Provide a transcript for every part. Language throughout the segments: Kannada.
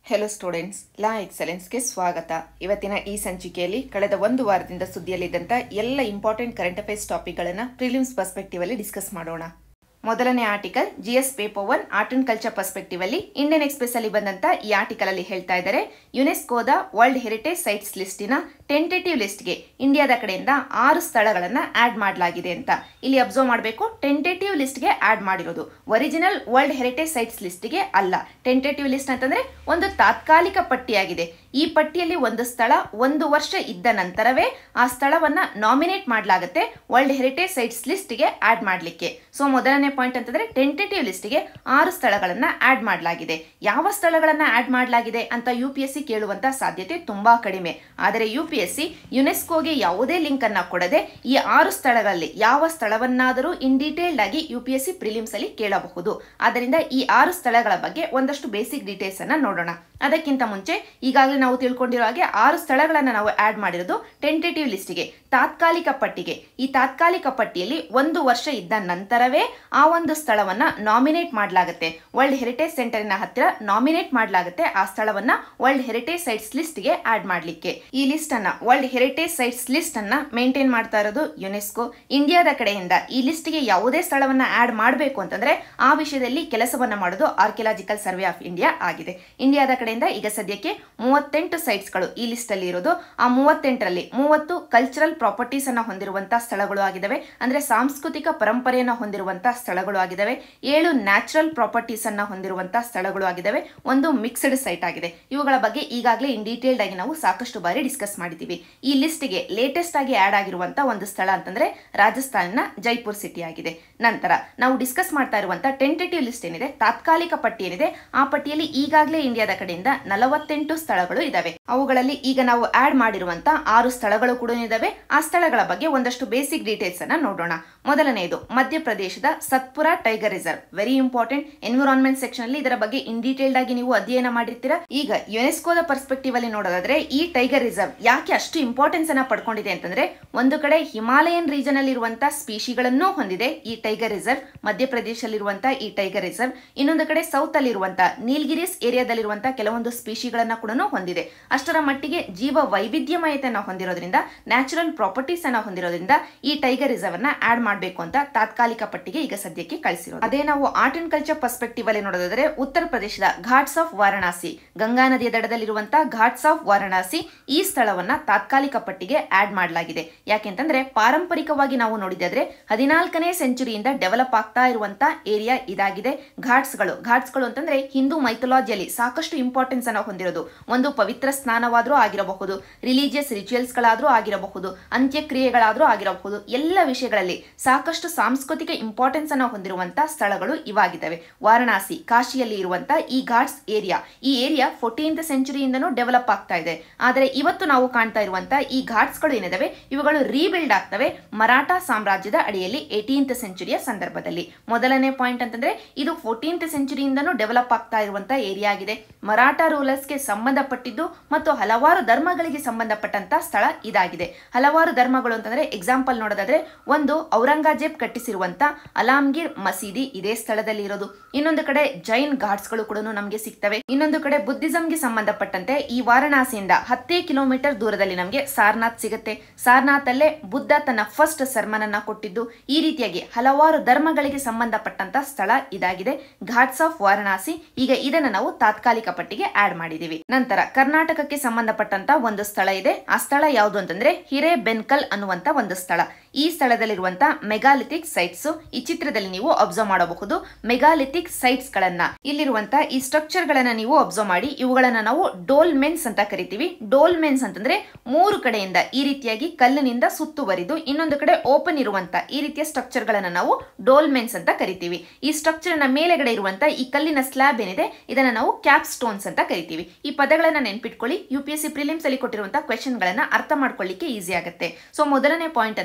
ಹೆಲೋ ಸ್ಟೂಡೆಂಟ್ಸ್ ಲಾ ಎಕ್ಸಲೆನ್ಸ್ಗೆ ಸ್ವಾಗತ ಇವತ್ತಿನ ಈ ಸಂಚಿಕೆಯಲ್ಲಿ ಕಳೆದ ಒಂದು ವಾರದಿಂದ ಸುದ್ದಿಯಲ್ಲಿದ್ದಂಥ ಎಲ್ಲ ಇಂಪಾರ್ಟೆಂಟ್ ಕರೆಂಟ್ ಅಫೇರ್ಸ್ ಟಾಪಿಕ್ಗಳನ್ನು ಪ್ರಿಲಿಮ್ಸ್ ಪರ್ಸ್ಪೆಕ್ಟಿವ್ ಅಲ್ಲಿ ಡಿಸ್ಕಸ್ ಮಾಡೋಣ ಮೊದಲನೇ article G S paper one art and culture perspective ಅಲ್ಲಿ ಇಂಡಿಯನ್ ಎಕ್ಸ್ಪ್ರೆಸ್ ಅಲ್ಲಿ ಬಂದಂತ ಈ ಆರ್ಟಿಕಲ್ ಅಲ್ಲಿ ಹೇಳ್ತಾ ಇದ್ದಾರೆ ಯುನೆಸ್ಕೋದ ವರ್ಲ್ಡ್ ಹೆರಿಟೇಜ್ ಸೈಟ್ಸ್ ಲಿಸ್ಟಿನ ಟೆಂಟೇಟಿವ್ ಲಿಸ್ಟ್ಗೆ ಇಂಡಿಯಾದ ಕಡೆಯಿಂದ ಆರು ಸ್ಥಳಗಳನ್ನ ಆಡ್ ಮಾಡಲಾಗಿದೆ ಅಂತ ಇಲ್ಲಿ ಅಬ್ಸರ್ವ್ ಮಾಡಬೇಕು ಟೆಂಟೇಟಿವ್ ಲಿಸ್ಟ್ಗೆ ಆಡ್ ಮಾಡಿರೋದು ಒರಿಜಿನಲ್ ವರ್ಲ್ಡ್ ಹೆರಿಟೇಜ್ ಸೈಟ್ಸ್ ಲಿಸ್ಟ್ಗೆ ಅಲ್ಲ ಟೆಂಟೇಟಿವ್ ಲಿಸ್ಟ್ ಅಂತಂದ್ರೆ ಒಂದು ತಾತ್ಕಾಲಿಕ ಪಟ್ಟಿಯಾಗಿದೆ ಈ ಪಟ್ಟಿಯಲ್ಲಿ ಒಂದು ಸ್ಥಳ ಒಂದು ವರ್ಷ ಇದ್ದ ನಂತರವೇ ಆ ಸ್ಥಳವನ್ನ ನಾಮಿನೇಟ್ ಮಾಡಲಾಗುತ್ತೆ ವರ್ಲ್ಡ್ ಹೆರಿಟೇಜ್ ಸೈಟ್ಸ್ ಲಿಸ್ಟ್ಗೆ ಆಡ್ ಮಾಡಲಿಕ್ಕೆ ಸೊ ಮೊದಲನೇ ಪಾಯಿಂಟ್ ಅಂತಂದ್ರೆ ಟೆಂಟೇಟಿವ್ ಲಿಸ್ಟ್ಗೆ ಆರು ಸ್ಥಳಗಳನ್ನ ಆಡ್ ಮಾಡಲಾಗಿದೆ ಯಾವ ಸ್ಥಳಗಳನ್ನ ಆಡ್ ಮಾಡಲಾಗಿದೆ ಅಂತ ಯು ಪಿ ಎಸ್ ಸಿ ಕೇಳುವಂತ ಸಾಧ್ಯತೆ ತುಂಬಾ ಕಡಿಮೆ ಆದರೆ ಯು ಪಿ ಎಸ್ ಸಿ ಯುನೆಸ್ಕೋಗೆ ಯಾವುದೇ ಲಿಂಕ್ ಅನ್ನ ಕೊಡದೆ ಈ ಆರು ಸ್ಥಳಗಳಲ್ಲಿ ಯಾವ ಸ್ಥಳವನ್ನಾದರೂ ಇನ್ ಡೀಟೇಲ್ಡ್ ಆಗಿ U P S C prelims ಅಲ್ಲಿ ಕೇಳಬಹುದು ಆದ್ದರಿಂದ ಈ ಆರು ಸ್ಥಳಗಳ ಬಗ್ಗೆ ಒಂದಷ್ಟು ಬೇಸಿಕ್ ಡೀಟೇಲ್ಸ್ ಅನ್ನ ನೋಡೋಣ ಅದಕ್ಕಿಂತ ಮುಂಚೆ ಈಗಾಗಲೇ ನಾವು ತಿಳ್ಕೊಂಡಿರೋ ಹಾಗೆ ಆರು ಸ್ಥಳಗಳನ್ನು ನಾವು ಆಡ್ ಮಾಡಿರೋದು ಟೆಂಟೇಟಿವ್ ಲಿಸ್ಟಿಗೆ ತಾತ್ಕಾಲಿಕ ಪಟ್ಟಿಗೆ ಈ ತಾತ್ಕಾಲಿಕ ಪಟ್ಟಿಯಲ್ಲಿ ಒಂದು ವರ್ಷ ಇದ್ದ ನಂತರವೇ ಆ ಒಂದು ಸ್ಥಳವನ್ನ ನಾಮಿನೇಟ್ ಮಾಡಲಾಗುತ್ತೆ ವರ್ಲ್ಡ್ ಹೆರಿಟೇಜ್ ಸೆಂಟರಿನ ಹತ್ತಿರ ನಾಮಿನೇಟ್ ಮಾಡಲಾಗುತ್ತೆ ಆ ಸ್ಥಳವನ್ನ ವರ್ಲ್ಡ್ ಹೆರಿಟೇಜ್ ಸೈಟ್ಸ್ ಲಿಸ್ಟ್ಗೆ ಆಡ್ ಮಾಡಲಿಕ್ಕೆ ಈ ಲಿಸ್ಟ್ ಅನ್ನ ವರ್ಲ್ಡ್ ಹೆರಿಟೇಜ್ ಸೈಟ್ಸ್ ಲಿಸ್ಟ್ ಅನ್ನ ಮೇಂಟೈನ್ ಮಾಡ್ತಾ ಇರೋದು ಯುನೆಸ್ಕೋ ಇಂಡಿಯಾದ ಕಡೆಯಿಂದ ಈ ಲಿಸ್ಟ್ಗೆ ಯಾವುದೇ ಸ್ಥಳವನ್ನ ಆಡ್ ಮಾಡಬೇಕು ಅಂತಂದ್ರೆ ಆ ವಿಷಯದಲ್ಲಿ ಕೆಲಸವನ್ನ ಮಾಡೋದು ಆರ್ಕಿಯಾಲಜಿಕಲ್ ಸರ್ವೆ ಆಫ್ ಇಂಡಿಯಾ ಆಗಿದೆ ಇಂಡಿಯಾದ ಕಡೆಯಿಂದ ಈಗ ಸದ್ಯಕ್ಕೆ ಮೂವತ್ತೆಂಟು ಸೈಟ್ಸ್ಗಳು ಈ ಲಿಸ್ಟ್ ಅಲ್ಲಿ ಇರೋದು ಆ ಮೂವತ್ತೆಂಟರಲ್ಲಿ ಮೂವತ್ತು ಕಲ್ಚರಲ್ ಪ್ರಾಪರ್ಟೀಸ್ ಅನ್ನ ಹೊಂದಿರುವಂತಹ ಸ್ಥಳಗಳು ಆಗಿದ್ದಾವೆ ಅಂದ್ರೆ ಸಾಂಸ್ಕೃತಿಕ ಪರಂಪರೆಯನ್ನ ಹೊಂದಿರುವಂತಹ ಸ್ಥಳಗಳು ಆಗಿದ್ದಾವೆ ಏಳು ನ್ಯಾಚುರಲ್ ಪ್ರಾಪರ್ಟೀಸ್ ಅನ್ನ ಹೊಂದಿರುವಂತಹ ಸ್ಥಳಗಳು ಆಗಿದ್ದಾವೆ ಒಂದು ಮಿಕ್ಸ್ಡ್ ಸೈಟ್ ಆಗಿದೆ ಇವುಗಳ ಬಗ್ಗೆ ಈಗಾಗಲೇ ಇನ್ ಡೀಟೇಲ್ಡ್ ಆಗಿ ನಾವು ಸಾಕಷ್ಟು ಬಾರಿ ಡಿಸ್ಕಸ್ ಮಾಡಿದ್ದೀವಿ ಈ ಲಿಸ್ಟ್ಗೆ ಲೇಟೆಸ್ಟ್ ಆಗಿ ಆಡ್ ಆಗಿರುವಂತಹ ಒಂದು ಸ್ಥಳ ಅಂತಂದ್ರೆ ರಾಜಸ್ಥಾನಿನ ಜೈಪುರ್ ಸಿಟಿ ಆಗಿದೆ ನಂತರ ನಾವು ಡಿಸ್ಕಸ್ ಮಾಡ್ತಾ ಇರುವಂತಹ ಟೆಂಟೇಟಿವ್ ಲಿಸ್ಟ್ ಏನಿದೆ ತಾತ್ಕಾಲಿಕ ಪಟ್ಟಿ ಏನಿದೆ ಆ ಪಟ್ಟಿಯಲ್ಲಿ ಈಗಾಗಲೇ ಇಂಡಿಯಾದ ಕಡೆಯಿಂದ ನಲವತ್ತೆಂಟು ಸ್ಥಳಗಳು ಇದಾವೆ ಅವುಗಳಲ್ಲಿ ಈಗ ನಾವು ಆಡ್ ಮಾಡಿರುವಂತಹ ಆರು ಸ್ಥಳಗಳು ಕೂಡ ಇದಾವೆ ಆ ಸ್ಥಳಗಳ ಬಗ್ಗೆ ಒಂದಷ್ಟು ಬೇಸಿಕ್ ಡೀಟೇಲ್ಸ್ ಅನ್ನ ನೋಡೋಣ ಮೊದಲನೆಯದು ಮಧ್ಯಪ್ರದೇಶದ Satpura tiger reserve very important environment section ಅಲ್ಲಿ ಇದರ ಬಗ್ಗೆ ಇನ್ ಡೀಟೇಲ್ಡ್ ಆಗಿ ನೀವು ಅಧ್ಯಯನ ಮಾಡಿರ್ತೀರಾ ಈಗ ಯುನೆಸ್ಕೋದ ಪರ್ಸ್ಪೆಕ್ಟಿವ್ ಅಲ್ಲಿ ನೋಡೋದಾದ್ರೆ ಈ ಟೈಗರ್ ರಿಸರ್ವ್ ಯಾಕೆ ಅಷ್ಟು ಇಂಪಾರ್ಟೆನ್ಸ್ ಅನ್ನ ಪಡ್ಕೊಂಡಿದೆ ಅಂತಂದ್ರೆ ಒಂದು ಕಡೆ ಹಿಮಾಲಯನ್ ರೀಜನ್ ಅಲ್ಲಿ ಇರುವಂತಹ ಸ್ಪೀಶಿಗಳನ್ನೂ ಹೊಂದಿದೆ ಈ ಟೈಗರ್ ರಿಸರ್ವ್ ಮಧ್ಯಪ್ರದೇಶದಲ್ಲಿರುವಂತಹ ಈ ಟೈಗರ್ ರಿಸರ್ವ್ ಇನ್ನೊಂದು ಕಡೆ ಸೌತ್ ಅಲ್ಲಿರುವಂತಹ ನೀಲ್ಗಿರಿಸ್ ಏರಿಯಾದಲ್ಲಿರುವಂತಹ ಕೆಲವೊಂದು ಸ್ಪೀಶಿಗಳನ್ನ ಕೂಡ ಹೊಂದಿದೆ ಅಷ್ಟರ ಮಟ್ಟಿಗೆ ಜೀವ ವೈವಿಧ್ಯಮಯತೆಯನ್ನು ಹೊಂದಿರೋದ್ರಿಂದ ನ್ಯಾಚುರಲ್ ಪ್ರಾಪರ್ಟೀಸ್ ಅನ್ನ ಹೊಂದಿರೋದ್ರಿಂದ ಈ ಟೈಗರ್ ರಿಸರ್ವ್ ಅನ್ನ ಆಡ್ ಮಾಡಬೇಕು ಅಂತ ತಾತ್ಕಾಲಿಕ ಪಟ್ಟಿಗೆ ಈಗ ಸದ್ಯಕ್ಕೆ ಕಳಿಸಿರೋದು ಅದೇ ನಾವು ಆರ್ಟ್ ಅಂಡ್ ಕಲ್ಚರ್ ಪರ್ಸ್ಪೆಕ್ಟಿವ್ ಅಲ್ಲಿ ನೋಡೋದಾದ್ರೆ ಉತ್ತರ ಪ್ರದೇಶದ ಘಾಟ್ಸ್ ಆಫ್ ವಾರಣಾಸಿ ಗಂಗಾ ನದಿಯ ದಡದಲ್ಲಿರುವಂತಹ ಘಾಟ್ಸ್ ಆಫ್ ವಾರಣಾಸಿ ಈ ಸ್ಥಳವನ್ನ ತಾತ್ಕಾಲಿಕ ಪಟ್ಟಿಗೆ ಆಡ್ ಮಾಡಲಾಗಿದೆ ಯಾಕೆಂತಂದ್ರೆ ಪಾರಂಪರಿಕವಾಗಿ ನಾವು ನೋಡಿದ್ರೆ ಹದಿನಾಲ್ಕನೇ ಸೆಂಚುರಿಯಿಂದ ಡೆವಲಪ್ ಆಗ್ತಾ ಇರುವಂತಹ ಏರಿಯಾ ಇದಾಗಿದೆ ಘಾಟ್ಸ್ಗಳು ಘಾಟ್ಸ್ಗಳು ಅಂತಂದ್ರೆ ಹಿಂದೂ ಮೈಥೊಲಾಜಿಯಲ್ಲಿ ಸಾಕಷ್ಟು ಇಂಪಾರ್ಟೆನ್ಸ್ ಅನ್ನ ಹೊಂದಿರೋದು ಒಂದು ಪವಿತ್ರ ಸ್ನಾನವಾದ್ರೂ ಆಗಿರಬಹುದು ರಿಲಿಜಿಯಸ್ ರಿಚುವಲ್ಸ್ ಗಳಾದ್ರೂ ಆಗಿರಬಹುದು ಅಂತ್ಯಕ್ರಿಯೆಗಳಾದ್ರೂ ಆಗಿರಬಹುದು ಎಲ್ಲ ವಿಷಯಗಳಲ್ಲಿ ಸಾಕಷ್ಟು ಸಾಂಸ್ಕೃತಿಕ ಇಂಪಾರ್ಟೆನ್ಸ್ ಅನ್ನ ಹೊಂದಿರುವಂತಹ ಸ್ಥಳಗಳು ಇವಾಗಿದ್ದಾವೆ ವಾರಣಾಸಿ ಕಾಶಿಯಲ್ಲಿ ಇರುವಂತಹ ಈ ಘಾಟ್ಸ್ ಏರಿಯಾ ಈ ಏರಿಯಾ ಫೋರ್ಟೀನ್ತ್ ಸೆಂಚುರಿಯಿಂದನೂ ಡೆವಲಪ್ ಆಗ್ತಾ ಇದೆ ಆದರೆ ಇವತ್ತು ನಾವು ಕಾಣ್ತಾ ಇರುವಂತಹ ಈ ಘಾಟ್ಸ್ಗಳು ಏನಿದಾವೆ ಇವುಗಳು ರೀಬಿಲ್ಡ್ ಆಗ್ತವೆ ಮರಾಠ ಸಾಮ್ರಾಜ್ಯದ ಅಡಿಯಲ್ಲಿ ಏಟೀನ್ತ್ ಸೆಂಚುರಿಯ ಸಂದರ್ಭದಲ್ಲಿ ಮೊದಲನೇ ಪಾಯಿಂಟ್ ಅಂತಂದ್ರೆ ಇದು ಫೋರ್ಟೀನ್ತ್ ಸೆಂಚುರಿಯಿಂದನೂ ಡೆವಲಪ್ ಆಗ್ತಾ ಇರುವಂತಹ ಏರಿಯಾ ಆಗಿದೆ ಮರಾಠ ರೂಲರ್ಸ್ಗೆ ಸಂಬಂಧಪಟ್ಟಿದ್ದು ಮತ್ತು ಹಲವಾರು ಧರ್ಮಗಳಿಗೆ ಸಂಬಂಧಪಟ್ಟಂತ ಸ್ಥಳ ಇದಾಗಿದೆ ಹಲವಾರು ಧರ್ಮಗಳು ಅಂತಂದ್ರೆ ಎಕ್ಸಾಂಪಲ್ ನೋಡೋದಾದ್ರೆ ಒಂದು ಔರಂಗಜೇಬ್ ಕಟ್ಟಿಸಿರುವಂತ ಅಲಾಮ್ಗೀರ್ ಮಸೀದಿ ಇದೇ ಸ್ಥಳದಲ್ಲಿ ಇರೋದು ಇನ್ನೊಂದು ಕಡೆ ಜೈನ್ ಘಾಟ್ಸ್ಗಳು ಕೂಡ ನಮಗೆ ಸಿಗ್ತವೆ ಇನ್ನೊಂದು ಕಡೆ ಬುದ್ಧಿಸಂಗೆ ಸಂಬಂಧಪಟ್ಟಂತೆ ಈ ವಾರಣಾಸಿಯಿಂದ ಹತ್ತೇ ಕಿಲೋಮೀಟರ್ ದೂರದಲ್ಲಿ ನಮಗೆ ಸಾರ್ನಾಥ್ ಸಿಗುತ್ತೆ ಸಾರ್ನಾಥ್ ಅಲ್ಲೇ ಬುದ್ಧ ತನ್ನ ಫಸ್ಟ್ ಸರ್ಮನ್ ಅನ್ನ ಕೊಟ್ಟಿದ್ದು ಈ ರೀತಿಯಾಗಿ ಹಲವಾರು ಧರ್ಮಗಳಿಗೆ ಸಂಬಂಧಪಟ್ಟಂತ ಸ್ಥಳ ಇದಾಗಿದೆ ಘಾಟ್ಸ್ ಆಫ್ ವಾರಣಾಸಿ ಈಗ ಇದನ್ನ ನಾವು ತಾತ್ಕಾಲಿಕ ಪಟ್ಟಿಗೆ ಆಡ್ ಮಾಡಿದೀವಿ ನಂತರ ಕರ್ನಾಟಕಕ್ಕೆ ಸಂಬಂಧಪಟ್ಟಂತ ಒಂದು ಸ್ಥಳ ಇದೆ ಆ ಸ್ಥಳ ಯಾವುದು ಅಂತಂದ್ರೆ ಹಿರೇ ಬೆನ್ಕಲ್ ಅನ್ನುವಂತ ಒಂದು ಸ್ಥಳ ಈ ಸ್ಥಳದಲ್ಲಿರುವಂತ ಮೆಗಾಲಿಥಿಕ್ ಸೈಟ್ಸ್ ಈ ಚಿತ್ರದಲ್ಲಿ ನೀವು ಅಬ್ಸರ್ವ್ ಮಾಡಬಹುದು ಮೆಗಾಲಿಥಿಕ್ ಸೈಟ್ಸ್ ಗಳನ್ನ ಇಲ್ಲಿರುವಂತ ಈ ಸ್ಟ್ರಕ್ಚರ್ ಗಳನ್ನ ನೀವು ಅಬ್ಸರ್ವ್ ಮಾಡಿ ಇವುಗಳನ್ನ ನಾವು ಡೋಲ್ಮೆನ್ಸ್ ಅಂತ ಕರಿತೀವಿ ಡೋಲ್ಮೆನ್ಸ್ ಅಂತಂದ್ರೆ ಮೂರು ಕಡೆಯಿಂದ ಈ ರೀತಿಯಾಗಿ ಕಲ್ಲಿನಿಂದ ಸುತ್ತುವರಿದು ಇನ್ನೊಂದು ಕಡೆ ಓಪನ್ ಇರುವಂತ ಈ ರೀತಿಯ ಸ್ಟ್ರಕ್ಚರ್ ಗಳನ್ನ ನಾವು ಡೋಲ್ಮೆನ್ಸ್ ಅಂತ ಕರಿತೀವಿ ಈ ಸ್ಟ್ರಕ್ಚರ್ ನ ಮೇಲೆಗಡೆ ಇರುವಂತ ಈ ಕಲ್ಲಿನ ಸ್ಲ್ಯಾಬ್ ಏನಿದೆ ಇದನ್ನ ನಾವು ಕ್ಯಾಪ್ ಸ್ಟೋನ್ಸ್ ಅಂತ ಕರಿತೀವಿ ಈ ಪದಗಳನ್ನ ನೆನ್ಪಿಟ್ಕೊಳ್ಳಿ U P S C prelims ಅಲ್ಲಿ ಕೊಟ್ಟಿರುವಂತಹ ಕ್ವೆಶನ್ ಗಳನ್ನ ಅರ್ಥ ಮಾಡ್ಕೊಳ್ಳಿಕ್ಕೆ ಈಸಿ ಆಗುತ್ತೆ ಸೊ ಮೊದಲನೇ ಪಾಯಿಂಟ್ ಅಂತಂದ್ರೆ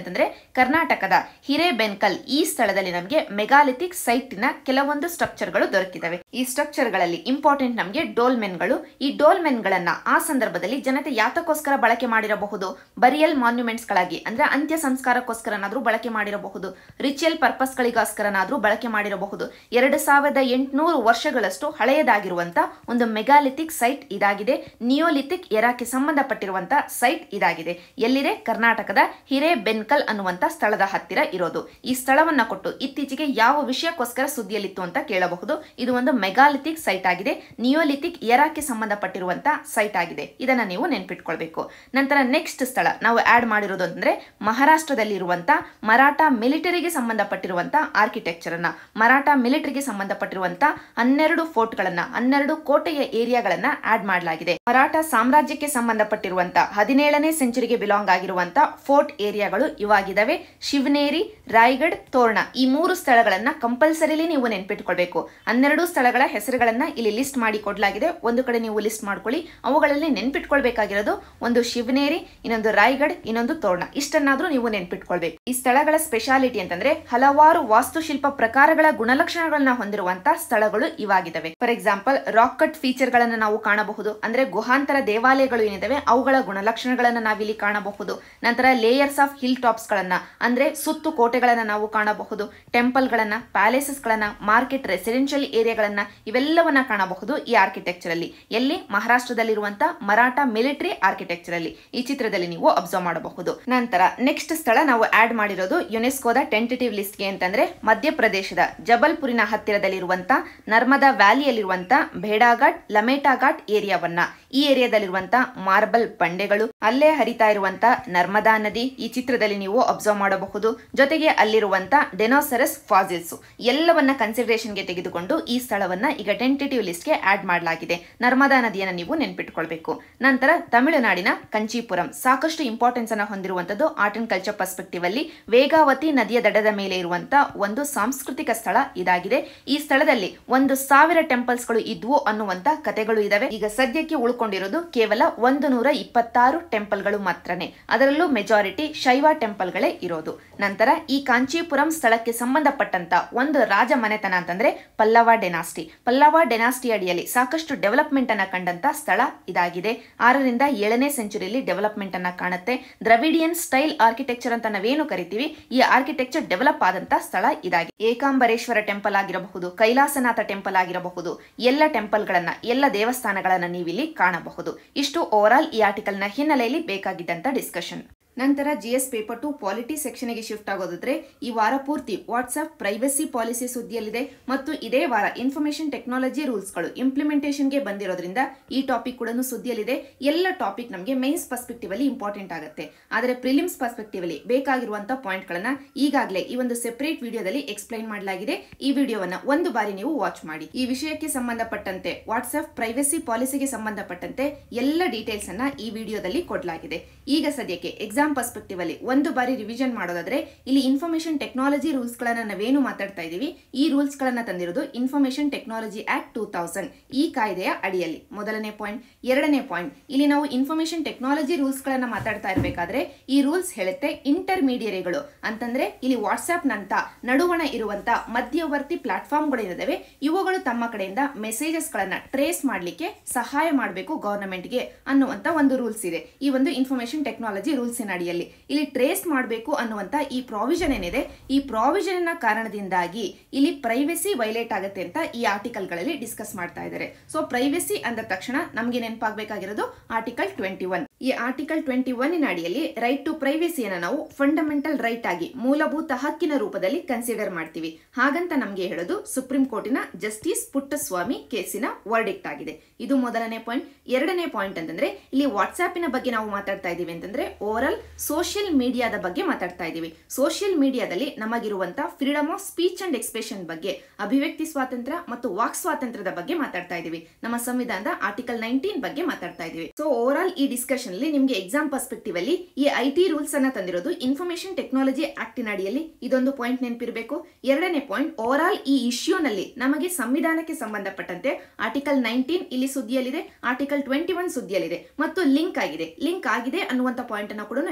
ಕರ್ನಾಟಕದ ಹಿರೇಬೆನ್ಕಲ್ ಈ ಸ್ಥಳದಲ್ಲಿ ನಮಗೆ ಮೆಗಾಲಿಥಿಕ್ ಸೈಟ್ನ ಕೆಲವೊಂದು ಸ್ಟ್ರಕ್ಚರ್ಗಳು ದೊರಕಿದವೆ ಈ ಸ್ಟ್ರಕ್ಚರ್ಗಳಲ್ಲಿ ಇಂಪಾರ್ಟೆಂಟ್ ನಮಗೆ ಡೋಲ್ಮೆನ್ಗಳು ಈ ಡೋಲ್ಮೆನ್ಗಳನ್ನ ಆ ಸಂದರ್ಭದಲ್ಲಿ ಜನತೆ ಯಾತಕ್ಕೋಸ್ಕರ ಬಳಕೆ ಮಾಡಿರಬಹುದು ಬರಿಯಲ್ ಮಾನ್ಯುಮೆಂಟ್ಸ್ಗಳಾಗಿ ಅಂದ್ರೆ ಅಂತ್ಯ ಸಂಸ್ಕಾರಕ್ಕೋಸ್ಕರನಾದ್ರೂ ಬಳಕೆ ಮಾಡಿರಬಹುದು ರಿಚುವಲ್ ಪರ್ಪಸ್ಗಳಿಗೋಸ್ಕರನಾದ್ರೂ ಬಳಕೆ ಮಾಡಿರಬಹುದು ಎರಡು ಸಾವಿರದ ಎಂಟುನೂರು ವರ್ಷಗಳಷ್ಟು ಹಳೆಯದಾಗಿರುವಂತ ಒಂದು ಮೆಗಾಲಿಥಿಕ್ ಸೈಟ್ ಇದಾಗಿದೆ ನಿಯೋಲಿಥಿಕ್ ಎರಾಕ್ಕೆ ಸಂಬಂಧಪಟ್ಟಿರುವಂತ ಸೈಟ್ ಇದಾಗಿದೆ ಎಲ್ಲಿದೆ ಕರ್ನಾಟಕದ ಹಿರೇಬೆನ್ಕಲ್ ಅನ್ನುವಂತ ಸ್ಥಳದ ಹತ್ತಿರ ಇರೋದು ಈ ಸ್ಥಳವನ್ನ ಕೊಟ್ಟು ಇತ್ತೀಚೆಗೆ ಯಾವ ವಿಷಯಕ್ಕೋಸ್ಕರ ಸುದ್ದಿಯಲ್ಲಿತ್ತು ಅಂತ ಕೇಳಬಹುದು ಇದು ಒಂದು ಮೆಗಾಲಿಥಿಕ್ ಸೈಟ್ ಆಗಿದೆ ನಿಯೋಲಿಥಿಕ್ ಎರಾಕ್ಕೆ ಸಂಬಂಧಪಟ್ಟಿರುವಂತ ಸೈಟ್ ಆಗಿದೆ ಇದನ್ನ ನೀವು ನೆನ್ಪಿಟ್ಕೊಳ್ಬೇಕು ನಂತರ ನೆಕ್ಸ್ಟ್ ಸ್ಥಳ ನಾವು ಆಡ್ ಮಾಡಿರೋದು ಅಂದ್ರೆ ಮಹಾರಾಷ್ಟ್ರದಲ್ಲಿರುವಂತ ಮರಾಠ ಮಿಲಿಟರಿಗೆ ಸಂಬಂಧಪಟ್ಟಿರುವಂತ ಆರ್ಕಿಟೆಕ್ಚರ್ ಅನ್ನ ಮರಾಠ ಮಿಲಿಟರಿಗೆ ಸಂಬಂಧಪಟ್ಟಿರುವಂತ ಹನ್ನೆರಡು ಫೋರ್ಟ್ ಗಳನ್ನ ಹನ್ನೆರಡು ಕೋಟೆಯ ಏರಿಯಾಗಳನ್ನ ಆಡ್ ಮಾಡಲಾಗಿದೆ ಮರಾಠ ಸಾಮ್ರಾಜ್ಯಕ್ಕೆ ಸಂಬಂಧಪಟ್ಟಿರುವಂತ ಹದಿನೇಳನೇ ಸೆಂಚುರಿಗೆ ಬಿಲಾಂಗ್ ಆಗಿರುವಂತ ಫೋರ್ಟ್ ಏರಿಯಾಗಳು ಇವಾಗಿದಾವೆ ಶಿವನೇರಿ ರಾಯ್ಗಢ್ ತೋರ್ಣ ಈ ಮೂರು ಸ್ಥಳಗಳನ್ನ ಕಂಪಲ್ಸರಿಲಿ ನೀವು ನೆನ್ಪಿಟ್ಕೊಳ್ಬೇಕು ಹನ್ನೆರಡು ಸ್ಥಳಗಳ ಹೆಸರುಗಳನ್ನ ಇಲ್ಲಿ ಲಿಸ್ಟ್ ಮಾಡಿ ಕೊಡಲಾಗಿದೆ ಒಂದು ಕಡೆ ನೀವು ಲಿಸ್ಟ್ ಮಾಡ್ಕೊಳ್ಳಿ ಅವುಗಳಲ್ಲಿ ನೆನ್ಪಿಟ್ಕೊಳ್ಬೇಕಾಗಿರೋದು ಒಂದು ಶಿವನೇರಿ ಇನ್ನೊಂದು ರಾಯ್ಗಢ್ ಇನ್ನೊಂದು ತೋರ್ಣ ಇಷ್ಟನ್ನಾದ್ರೂ ನೀವು ನೆನ್ಪಿಟ್ಕೊಳ್ಬೇಕು ಈ ಸ್ಥಳಗಳ ಸ್ಪೆಷಾಲಿಟಿ ಅಂತಂದ್ರೆ ಹಲವಾರು ವಾಸ್ತುಶಿಲ್ಪ ಪ್ರಕಾರಗಳ ಗುಣಲಕ್ಷಣಗಳನ್ನ ಹೊಂದಿರುವಂತಹ ಸ್ಥಳಗಳು ಇವಾಗಿದ್ದಾವೆ for example rock cut feature ಗಳನ್ನ ನಾವು ಕಾಣಬಹುದು ಅಂದ್ರೆ ಗುಹಾಂತರ ದೇವಾಲಯಗಳು ಏನಿದಾವೆ ಅವುಗಳ ಗುಣಲಕ್ಷಣಗಳನ್ನ ನಾವಿಲ್ಲಿ ಕಾಣಬಹುದು ನಂತರ ಲೇಯರ್ಸ್ ಆಫ್ ಹಿಲ್ ಟಾಪ್ಸ್ ಗಳನ್ನ ಅಂದ್ರೆ ಸುತ್ತು ಕೋಟೆಗಳನ್ನ ನಾವು ಕಾಣಬಹುದು ಟೆಂಪಲ್ ಗಳನ್ನ ಪ್ಯಾಲೇಸಸ್ ಗಳನ್ನ ಮಾರ್ಕೆಟ್ ರೆಸಿಡೆನ್ಷಿಯಲ್ ಏರಿಯಾಗಳನ್ನ ಇವೆಲ್ಲವನ್ನ ಕಾಣಬಹುದು ಈ ಆರ್ಕಿಟೆಕ್ಚರ್ ಅಲ್ಲಿ ಎಲ್ಲಿ ಮಹಾರಾಷ್ಟ್ರದಲ್ಲಿರುವಂತಹ ಮರಾಠ ಮಿಲಿಟರಿ ಆರ್ಕಿಟೆಕ್ಚರ್ ಅಲ್ಲಿ ಈ ಚಿತ್ರದಲ್ಲಿ ನೀವು ಅಬ್ಸರ್ವ್ ಮಾಡಬಹುದು ನಂತರ ನೆಕ್ಸ್ಟ್ ಸ್ಥಳ ನಾವು ಆಡ್ ಮಾಡಿರೋದು ಯುನೆಸ್ಕೋದ ಟೆಂಟೇಟಿವ್ ಲಿಸ್ಟ್ಗೆ ಅಂತಂದ್ರೆ ಮಧ್ಯಪ್ರದೇಶದ ಜಬಲ್ಪುರಿನ ಹತ್ತಿರದಲ್ಲಿರುವಂತ ನರ್ಮದಾ ವ್ಯಾಲಿಯಲ್ಲಿರುವಂತ ಭೇಡಾಘಾಟ್ ಲಮೇಟಾಘಾಟ್ ಏರಿಯಾವನ್ನ ಈ ಏರಿಯಾದಲ್ಲಿರುವಂತ ಮಾರ್ಬಲ್ ಬಂಡೆಗಳು ಅಲ್ಲೇ ಹರಿತಾ ಇರುವಂತ ನರ್ಮದಾ ನದಿ ಈ ಚಿತ್ರದಲ್ಲಿ ನೀವು ಅಬ್ಸರ್ವ್ ಮಾಡಬಹುದು ಜೊತೆಗೆ ಅಲ್ಲಿರುವಂತ ಡೆನೋಸರಸ್ ಫಾಸಿಲ್ಸ್ ಎಲ್ಲವನ್ನ ಕನ್ಸಿಡರೇಷನ್ಗೆ ತೆಗೆದುಕೊಂಡು ಈ ಸ್ಥಳವನ್ನ ಈಗ ಟೆಂಟೇಟಿವ್ ಲಿಸ್ಟ್ಗೆ ಆಡ್ ಮಾಡಲಾಗಿದೆ ನರ್ಮದಾ ನದಿಯನ್ನ ನೀವು ನೆನ್ಪಿಟ್ಕೊಳ್ಬೇಕು ನಂತರ ತಮಿಳುನಾಡಿನ ಕಂಚೀಪುರಂ ಸಾಕಷ್ಟು ಇಂಪಾರ್ಟೆನ್ಸ್ ಅನ್ನ ಹೊಂದಿರುವಂತದ್ದು ಆರ್ಟ್ ಅಂಡ್ ಕಲ್ಚರ್ ಪರ್ಸ್ಪೆಕ್ಟಿವ್ ಅಲ್ಲಿ ವೇಗಾವತಿ ನದಿಯ ದಡದ ಮೇಲೆ ಇರುವಂತ ಒಂದು ಸಾಂಸ್ಕೃತಿಕ ಸ್ಥಳ ಇದಾಗಿದೆ ಈ ಸ್ಥಳದಲ್ಲಿ ಒಂದು ಸಾವಿರ ಟೆಂಪಲ್ಸ್ ಗಳು ಇದ್ವು ಅನ್ನುವಂತ ಕಥೆಗಳು ಇದಾವೆ ಈಗ ಸದ್ಯಕ್ಕೆ ಉಳ್ಕೊಂಡಿರೋದು ಕೇವಲ ಒಂದು ನೂರ ಇಪ್ಪತ್ತಾರು ಟೆಂಪಲ್ ಗಳು ಮಾತ್ರನೇ ಅದರಲ್ಲೂ ಮೆಜಾರಿಟಿ ಶೈವ ಟೆಂಪಲ್ ಗಳೇ ಇರೋದು ನಂತರ ಈ ಕಾಂಚೀಪುರಂ ಸ್ಥಳಕ್ಕೆ ಸಂಬಂಧಪಟ್ಟಂತ ಒಂದು ರಾಜ ಮನೆತನ ಅಂತಂದ್ರೆ ಪಲ್ಲವ ಡೆನಾಸ್ಟಿ ಪಲ್ಲವ ಡೆನಾಸ್ಟಿ ಅಡಿಯಲ್ಲಿ ಸಾಕಷ್ಟು ಡೆವಲಪ್ಮೆಂಟ್ ಅನ್ನ ಕಂಡಂತ ಸ್ಥಳ ಇದಾಗಿದೆ ಆರರಿಂದ ಏಳನೇ ಸೆಂಚುರಿಯಲ್ಲಿ ಡೆವಲಪ್ಮೆಂಟ್ ಅನ್ನ ಕಾಣುತ್ತೆ ದ್ರವಿಡಿಯನ್ ಸ್ಟೈಲ್ ಆರ್ಕಿಟೆಕ್ಚರ್ ಅಂತ ನಾವೇನು ಕರಿತೀವಿ ಈ ಆರ್ಕಿಟೆಕ್ಚರ್ ಡೆವಲಪ್ ಆದಂತ ಸ್ಥಳ ಇದಾಗಿದೆ ಏಕಾಂಬರೇಶ್ವರ ಟೆಂಪಲ್ ಆಗಿರಬಹುದು ಕೈಲಾಸನಾಥ ಟೆಂಪಲ್ ಆಗಿರಬಹುದು ಎಲ್ಲ ಟೆಂಪಲ್ ಗಳನ್ನ ಎಲ್ಲ ದೇವಸ್ಥಾನಗಳನ್ನ ನೀವಿಲ್ಲಿ ಕಾಣಬಹುದು ಇಷ್ಟು ಓವರ್ ಆಲ್ ಈ ಆರ್ಟಿಕಲ್ ನ ಹಿನ್ನೆಲೆಯಲ್ಲಿ ಬೇಕಾಗಿದ್ದಂತ ಡಿಸ್ಕಷನ್ ನಂತರ G S paper two polity ಸೆಕ್ಷನ್ಗೆ ಶಿಫ್ಟ್ ಆಗೋದಾದ್ರೆ ಈ ವಾರ ಪೂರ್ತಿ ವಾಟ್ಸ್ಆಪ್ ಪ್ರೈವಸಿ ಪಾಲಿಸಿ ಸುದ್ದಿಯಲ್ಲಿದೆ ಮತ್ತು ಇದೇ ವಾರ ಇನ್ಫಾರ್ಮೇಶನ್ ಟೆಕ್ನಾಲಜಿ ರೂಲ್ಸ್ಗಳು ಇಂಪ್ಲಿಮೆಂಟೇಷನ್ಗೆ ಬಂದಿರೋದ್ರಿಂದ ಈ ಟಾಪಿಕ್ ಕೂಡ ಸುದ್ದಿಯಲ್ಲಿದೆ ಎಲ್ಲ ಟಾಪಿಕ್ ನಮಗೆ ಮೈನ್ಸ್ ಪರ್ಸ್ಪೆಕ್ಟಿವ್ ಅಲ್ಲಿ ಇಂಪಾರ್ಟೆಂಟ್ ಆಗುತ್ತೆ ಆದರೆ ಪ್ರಿಲಿಮ್ಸ್ ಪರ್ಸ್ಪೆಕ್ಟಿವ್ ಅಲ್ಲಿ ಬೇಕಾಗಿರುವಂತಹ ಪಾಯಿಂಟ್ಗಳನ್ನ ಈಗಾಗಲೇ ಈ ಒಂದು ಸೆಪರೇಟ್ ವಿಡಿಯೋದಲ್ಲಿ ಎಕ್ಸ್ಪ್ಲೈನ್ ಮಾಡಲಾಗಿದೆ ಈ ವಿಡಿಯೋವನ್ನ ಒಂದು ಬಾರಿ ನೀವು ವಾಚ್ ಮಾಡಿ ಈ ವಿಷಯಕ್ಕೆ ಸಂಬಂಧಪಟ್ಟಂತೆ ವಾಟ್ಸ್ಆಪ್ ಪ್ರೈವಸಿ ಪಾಲಿಸಿಗೆ ಸಂಬಂಧಪಟ್ಟಂತೆ ಎಲ್ಲ ಡೀಟೇಲ್ಸ್ ಅನ್ನ ಈ ವಿಡಿಯೋದಲ್ಲಿ ಕೊಡಲಾಗಿದೆ ಈಗ ಸದ್ಯಕ್ಕೆ ಎಕ್ಸಾಮ್ ಪರ್ಸ್ಪೆಕ್ಟಿವ್ ಅಲ್ಲಿ ಒಂದು ಬಾರಿ ರಿವಿಷನ್ ಮಾಡೋದಾದ್ರೆ ಇಲ್ಲಿ ಇನ್ಫಾರ್ಮೇಶನ್ ಟೆಕ್ನಾಲಜಿ ರೂಲ್ಸ್ ಗಳನ್ನ ನಾವೇನು ಮಾತಾಡ್ತಾ ಇದೀವಿ ಈ ರೂಲ್ಸ್ ಗಳನ್ನ ತಂದಿರೋದು information technology act two thousand ಈ ಕಾಯ್ದೆಯ ಅಡಿಯಲ್ಲಿ ಮೊದಲನೇ ಪಾಯಿಂಟ್ ಎರಡನೇ ಪಾಯಿಂಟ್ ಇಲ್ಲಿ ನಾವು ಇನ್ಫಾರ್ಮೇಶನ್ ಟೆಕ್ನಾಲಜಿ ರೂಲ್ಸ್ ಗಳನ್ನ ಮಾತಾಡ್ತಾ ಇರಬೇಕಾದ್ರೆ ಈ ರೂಲ್ಸ್ ಹೇಳುತ್ತೆ ಇಂಟರ್ಮೀಡಿಯರಿಗಳು ಅಂತಂದ್ರೆ ಇಲ್ಲಿ ವಾಟ್ಸ್ಆಪ್ ನಂತ ನಡುವಣ ಇರುವಂತ ಮಧ್ಯವರ್ತಿ ಪ್ಲಾಟ್ಫಾರ್ಮ್ಗಳಿದ್ದಾವೆ ಇವುಗಳು ತಮ್ಮ ಕಡೆಯಿಂದ ಮೆಸೇಜಸ್ ಗಳನ್ನ ಟ್ರೇಸ್ ಮಾಡಲಿಕ್ಕೆ ಸಹಾಯ ಮಾಡಬೇಕು ಗವರ್ನಮೆಂಟ್ಗೆ ಅನ್ನುವಂತ ಒಂದು ರೂಲ್ಸ್ ಇದೆ ಈ ಒಂದು ಇನ್ಫಾರ್ಮೇಶನ್ ಟೆಕ್ನಾಲಜಿ ರೂಲ್ಸ್ ಅಡಿಯಲ್ಲಿ ಇಲ್ಲಿ ಟ್ರೇಸ್ ಮಾಡಬೇಕು ಅನ್ನುವಂತ ಈ ಪ್ರಾವಿಷನ್ ಏನಿದೆ ಈ ಪ್ರಾವಿಷನ್ ಕಾರಣದಿಂದಾಗಿ ಇಲ್ಲಿ ಪ್ರೈವಸಿ ವೈಲೇಟ್ ಆಗುತ್ತೆ ಅಂತ ಈ ಆರ್ಟಿಕಲ್ ಗಳಲ್ಲಿ ಡಿಸ್ಕಸ್ ಮಾಡ್ತಾ ಇದ್ದಾರೆ ಸೊ ಪ್ರೈವಸಿ ಅಂದ ತಕ್ಷಣ ನಮಗೆ ನೆನಪಾಗಬೇಕಾಗಿರೋದು ಆರ್ಟಿಕಲ್ ಟ್ವೆಂಟಿ ಒನ್ ಈ ಆರ್ಟಿಕಲ್ ಟ್ವೆಂಟಿ ಒನ್ ಅಡಿಯಲ್ಲಿ ರೈಟ್ ಟು ಪ್ರೈವಸಿಯನ್ನು ನಾವು ಫಂಡಮೆಂಟಲ್ ರೈಟ್ ಆಗಿ ಮೂಲಭೂತ ಹಕ್ಕಿನ ರೂಪದಲ್ಲಿ ಕನ್ಸಿಡರ್ ಮಾಡ್ತೀವಿ ಹಾಗಂತ ನಮಗೆ ಹೇಳೋದು ಸುಪ್ರೀಂ ಕೋರ್ಟಿನ ಜಸ್ಟಿಸ್ ಪುಟ್ಟಸ್ವಾಮಿ ಕೇಸಿನ ವರ್ಡಿಕ್ಟ್ ಆಗಿದೆ ಇದು ಮೊದಲನೇ ಪಾಯಿಂಟ್ ಎರಡನೇ ಪಾಯಿಂಟ್ ಅಂತಂದ್ರೆ ಇಲ್ಲಿ ವಾಟ್ಸ್ಆಪಿನ ಬಗ್ಗೆ ನಾವು ಮಾತಾಡ್ತಾ ಇದ್ದೀವಿ ಅಂತಂದ್ರೆ ಓವರಲ್ ಸೋಷಿಯಲ್ ಮೀಡಿಯಾದ ಬಗ್ಗೆ ಮಾತಾಡ್ತಾ ಇದ್ದೀವಿ ಸೋಷಿಯಲ್ ಮೀಡಿಯಾದಲ್ಲಿ ನಮಗಿರುವಂತ freedom of speech and expression ಬಗ್ಗೆ ಅಭಿವ್ಯಕ್ತಿ ಸ್ವಾತಂತ್ರ್ಯ ಮತ್ತು ವಾಕ್ ಸ್ವಾತಂತ್ರ್ಯದ ಬಗ್ಗೆ ಮಾತಾಡ್ತಾ ಇದ್ದೀವಿ ನಮ್ಮ ಸಂವಿಧಾನದ ಆರ್ಟಿಕಲ್ ನೈನ್ಟೀನ್ ಬಗ್ಗೆ ಮಾತಾಡ್ತಾ ಇದ್ದೀವಿ ಸೊ ಓವರ್ ಆಲ್ ಈ ಡಿಸ್ಕಷನ್ ಅಲ್ಲಿ ನಿಮಗೆ ಎಕ್ಸಾಮ್ ಪರ್ಸ್ಪೆಕ್ಟಿವ್ ಅಲ್ಲಿ ಈ ಐ ಟಿ ರೂಲ್ಸ್ ಅನ್ನ ತಂದಿರೋದು ಇನ್ಫಾರ್ಮೇಶನ್ ಟೆಕ್ನಾಲಜಿ ಆಕ್ಟಿನ ಅಡಿಯಲ್ಲಿ ಇದೊಂದು ಪಾಯಿಂಟ್ ನೆನಪಿರಬೇಕು ಎರಡನೇ ಪಾಯಿಂಟ್ ಓವರ್ ಆಲ್ ಈ ಇಶ್ಯೂನಲ್ಲಿ ನಮಗೆ ಸಂವಿಧಾನಕ್ಕೆ ಸಂಬಂಧಪಟ್ಟಂತೆ ಆರ್ಟಿಕಲ್ ನೈನ್ಟೀನ್ ಇಲ್ಲಿ ಸುದ್ದಿಯಲ್ಲಿದೆ ಆರ್ಟಿಕಲ್ ಟ್ವೆಂಟಿ ಒನ್ ಸುದ್ದಿಯಲ್ಲಿದೆ ಮತ್ತು ಲಿಂಕ್ ಆಗಿದೆ ಲಿಂಕ್ ಆಗಿದೆ ಅನ್ನುವಂತ ಪಾಯಿಂಟ್ ಅನ್ನು ಕೂಡ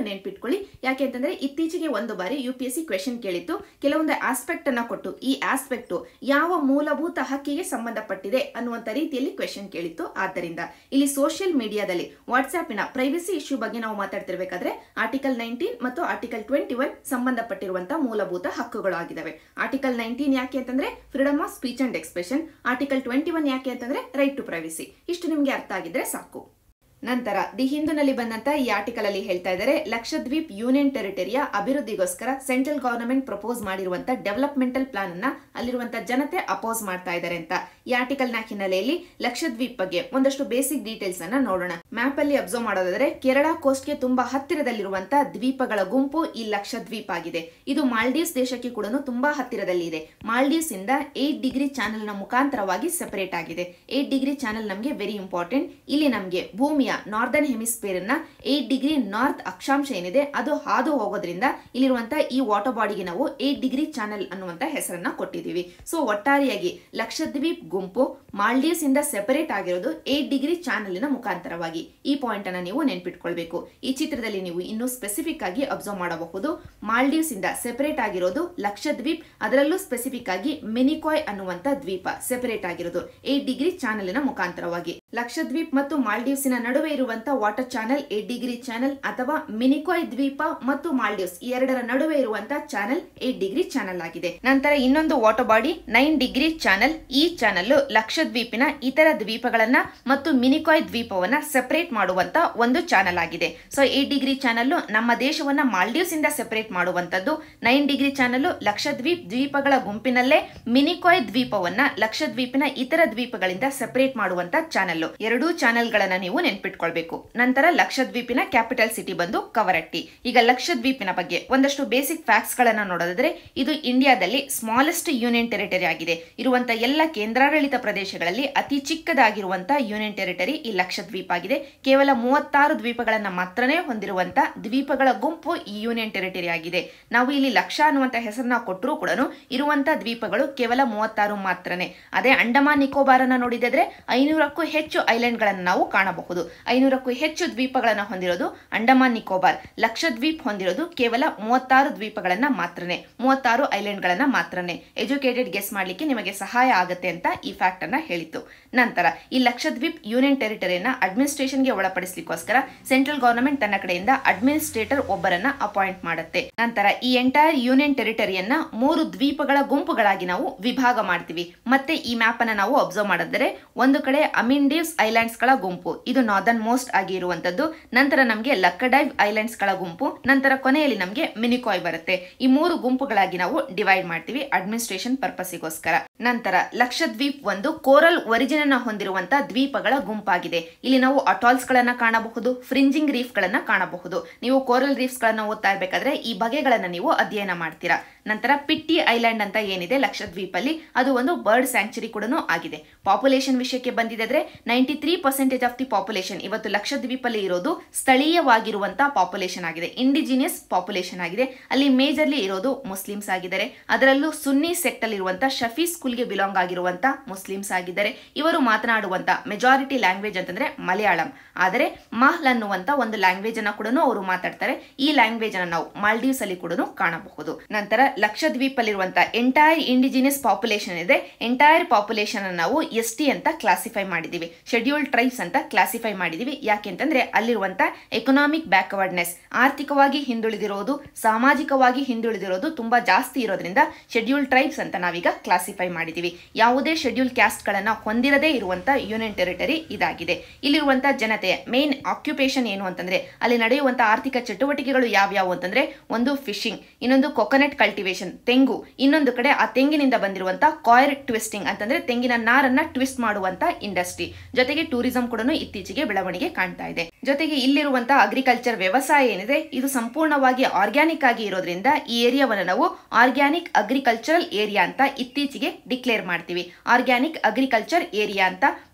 ನೆನ್ಪಿಟ್ಕೊಳ್ಳಿ ಯಾಕೆ ಅಂತಂದ್ರೆ ಇತ್ತೀಚೆಗೆ ಒಂದು ಬಾರಿ U P S C question ಕೇಳಿತ್ತು ಕೆಲವೊಂದು ಆಸ್ಪೆಕ್ಟ್ ಅನ್ನ ಕೊಟ್ಟು ಈ ಆಸ್ಪೆಕ್ಟ್ ಯಾವ ಮೂಲಭೂತ ಹಕ್ಕಿಗೆ ಸಂಬಂಧಪಟ್ಟಿದೆ ಅನ್ನುವಂತ ರೀತಿಯಲ್ಲಿ ಕ್ವೆಶನ್ ಕೇಳಿತ್ತು ಆದ್ದರಿಂದ ಇಲ್ಲಿ ಸೋಷಿಯಲ್ ಮೀಡಿಯಾದಲ್ಲಿ ವಾಟ್ಸ್ಆಪಿನ ಪ್ರೈವಸಿ ಇಶ್ಯೂ ಬಗ್ಗೆ ನಾವು ಮಾತಾಡ್ತಿರ್ಬೇಕಾದ್ರೆ ಆರ್ಟಿಕಲ್ ನೈನ್ಟೀನ್ ಮತ್ತು ಆರ್ಟಿಕಲ್ ಟ್ವೆಂಟಿ ಒನ್ ಸಂಬಂಧಪಟ್ಟಿರುವಂತಹ ಮೂಲಭೂತ ಹಕ್ಕುಗಳು ಆಗಿದಾವೆ ಆರ್ಟಿಕಲ್ ನೈನ್ಟೀನ್ ಯಾಕೆ ಅಂತಂದ್ರೆ freedom of speech and expression article twenty one ಯಾಕೆ ಅಂತಂದ್ರೆ ರೈಟ್ ಟು ಪ್ರೈವಸಿ ಇಷ್ಟು ನಿಮ್ಗೆ ಅರ್ಥ ಆಗಿದ್ರೆ ಸಾಕು ನಂತರ ದಿ ಹಿಂದೂನಲ್ಲಿ ಬಂದಂತ ಈ ಆರ್ಟಿಕಲ್ ಅಲ್ಲಿ ಹೇಳ್ತಾ ಇದ್ದಾರೆ ಲಕ್ಷದ್ವೀಪ್ ಯೂನಿಯನ್ ಟೆರಿಟರಿಯ ಅಭಿವೃದ್ಧಿಗೋಸ್ಕರ ಸೆಂಟ್ರಲ್ ಗವರ್ನಮೆಂಟ್ ಪ್ರಪೋಸ್ ಮಾಡಿರುವಂತ ಡೆವಲಪ್ಮೆಂಟಲ್ ಪ್ಲಾನ್ ಅನ್ನ ಅಲ್ಲಿರುವಂತ ಜನತೆ ಅಪೋಸ್ ಮಾಡ್ತಾ ಇದ್ದಾರೆ ಅಂತ ಈ ಆರ್ಟಿಕಲ್ ನ ಹಿನ್ನೆಲೆಯಲ್ಲಿ ಲಕ್ಷದ್ವೀಪ್ ಬಗ್ಗೆ ಒಂದಷ್ಟು ಬೇಸಿಕ್ ಡೀಟೇಲ್ಸ್ ಅನ್ನ ನೋಡೋಣ ಮ್ಯಾಪ್ ಅಲ್ಲಿ ಅಬ್ಸರ್ವ್ ಮಾಡೋದಾದ್ರೆ ಕೇರಳ ಕೋಸ್ಟ್ ಗೆ ತುಂಬಾ ಹತ್ತಿರದಲ್ಲಿರುವಂತಹ ದ್ವೀಪಗಳ ಗುಂಪು ಈ ಲಕ್ಷದ್ವೀಪ್ ಆಗಿದೆ ಇದು ಮಾಲ್ಡೀವ್ಸ್ ದೇಶಕ್ಕೆ ಕೂಡ ತುಂಬಾ ಹತ್ತಿರದಲ್ಲಿ ಇದೆ ಮಾಲ್ಡೀವ್ಸ್ ಇಂದ ಏಟ್ ಡಿಗ್ರಿ ಚಾನೆಲ್ ನ ಮುಖಾಂತರವಾಗಿ ಸೆಪರೇಟ್ ಆಗಿದೆ ಏಟ್ ಡಿಗ್ರಿ ಚಾನೆಲ್ ನಮಗೆ ವೆರಿ ಇಂಪಾರ್ಟೆಂಟ್ ಇಲ್ಲಿ ನಮಗೆ ಭೂಮಿಯ ನಾರ್ದರ್ನ್ ಹೆಮಿಸ್ಫಿಯರ್ ನ ಏಟ್ ಡಿಗ್ರಿ ನಾರ್ತ್ ಅಕ್ಷಾಂಶ ಏನಿದೆ ಅದು ಹಾದು ಹೋಗೋದ್ರಿಂದ ಇಲ್ಲಿರುವಂತಹ ಈ ವಾಟರ್ ಬಾಡಿಗೆ ನಾವು ಏಟ್ ಡಿಗ್ರಿ ಚಾನೆಲ್ ಅನ್ನುವಂತ ಹೆಸರನ್ನ ಕೊಟ್ಟಿದ್ದೀವಿ ಸೊ ಒಟ್ಟಾರೆಯಾಗಿ ಲಕ್ಷದ್ವೀಪ್ ಗುಂಪು ಮಾಲ್ಡೀವ್ಸ್ ಇಂದ ಸೆಪರೇಟ್ ಆಗಿರೋದು ಏಟ್ ಡಿಗ್ರಿ ಚಾನೆಲ್ನ ಮುಖಾಂತರವಾಗಿ ಈ ಪಾಯಿಂಟ್ ಅನ್ನ ನೀವು ನೆನ್ಪಿಟ್ಕೊಳ್ಬೇಕು ಈ ಚಿತ್ರದಲ್ಲಿ ನೀವು ಇನ್ನೂ ಸ್ಪೆಸಿಫಿಕ್ ಆಗಿ ಅಬ್ಸರ್ವ್ ಮಾಡಬಹುದು ಮಾಲ್ಡೀವ್ಸ್ ಇಂದ ಸೆಪರೇಟ್ ಆಗಿರೋದು ಲಕ್ಷದ್ವೀಪ್ ಅದರಲ್ಲೂ ಸ್ಪೆಸಿಫಿಕ್ ಆಗಿ ಮಿನಿಕಾಯ್ ಅನ್ನುವಂತ ದ್ವೀಪ ಸೆಪರೇಟ್ ಆಗಿರೋದು ಏಟ್ ಡಿಗ್ರಿ ಚಾನೆಲ್ನ ಮುಖಾಂತರವಾಗಿ ಲಕ್ಷದ್ವೀಪ್ ಮತ್ತು ಮಾಲ್ಡೀವ್ಸಿನ ನಡುವೆ ಇರುವಂತಹ water channel eight degree channel ಅಥವಾ ಮಿನಿಕಾಯ್ ದ್ವೀಪ ಮತ್ತು ಮಾಲ್ಡೀವ್ಸ್ ಈ ಎರಡರ ನಡುವೆ ಇರುವಂತಹ ಚಾನೆಲ್ ಏಟ್ ಡಿಗ್ರಿ ಚಾನೆಲ್ ಆಗಿದೆ ನಂತರ ಇನ್ನೊಂದು water body nine degree channel ಈ ಚಾನೆಲ್ ಲಕ್ಷದ್ವೀಪಿನ ಇತರ ದ್ವೀಪಗಳನ್ನ ಮತ್ತು ಮಿನಿಕಾಯ್ ದ್ವೀಪವನ್ನ ಸೆಪರೇಟ್ ಮಾಡುವಂತ ಒಂದು ಚಾನೆಲ್ ಆಗಿದೆ ಸೊ ಏಟ್ ಡಿಗ್ರಿ ಚಾನೆಲ್ ನಮ್ಮ ದೇಶವನ್ನ ಮಾಲ್ಡೀವ್ಸ್ ಇಂದ ಸೆಪರೇಟ್ ಮಾಡುವಂತದ್ದು ನೈನ್ ಡಿಗ್ರಿ ಚಾನೆಲ್ ಲಕ್ಷದ್ವೀಪ್ ದ್ವೀಪಗಳ ಗುಂಪಿನಲ್ಲೇ ಮಿನಿಕಾಯ್ ದ್ವೀಪವನ್ನ ಲಕ್ಷದ್ವೀಪಿನ ಇತರ ದ್ವೀಪಗಳಿಂದ ಸೆಪರೇಟ್ ಮಾಡುವಂತ ಚಾನೆಲ್ ಎರಡೂ ಚಾನೆಲ್ ಗಳನ್ನ ನೀವು ನೆನ್ಪಿಟ್ಕೊಳ್ಬೇಕು ನಂತರ ಲಕ್ಷದ್ವೀಪಿನ ಕ್ಯಾಪಿಟಲ್ ಸಿಟಿ ಬಂದು ಕವರಟ್ಟಿ ಈಗ ಲಕ್ಷದ್ವೀಪಿನ ಬಗ್ಗೆ ಒಂದಷ್ಟು ಬೇಸಿಕ್ ಫ್ಯಾಕ್ಟ್ಸ್ ಗಳನ್ನ ನೋಡೋದಾದ್ರೆ ಇದು ಇಂಡಿಯಾದಲ್ಲಿ ಸ್ಮಾಲೆಸ್ಟ್ ಯೂನಿಯನ್ ಟೆರಿಟರಿ ಆಗಿದೆ ಇರುವಂತ ಎಲ್ಲ ಕೇಂದ್ರಾಡಳಿತ ಪ್ರದೇಶಗಳಲ್ಲಿ ಅತಿ ಚಿಕ್ಕದಾಗಿರುವಂತಹ ಯೂನಿಯನ್ ಟೆರಿಟರಿ ಈ ಲಕ್ಷದ್ವೀಪ್ ಆಗಿದೆ ಕೇವಲ ಮೂವತ್ತಾರು ದ್ವೀಪಗಳನ್ನ ಮಾತ್ರನೇ ಹೊಂದಿರುವಂತ ದ್ವೀಪಗಳ ಗುಂಪು ಈ ಯೂನಿಯನ್ ಟೆರಿಟರಿ ಆಗಿದೆ ನಾವು ಇಲ್ಲಿ ಲಕ್ಷ ಅನ್ನುವಂತ ಹೆಸರನ್ನ ಕೊಟ್ಟರೂ ಕೂಡ ಇರುವಂತ ದ್ವೀಪಗಳು ಕೇವಲ ಮೂವತ್ತಾರು ಮಾತ್ರನೇ ಅದೇ ಅಂಡಮಾನ್ ನಿಕೋಬಾರ್ ಅನ್ನ ನೋಡಿದ್ರೆ ಐನೂರಕ್ಕೂ ಹೆಚ್ಚು ಐಲ್ಯಾಂಡ್ ಗಳನ್ನ ನಾವು ಕಾಣಬಹುದು ಐನೂರಕ್ಕೂ ಹೆಚ್ಚು ದ್ವೀಪಗಳನ್ನ ಹೊಂದಿರೋದು ಅಂಡಮಾನ್ ನಿಕೋಬಾರ್ ಲಕ್ಷದ್ವೀಪ್ ಹೊಂದಿರೋದು ಕೇವಲ ಮೂವತ್ತಾರು ದ್ವೀಪಗಳನ್ನ ಮಾತ್ರನೇ ಮೂವತ್ತಾರು ಐಲ್ಯಾಂಡ್ ಗಳನ್ನ ಮಾತ್ರನೇ ಎಜುಕೇಟೆಡ್ ಗೆಸ್ ಮಾಡ್ಲಿಕ್ಕೆ ನಿಮಗೆ ಸಹಾಯ ಆಗುತ್ತೆ ಅಂತ ಈ ಫ್ಯಾಕ್ಟ್ ಅನ್ನ ಹೇಳಿತ್ತು ನಂತರ ಈ ಲಕ್ಷದ್ವೀಪ್ ಯೂನಿಯನ್ ಟೆರಿಟರಿಯನ್ನ ಅಡ್ಮಿನಿಸ್ಟ್ರೇಷನ್ಗೆ ಒಳಪಡಿಸಲಿಕ್ಕೋಸ್ಕರ ಸೆಂಟ್ರಲ್ ಗವರ್ನಮೆಂಟ್ ತನ್ನ ಕಡೆಯಿಂದ ಅಡ್ಮಿನಿಸ್ಟ್ರೇಟರ್ ಒಬ್ಬರನ್ನ ಅಪಾಯಿಂಟ್ ಮಾಡುತ್ತೆ ನಂತರ ಈ ಎಂಟೈರ್ ಯೂನಿಯನ್ ಟೆರಿಟರಿಯನ್ನ ಮೂರು ದ್ವೀಪಗಳ ಗುಂಪುಗಳಾಗಿ ನಾವು ವಿಭಾಗ ಮಾಡ್ತೀವಿ ಮತ್ತೆ ಈ ಮ್ಯಾಪ್ ಅನ್ನ ನಾವು ಅಬ್ಸರ್ವ್ ಮಾಡಿದ್ರೆ ಒಂದು ಕಡೆ ಅಮಿಂಡೀವ್ಸ್ ಐಲ್ಯಾಂಡ್ಸ್ ಗಳ ಗುಂಪು ಇದು ನಾರ್ದರ್ನ್ ಮೋಸ್ಟ್ ಆಗಿ ಇರುವಂತದ್ದು ನಂತರ ನಮಗೆ ಲಕ್ಕಡೈವ್ ಐಲ್ಯಾಂಡ್ಸ್ ಗಳ ಗುಂಪು ನಂತರ ಕೊನೆಯಲ್ಲಿ ನಮಗೆ ಮಿನಿಕಾಯ್ ಬರುತ್ತೆ ಈ ಮೂರು ಗುಂಪುಗಳಾಗಿ ನಾವು ಡಿವೈಡ್ ಮಾಡ್ತೀವಿ ಅಡ್ಮಿನಿಸ್ಟ್ರೇಷನ್ ಪರ್ಪಸ್ಗೋಸ್ಕರ ನಂತರ ಲಕ್ಷದ್ವೀಪ್ ಒಂದು ಕೋರಲ್ ಒರಿಜಿನ್ ಅನ್ನ ಹೊಂದಿರುವಂತಹ ದ್ವೀಪಗಳ ಗುಂಪಾಗಿದೆ ಇಲ್ಲಿ ನಾವು ಅಟಾಲ್ಸ್ ಗಳನ್ನ ಕಾಣಬಹುದು ಫ್ರಿಂಜಿಂಗ್ ರೀಫ್ ಗಳನ್ನ ಕಾಣಬಹುದು ನೀವು ಕೋರಲ್ ರೀಫ್ಸ್ ಗಳನ್ನ ಓದ್ತಾ ಇರ್ಬೇಕಾದ್ರೆ ಈ ಬಗೆಗಳನ್ನ ನೀವು ಅಧ್ಯಯನ ಮಾಡ್ತೀರಾ ನಂತರ ಪಿಟ್ಟಿ ಐಲ್ಯಾಂಡ್ ಅಂತ ಏನಿದೆ ಲಕ್ಷದ್ವೀಪ್ ಅಲ್ಲಿ ಅದು ಒಂದು ಬರ್ಡ್ ಸ್ಯಾಂಕ್ಚುರಿ ಕೂಡ ಆಗಿದೆ ಪಾಪ್ಯುಲೇಷನ್ ವಿಷಯಕ್ಕೆ ಬಂದಿದ್ರೆ ninety three percentage of the population ಇವತ್ತು ಲಕ್ಷದ್ವೀಪ್ ಅಲ್ಲಿ ಇರೋದು ಸ್ಥಳೀಯವಾಗಿರುವಂತಹ ಪಾಪ್ಯುಲೇಷನ್ ಆಗಿದೆ ಇಂಡಿಜಿನಿಯಸ್ ಪಾಪ್ಯುಲೇಷನ್ ಆಗಿದೆ ಅಲ್ಲಿ ಮೇಜರ್ಲಿ ಇರೋದು ಮುಸ್ಲಿಮ್ಸ್ ಆಗಿದ್ದಾರೆ ಅದರಲ್ಲೂ ಸುನ್ನಿ ಸೆಕ್ಟ್ ಅಲ್ಲಿ ಇರುವಂತಹ ಶಫಿ ಸ್ಕೂಲ್ಗೆ ಬಿಲಾಂಗ್ ಆಗಿರುವಂತ ಮುಸ್ಲಿಮ್ಸ್ ಆಗಿದ್ದಾರೆ ಇವರು ಮಾತನಾಡುವಂತ ಮೆಜಾರಿಟಿ ಲ್ಯಾಂಗ್ವೇಜ್ ಅಂತಂದ್ರೆ ಮಲಯಾಳಂ ಆದರೆ ಮಹಲ್ ಅನ್ನುವಂತ ಒಂದು ಲ್ಯಾಂಗ್ವೇಜ್ ಅನ್ನ ಕೂಡ ಅವರು ಮಾತಾಡ್ತಾರೆ ಈ ಲ್ಯಾಂಗ್ವೇಜ್ ಅನ್ನ ನಾವು ಮಾಲ್ಡೀವ್ಸ್ ಅಲ್ಲಿ ಕೂಡ ಕಾಣಬಹುದು ನಂತರ ಲಕ್ಷದ್ವೀಪ್ ಅಲ್ಲಿರುವಂತಹ ಎಂಟೈರ್ ಇಂಡಿಜಿನಿಯಸ್ ಪಾಪ್ಯುಲೇಷನ್ ಇದೆ ಎಂಟೈರ್ ಪಾಪ್ಯುಲೇಷನ್ ನಾವು ಎಸ್ ಟಿ ಅಂತ ಕ್ಲಾಸಿಫೈ ಮಾಡಿದೀವಿ ಶೆಡ್ಯೂಲ್ಡ್ ಟ್ರೈಬ್ಸ್ ಅಂತ ಕ್ಲಾಸಿಫೈ ಮಾಡಿದೀವಿ ಯಾಕೆಂತಂದ್ರೆ ಅಲ್ಲಿರುವಂತ ಎಕನಾಮಿಕ್ ಬ್ಯಾಕ್ವರ್ಡ್ನೆಸ್ ಆರ್ಥಿಕವಾಗಿ ಹಿಂದುಳಿದಿರೋದು ಸಾಮಾಜಿಕವಾಗಿ ಹಿಂದುಳಿದಿರೋದು ತುಂಬಾ ಜಾಸ್ತಿ ಇರೋದ್ರಿಂದ ಶೆಡ್ಯೂಲ್ ಟ್ರೈಬ್ಸ್ ಅಂತ ನಾವೀಗ ಕ್ಲಾಸಿಫೈ ಮಾಡಿದೀವಿ ಯಾವುದೇ ಶೆಡ್ಯೂಲ್ ಕ್ಯಾಸ್ಟ್ ಗಳನ್ನ ಹೊಂದಿರದೇ ಇರುವಂತ ಯೂನಿಯನ್ ಟೆರಿಟರಿ ಇದಾಗಿದೆ ಇಲ್ಲಿರುವಂತಹ ಜನತೆಯ ಮೇನ್ ಆಕ್ಯುಪೇಷನ್ ಏನು ಅಂತಂದ್ರೆ ಅಲ್ಲಿ ನಡೆಯುವಂತಹ ಆರ್ಥಿಕ ಚಟುವಟಿಕೆಗಳು ಯಾವ್ಯಾವು ಅಂತಂದ್ರೆ ಒಂದು ಫಿಶಿಂಗ್ ಇನ್ನೊಂದು ಕೊಕೊನಟ್ ಕಲ್ಟಿವೇಶನ್ ತೆಂಗು ಇನ್ನೊಂದು ಕಡೆ ಆ ತೆಂಗಿನಿಂದ ಬಂದಿರುವಂತಹ ಕಾಯರ್ ಟ್ವಿಸ್ಟಿಂಗ್ ಅಂತಂದ್ರೆ ತೆಂಗಿನ ನಾರನ್ನ ಟ್ವಿಸ್ಟ್ ಮಾಡುವಂತ ಇಂಡಸ್ಟ್ರಿ ಜೊತೆಗೆ ಟೂರಿಸಂ ಕೂಡ ಇತ್ತೀಚೆಗೆ ಬೆಳವಣಿಗೆ ಕಾಣ್ತಾ ಇದೆ ಜೊತೆಗೆ ಇಲ್ಲಿರುವಂತಹ ಅಗ್ರಿಕಲ್ಚರ್ ವ್ಯವಸಾಯ ಏನಿದೆ ಇದು ಸಂಪೂರ್ಣವಾಗಿ ಆರ್ಗ್ಯಾನಿಕ್ ಆಗಿ ಇರೋದ್ರಿಂದ ಈ ಏರಿಯಾವನ್ನು ನಾವು ಆರ್ಗ್ಯಾನಿಕ್ ಅಗ್ರಿಕಲ್ಚರಲ್ ಏರಿಯಾ ಅಂತ ಇತ್ತೀಚೆಗೆ ಡಿಕ್ಲೇರ್ ಮಾಡ್ತೀವಿ ಆರ್ಗ್ಯಾನಿಕ್ ಅಗ್ರಿಕಲ್ಚರ್ ಏರಿಯಾ ಅಂತ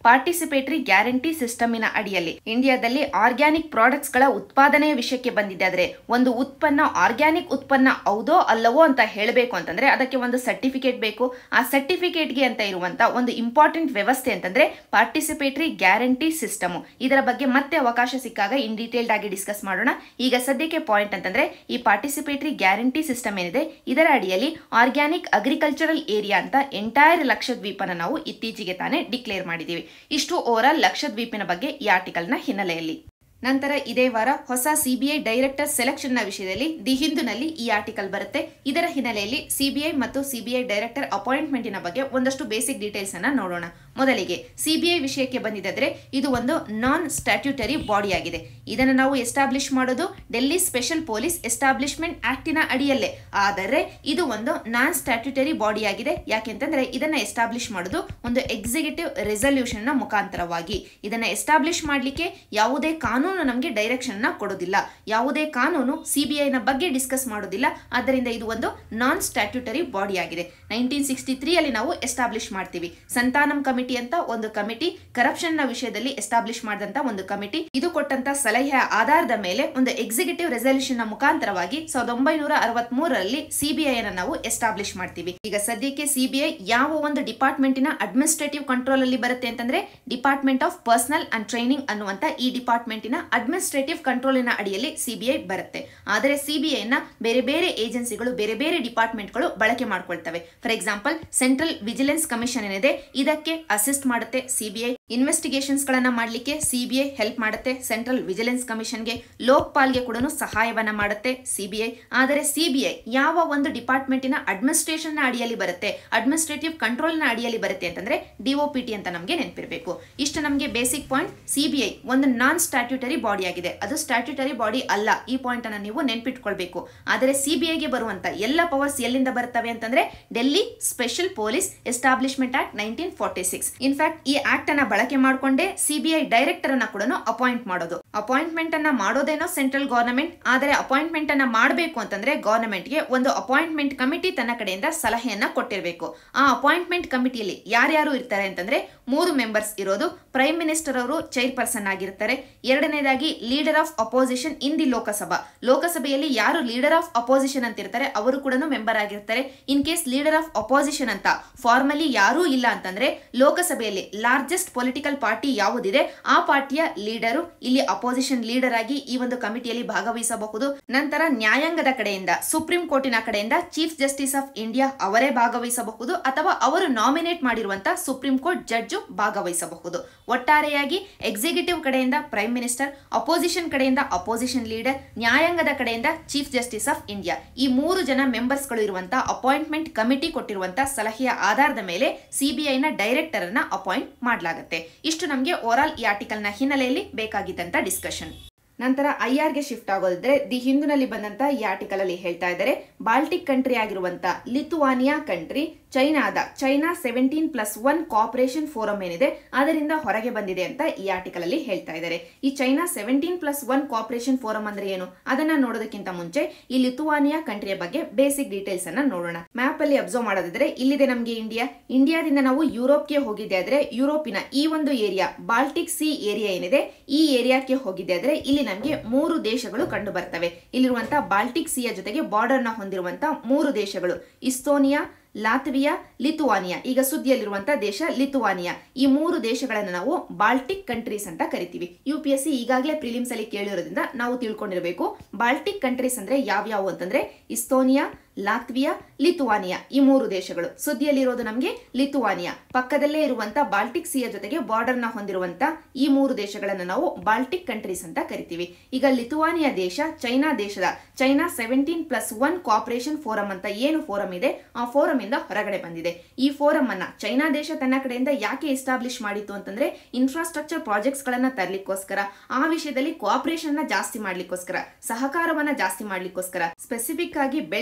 ಪಾರ್ಟಿಸಿಪೇಟರಿ ಗ್ಯಾರಂಟಿ ಸಿಸ್ಟಮಿನ ಅಡಿಯಲ್ಲಿ ಇಂಡಿಯಾದಲ್ಲಿ ಆರ್ಗ್ಯಾನಿಕ್ ಪ್ರಾಡಕ್ಟ್ಸ್ ಗಳ ಉತ್ಪಾದನೆಯ ವಿಷಯಕ್ಕೆ ಬಂದಿದ್ದಾದ್ರೆ ಒಂದು ಉತ್ಪನ್ನ ಆರ್ಗ್ಯಾನಿಕ್ ಉತ್ಪನ್ನ ಹೌದೋ ಅಲ್ಲವೋ ಅಂತ ಹೇಳಬೇಕು ಅಂತಂದ್ರೆ ಅದಕ್ಕೆ ಒಂದು ಸರ್ಟಿಫಿಕೇಟ್ ಬೇಕು ಆ ಸರ್ಟಿಫಿಕೇಟ್ಗೆ ಅಂತ ಇರುವಂತ ಒಂದು ಇಂಪಾರ್ಟೆಂಟ್ ವ್ಯವಸ್ಥೆ ಅಂತಂದ್ರೆ ಪಾರ್ಟಿಸಿಪೇಟರಿ ಗ್ಯಾರಂಟಿ ಸಿಸ್ಟಮ್ ಇದರ ಬಗ್ಗೆ ಮತ್ತೆ ಅವಕಾಶ ಸಿಕ್ಕಾಗ ಇನ್ ಡೀಟೇಲ್ಡ್ ಆಗಿ ಡಿಸ್ಕಸ್ ಮಾಡೋಣ ಈಗ ಸದ್ಯಕ್ಕೆ ಪಾಯಿಂಟ್ ಅಂತಂದ್ರೆ ಈ ಪಾರ್ಟಿಸಿಪೇಟರಿ ಗ್ಯಾರಂಟಿ ಸಿಸ್ಟಮ್ ಏನಿದೆ ಇದರ ಅಡಿಯಲ್ಲಿ ಆರ್ಗ್ಯಾನಿಕ್ ಅಗ್ರಿಕಲ್ಚರಲ್ ಏರಿಯಾ ಅಂತ ಎಂಟೈರ್ ಲಕ್ಷದ್ವೀಪನ ನಾವು ಇತ್ತೀಚೆಗೆ ತಾನೇ ಡಿಕ್ಲೇರ್ ಮಾಡಿದ್ದೀವಿ ಇಷ್ಟು ಓವರ್ ಆಲ್ ಲಕ್ಷದ್ವೀಪಿನ ಬಗ್ಗೆ ಈ ಆರ್ಟಿಕಲ್ನ ಹಿನ್ನೆಲೆಯಲ್ಲಿ ನಂತರ ಇದೇ ವಾರ ಹೊಸ ಸಿಬಿಐ ಡೈರೆಕ್ಟರ್ ಸೆಲೆಕ್ಷನ್ ನ ವಿಷಯದಲ್ಲಿ ದಿ ಹಿಂದೂನಲ್ಲಿ ಈ ಆರ್ಟಿಕಲ್ ಬರುತ್ತೆ ಇದರ ಹಿನ್ನೆಲೆಯಲ್ಲಿ ಸಿಬಿಐ ಮತ್ತು ಸಿಬಿಐ ಡೈರೆಕ್ಟರ್ ಅಪಾಯಿಂಟ್ಮೆಂಟಿನ ಬಗ್ಗೆ ಒಂದಷ್ಟು ಬೇಸಿಕ್ ಡೀಟೇಲ್ಸ್ ಅನ್ನ ನೋಡೋಣ ಮೊದಲಿಗೆ ಸಿಬಿಐ ವಿಷಯಕ್ಕೆ ಬಂದಿದ್ದರೆ ಇದು ಒಂದು ನಾನ್ ಸ್ಟ್ಯಾಟ್ಯೂಟರಿ ಬಾಡಿ ಆಗಿದೆ ಇದನ್ನು ನಾವು ಎಸ್ಟಾಬ್ಲಿಷ್ ಮಾಡೋದು ಡೆಲ್ಲಿ ಸ್ಪೆಷಲ್ ಪೊಲೀಸ್ ಎಸ್ಟಾಬ್ಲಿಷ್ಮೆಂಟ್ ಆಕ್ಟಿನ ಅಡಿಯಲ್ಲೇ ಆದರೆ ಇದು ಒಂದು ನಾನ್ ಸ್ಟ್ಯಾಟ್ಯೂಟರಿ ಬಾಡಿ ಆಗಿದೆ ಯಾಕೆಂತಂದ್ರೆ ಇದನ್ನ ಎಸ್ಟಾಬ್ಲಿಷ್ ಮಾಡೋದು ಒಂದು ಎಕ್ಸಿಕ್ಯೂಟಿವ್ ರೆಸಲ್ಯೂಷನ್ ನ ಮುಖಾಂತರವಾಗಿ ಇದನ್ನ ಎಸ್ಟಾಬ್ಲಿಷ್ ಮಾಡಲಿಕ್ಕೆ ಯಾವುದೇ ಕಾನೂನು ನಮಗೆ ಡೈರೆಕ್ಷನ್ ನ ಕೊಡೋದಿಲ್ಲ ಯಾವುದೇ ಕಾನೂನು ಸಿಬಿಐ ನ ಬಗ್ಗೆ ಡಿಸ್ಕಸ್ ಮಾಡೋದಿಲ್ಲ ಆದ್ದರಿಂದ ಇದು ಒಂದು ನಾನ್ ಸ್ಟ್ಯಾಟ್ಯೂಟರಿ ಬಾಡಿ ಆಗಿದೆ ನೈನ್ಟೀನ್ ಸಿಕ್ಸ್ಟಿ ತ್ರೀ ಅಲ್ಲಿ ನಾವು ಎಸ್ಟಾಬ್ಲಿಷ್ ಮಾಡ್ತೀವಿ ಸಂತಾನಂ ಕಮಿಟಿ ಅಂತ ಒಂದು ಕಮಿಟಿ ಕರಪ್ಷನ್ ನ ವಿಷಯದಲ್ಲಿ ಎಸ್ಟಾಬ್ಲಿಷ್ ಮಾಡಿದಂತ ಒಂದು ಕಮಿಟಿ ಇದು ಕೊಟ್ಟಂತ ಸಲಹೆಯ ಆಧಾರದ ಮೇಲೆ ಒಂದು ಎಕ್ಸಿಕ್ಯೂಟಿವ್ ರೆಸಲ್ಯೂಷನ್ ನ ಮುಖಾಂತರವಾಗಿ ಸಾವಿರದ ಒಂಬೈನೂರ ಅರವತ್ ಮೂರರಲ್ಲಿ ಸಿಬಿಐ ಅನ್ನ ನಾವು ಎಸ್ಟಾಬ್ಲಿಷ್ ಮಾಡ್ತೀವಿ ಈಗ ಸದ್ಯಕ್ಕೆ ಸಿಬಿಐ ಯಾವ ಒಂದು ಡಿಪಾರ್ಟ್ಮೆಂಟಿನ ಅಡ್ಮಿನಿಸ್ಟ್ರೇಟಿವ್ ಕಂಟ್ರೋಲ್ ಅಲ್ಲಿ ಬರುತ್ತೆ ಅಂತಂದ್ರೆ department of personnel and training ಅನ್ನುವಂತ ಈ ಡಿಪಾರ್ಟ್ಮೆಂಟಿನ ಅಡ್ಮಿನಿಸ್ಟ್ರೇಟಿವ್ ಕಂಟ್ರೋಲಿನ ಅಡಿಯಲ್ಲಿ ಸಿಬಿಐ ಬರುತ್ತೆ ಆದರೆ ಸಿಬಿಐ ನ ಬೇರೆ ಬೇರೆ ಏಜೆನ್ಸಿಗಳು ಬೇರೆ ಬೇರೆ ಡಿಪಾರ್ಟ್ಮೆಂಟ್ಗಳು ಬಳಕೆ ಮಾಡ್ಕೊಳ್ತವೆ for example central vigilance commission ಏನಿದೆ ಇದಕ್ಕೆ ಅಸಿಸ್ಟ್ ಮಾಡುತ್ತೆ ಸಿಬಿಐ ಇನ್ವೆಸ್ಟಿಗೇಷನ್ಸ್ ಗಳನ್ನ ಮಾಡಲಿಕ್ಕೆ ಸಿಬಿಐ ಹೆಲ್ಪ್ ಮಾಡುತ್ತೆ ಸೆಂಟ್ರಲ್ ವಿಜಿಲೆನ್ಸ್ ಕಮಿಷನ್ಗೆ ಲೋಕ್ಪಾಲ್ಗೆ ಕೂಡ ಸಹಾಯವನ್ನ ಮಾಡುತ್ತೆ ಸಿಬಿಐ ಆದರೆ ಸಿಬಿಐ ಯಾವ ಒಂದು ಡಿಪಾರ್ಟ್ಮೆಂಟಿನ ಅಡ್ಮಿನಿಸ್ಟ್ರೇಷನ್ ನ ಅಡಿಯಲ್ಲಿ ಬರುತ್ತೆ ಅಡ್ಮಿನಿಸ್ಟ್ರೇಟಿವ್ ಕಂಟ್ರೋಲ್ ನ ಅಡಿಯಲ್ಲಿ ಬರುತ್ತೆ ಅಂತಂದ್ರೆ ಡಿಒಪಿಟಿ ಅಂತ ನಮಗೆ ನೆನಪಿರಬೇಕು ಇಷ್ಟು ನಮಗೆ ಬೇಸಿಕ್ ಪಾಯಿಂಟ್ ಸಿಬಿಐ ಒಂದು ನಾನ್ ಸ್ಟ್ಯಾಟ್ಯೂಟರಿ ಬಾಡಿ ಆಗಿದೆ ಅದು ಸ್ಟ್ಯಾಟ್ಯೂಟರಿ ಬಾಡಿ ಅಲ್ಲ ಈ ಪಾಯಿಂಟ್ ಅನ್ನ ನೀವು ನೆನ್ಪಿಟ್ಕೊಳ್ಬೇಕು ಆದರೆ ಸಿಬಿಐಗೆ ಬರುವಂತ ಎಲ್ಲ ಪವರ್ಸ್ ಎಲ್ಲಿಂದ ಬರ್ತವೆ ಅಂತಂದ್ರೆ Delhi special police establishment act nineteen forty six in fact ಈ ಆಕ್ಟ್ ಅನ್ನ ಬಳಕೆ ಮಾಡಿಕೊಂಡೇ ಸಿಬಿಐ ಡೈರೆಕ್ಟರ್ ಅನ್ನ ಕೂಡ ಅಪಾಯಿಂಟ್ ಮಾಡೋದು ಅಪಾಯಿಂಟ್ಮೆಂಟ್ ಅನ್ನ ಮಾಡೋದೇನೋ ಸೆಂಟ್ರಲ್ ಗವರ್ನಮೆಂಟ್ ಆದರೆ ಅಪಾಯಿಂಟ್ಮೆಂಟ್ ಅನ್ನ ಮಾಡಬೇಕು ಅಂತಂದ್ರೆ ಗವರ್ನಮೆಂಟ್ ಗೆ ಒಂದು ಅಪಾಯಿಂಟ್ಮೆಂಟ್ ಕಮಿಟಿ ತನ್ನ ಕಡೆಯಿಂದ ಸಲಹೆಯನ್ನ ಕೊಟ್ಟಿರಬೇಕು ಆ ಅಪಾಯಿಂಟ್ಮೆಂಟ್ ಕಮಿಟಿಯಲ್ಲಿ ಯಾರ್ಯಾರು ಇರ್ತಾರೆ ಅಂತಂದ್ರೆ ಮೂರು ಮೆಂಬರ್ಸ್ ಇರೋದು ಪ್ರೈಮ್ ಮಿನಿಸ್ಟರ್ ಅವರು ಚೈರ್ಪರ್ಸನ್ ಆಗಿರ್ತಾರೆ ಎರಡನೇದಾಗಿ leader of opposition in the Lok Sabha ಲೋಕಸಭೆಯಲ್ಲಿ ಯಾರು ಲೀಡರ್ ಆಫ್ ಅಪೋಸಿಷನ್ ಅಂತ ಇರ್ತಾರೆ ಅವರು ಕೂಡ ಮೆಂಬರ್ ಆಗಿರ್ತಾರೆ in case leader of opposition ಅಂತ ಫಾರ್ಮಲಿ ಯಾರೂ ಇಲ್ಲ ಅಂತಂದ್ರೆ ಲೋಕಸಭೆಯಲ್ಲಿ ಲಾರ್ಜೆಸ್ಟ್ ಪೊಲಿಟಿಕಲ್ ಪಾರ್ಟಿ ಯಾವುದಿದೆ ಆ ಪಾರ್ಟಿಯ ಲೀಡರು ಇಲ್ಲಿ ಅಪೋಸಿಷನ್ ಲೀಡರ್ ಆಗಿ ಈ ಒಂದು ಕಮಿಟಿಯಲ್ಲಿ ಭಾಗವಹಿಸಬಹುದು ನಂತರ ನ್ಯಾಯಾಂಗದ ಕಡೆಯಿಂದ ಸುಪ್ರೀಂ ಕೋರ್ಟಿನ ಕಡೆಯಿಂದ ಚೀಫ್ ಜಸ್ಟಿಸ್ ಆಫ್ ಇಂಡಿಯಾ ಅವರೇ ಭಾಗವಹಿಸಬಹುದು ಅಥವಾ ಅವರು ನಾಮಿನೇಟ್ ಮಾಡಿರುವಂತಹ ಸುಪ್ರೀಂ ಕೋರ್ಟ್ ಜಡ್ಜು ಭಾಗವಹಿಸಬಹುದು ಒಟ್ಟಾರೆಯಾಗಿ ಎಕ್ಸಿಕ್ಯೂಟಿವ್ ಕಡೆಯಿಂದ ಪ್ರೈಮ್ ಮಿನಿಸ್ಟರ್ ಅಪೋಸಿಷನ್ ಕಡೆಯಿಂದ ಅಪೋಸಿಷನ್ ಲೀಡರ್ ನ್ಯಾಯಾಂಗದ ಕಡೆಯಿಂದ ಚೀಫ್ ಜಸ್ಟಿಸ್ ಆಫ್ ಇಂಡಿಯಾ ಈ ಮೂರು ಜನ ಮೆಂಬರ್ಸ್ಗಳು ಇರುವಂತಹ ಅಪಾಯಿಂಟ್ಮೆಂಟ್ ಕಮಿಟಿ ಕೊಟ್ಟಿರುವಂತಹ ಸಲಹೆಯ ಆಧಾರದ ಮೇಲೆ ಸಿಬಿಐನ ಡೈರೆಕ್ಟರ್ ಅನ್ನ ಅಪಾಯಿಂಟ್ ಮಾಡಲಾಗುತ್ತೆ ಇಷ್ಟು ನಮಗೆ ಓವರಾಲ್ ಈ ಆರ್ಟಿಕಲ್ ನ ಹಿನ್ನೆಲೆಯಲ್ಲಿ ಬೇಕಾಗಿದ್ದಂತ ಡಿಸ್ಕಷನ್ ನಂತರ ಐ ಗೆ ಶಿಫ್ಟ್ ಆಗೋದಿದ್ರೆ ದಿ ಹಿಂದೂನಲ್ಲಿ ಬಂದಂತ ಈ ಆರ್ಟಿಕಲ್ ಅಲ್ಲಿ ಹೇಳ್ತಾ ಇದ್ದಾರೆ ಬಾಲ್ಟಿಕ್ ಕಂಟ್ರಿ ಆಗಿರುವಂತ ಲಿಥುವಾನಿಯಾ ಕಂಟ್ರಿ ಚೈನಾದ China seventeen plus one cooperation forum ಏನಿದೆ ಅದರಿಂದ ಹೊರಗೆ ಬಂದಿದೆ ಅಂತ ಈ ಆರ್ಟಿಕಲ್ ಅಲ್ಲಿ ಹೇಳ್ತಾ ಇದ್ದಾರೆ ಈ China seventeen plus one cooperation forum ಅಂದ್ರೆ ಏನು ಅದನ್ನ ನೋಡೋದಕ್ಕಿಂತ ಮುಂಚೆ ಈ ಲಿಥುವಾನಿಯಾ ಕಂಟ್ರಿಯ ಬಗ್ಗೆ ಬೇಸಿಕ್ ಡೀಟೇಲ್ಸ್ ಅನ್ನ ನೋಡೋಣ ಮ್ಯಾಪ್ ಅಲ್ಲಿ ಅಬ್ಸರ್ವ್ ಮಾಡೋದಿದ್ರೆ ಇಲ್ಲಿದೆ ನಮಗೆ ಇಂಡಿಯಾ ಇಂಡಿಯಾದಿಂದ ನಾವು ಯುರೋಪ್ಗೆ ಹೋಗಿದ್ದೆ ಆದ್ರೆ ಯುರೋಪಿನ ಈ ಒಂದು ಏರಿಯಾ ಬಾಲ್ಟಿಕ್ ಸಿ ಏರಿಯಾ ಏನಿದೆ ಈ ಏರಿಯಾಕ್ಕೆ ಹೋಗಿದ್ದೆ ಆದ್ರೆ ಇಲ್ಲಿ ನಮಗೆ ಮೂರು ದೇಶಗಳು ಕಂಡು ಬರ್ತವೆ ಇಲ್ಲಿರುವಂತಹ ಬಾಲ್ಟಿಕ್ ಸಿಯ ಜೊತೆಗೆ ಬಾರ್ಡರ್ ನ ಹೊಂದಿರುವಂತಹ ಮೂರು ದೇಶಗಳು ಇಸ್ತೋನಿಯಾ ಲಾತ್ವಿಯಾ ಲಿಥುವಾನಿಯಾ ಈಗ ಸುದ್ದಿಯಲ್ಲಿರುವಂತಹ ದೇಶ ಲಿಥುವಾನಿಯಾ ಈ ಮೂರು ದೇಶಗಳನ್ನು ನಾವು ಬಾಲ್ಟಿಕ್ ಕಂಟ್ರೀಸ್ ಅಂತ ಕರಿತೀವಿ ಯು ಪಿ ಎಸ್ ಸಿ ಈಗಾಗಲೇ ಪ್ರಿಲಿಮ್ಸ್ ಅಲ್ಲಿ ಕೇಳಿರೋದ್ರಿಂದ ನಾವು ತಿಳ್ಕೊಂಡಿರಬೇಕು ಬಾಲ್ಟಿಕ್ ಕಂಟ್ರೀಸ್ ಅಂದ್ರೆ ಯಾವ್ಯಾವು ಅಂತಂದ್ರೆ ಇಸ್ತೋನಿಯಾ ಲಾತ್ವಿಯಾ ಲಿಥುವಾನಿಯಾ ಈ ಮೂರು ದೇಶಗಳು ಸುದ್ದಿಯಲ್ಲಿರೋದು ನಮಗೆ ಲಿಥುವಾನಿಯಾ ಪಕ್ಕದಲ್ಲೇ ಇರುವಂತ ಬಾಲ್ಟಿಕ್ ಸಿಯ ಜೊತೆಗೆ ಬಾರ್ಡರ್ ನ ಹೊಂದಿರುವಂತ ಈ ಮೂರು ದೇಶಗಳನ್ನು ನಾವು ಬಾಲ್ಟಿಕ್ ಕಂಟ್ರೀಸ್ ಅಂತ ಕರಿತೀವಿ ಈಗ ಲಿಥುವಾನಿಯಾ ದೇಶ ಚೈನಾ ದೇಶದ China seventeen plus one cooperation forum ಅಂತ ಏನು ಫೋರಂ ಇದೆ ಆ ಫೋರಂ ಇಂದ ಹೊರಗಡೆ ಬಂದಿದೆ ಈ ಫೋರಂ ಅನ್ನ ಚೈನಾ ದೇಶ ತನ್ನ ಕಡೆಯಿಂದ ಯಾಕೆ ಎಸ್ಟಾಬ್ಲಿಷ್ ಮಾಡಿತ್ತು ಅಂತಂದ್ರೆ ಇನ್ಫ್ರಾಸ್ಟ್ರಕ್ಚರ್ ಪ್ರಾಜೆಕ್ಟ್ಸ್ ಗಳನ್ನ ತರಲಿಕ್ಕೋಸ್ಕರ ಆ ವಿಷಯದಲ್ಲಿ ಕೋಆಪರೇಷನ್ ನ ಜಾಸ್ತಿ ಮಾಡ್ಲಿಕ್ಕೋಸ್ಕರ ಸಹಕಾರವನ್ನ ಜಾಸ್ತಿ ಮಾಡ್ಲಿಕ್ಕೋಸ್ಕರ ಸ್ಪೆಸಿಫಿಕ್ ಆಗಿ ಬೆಲ್ಟ್ ಅಂಡ್ ರೋಡ್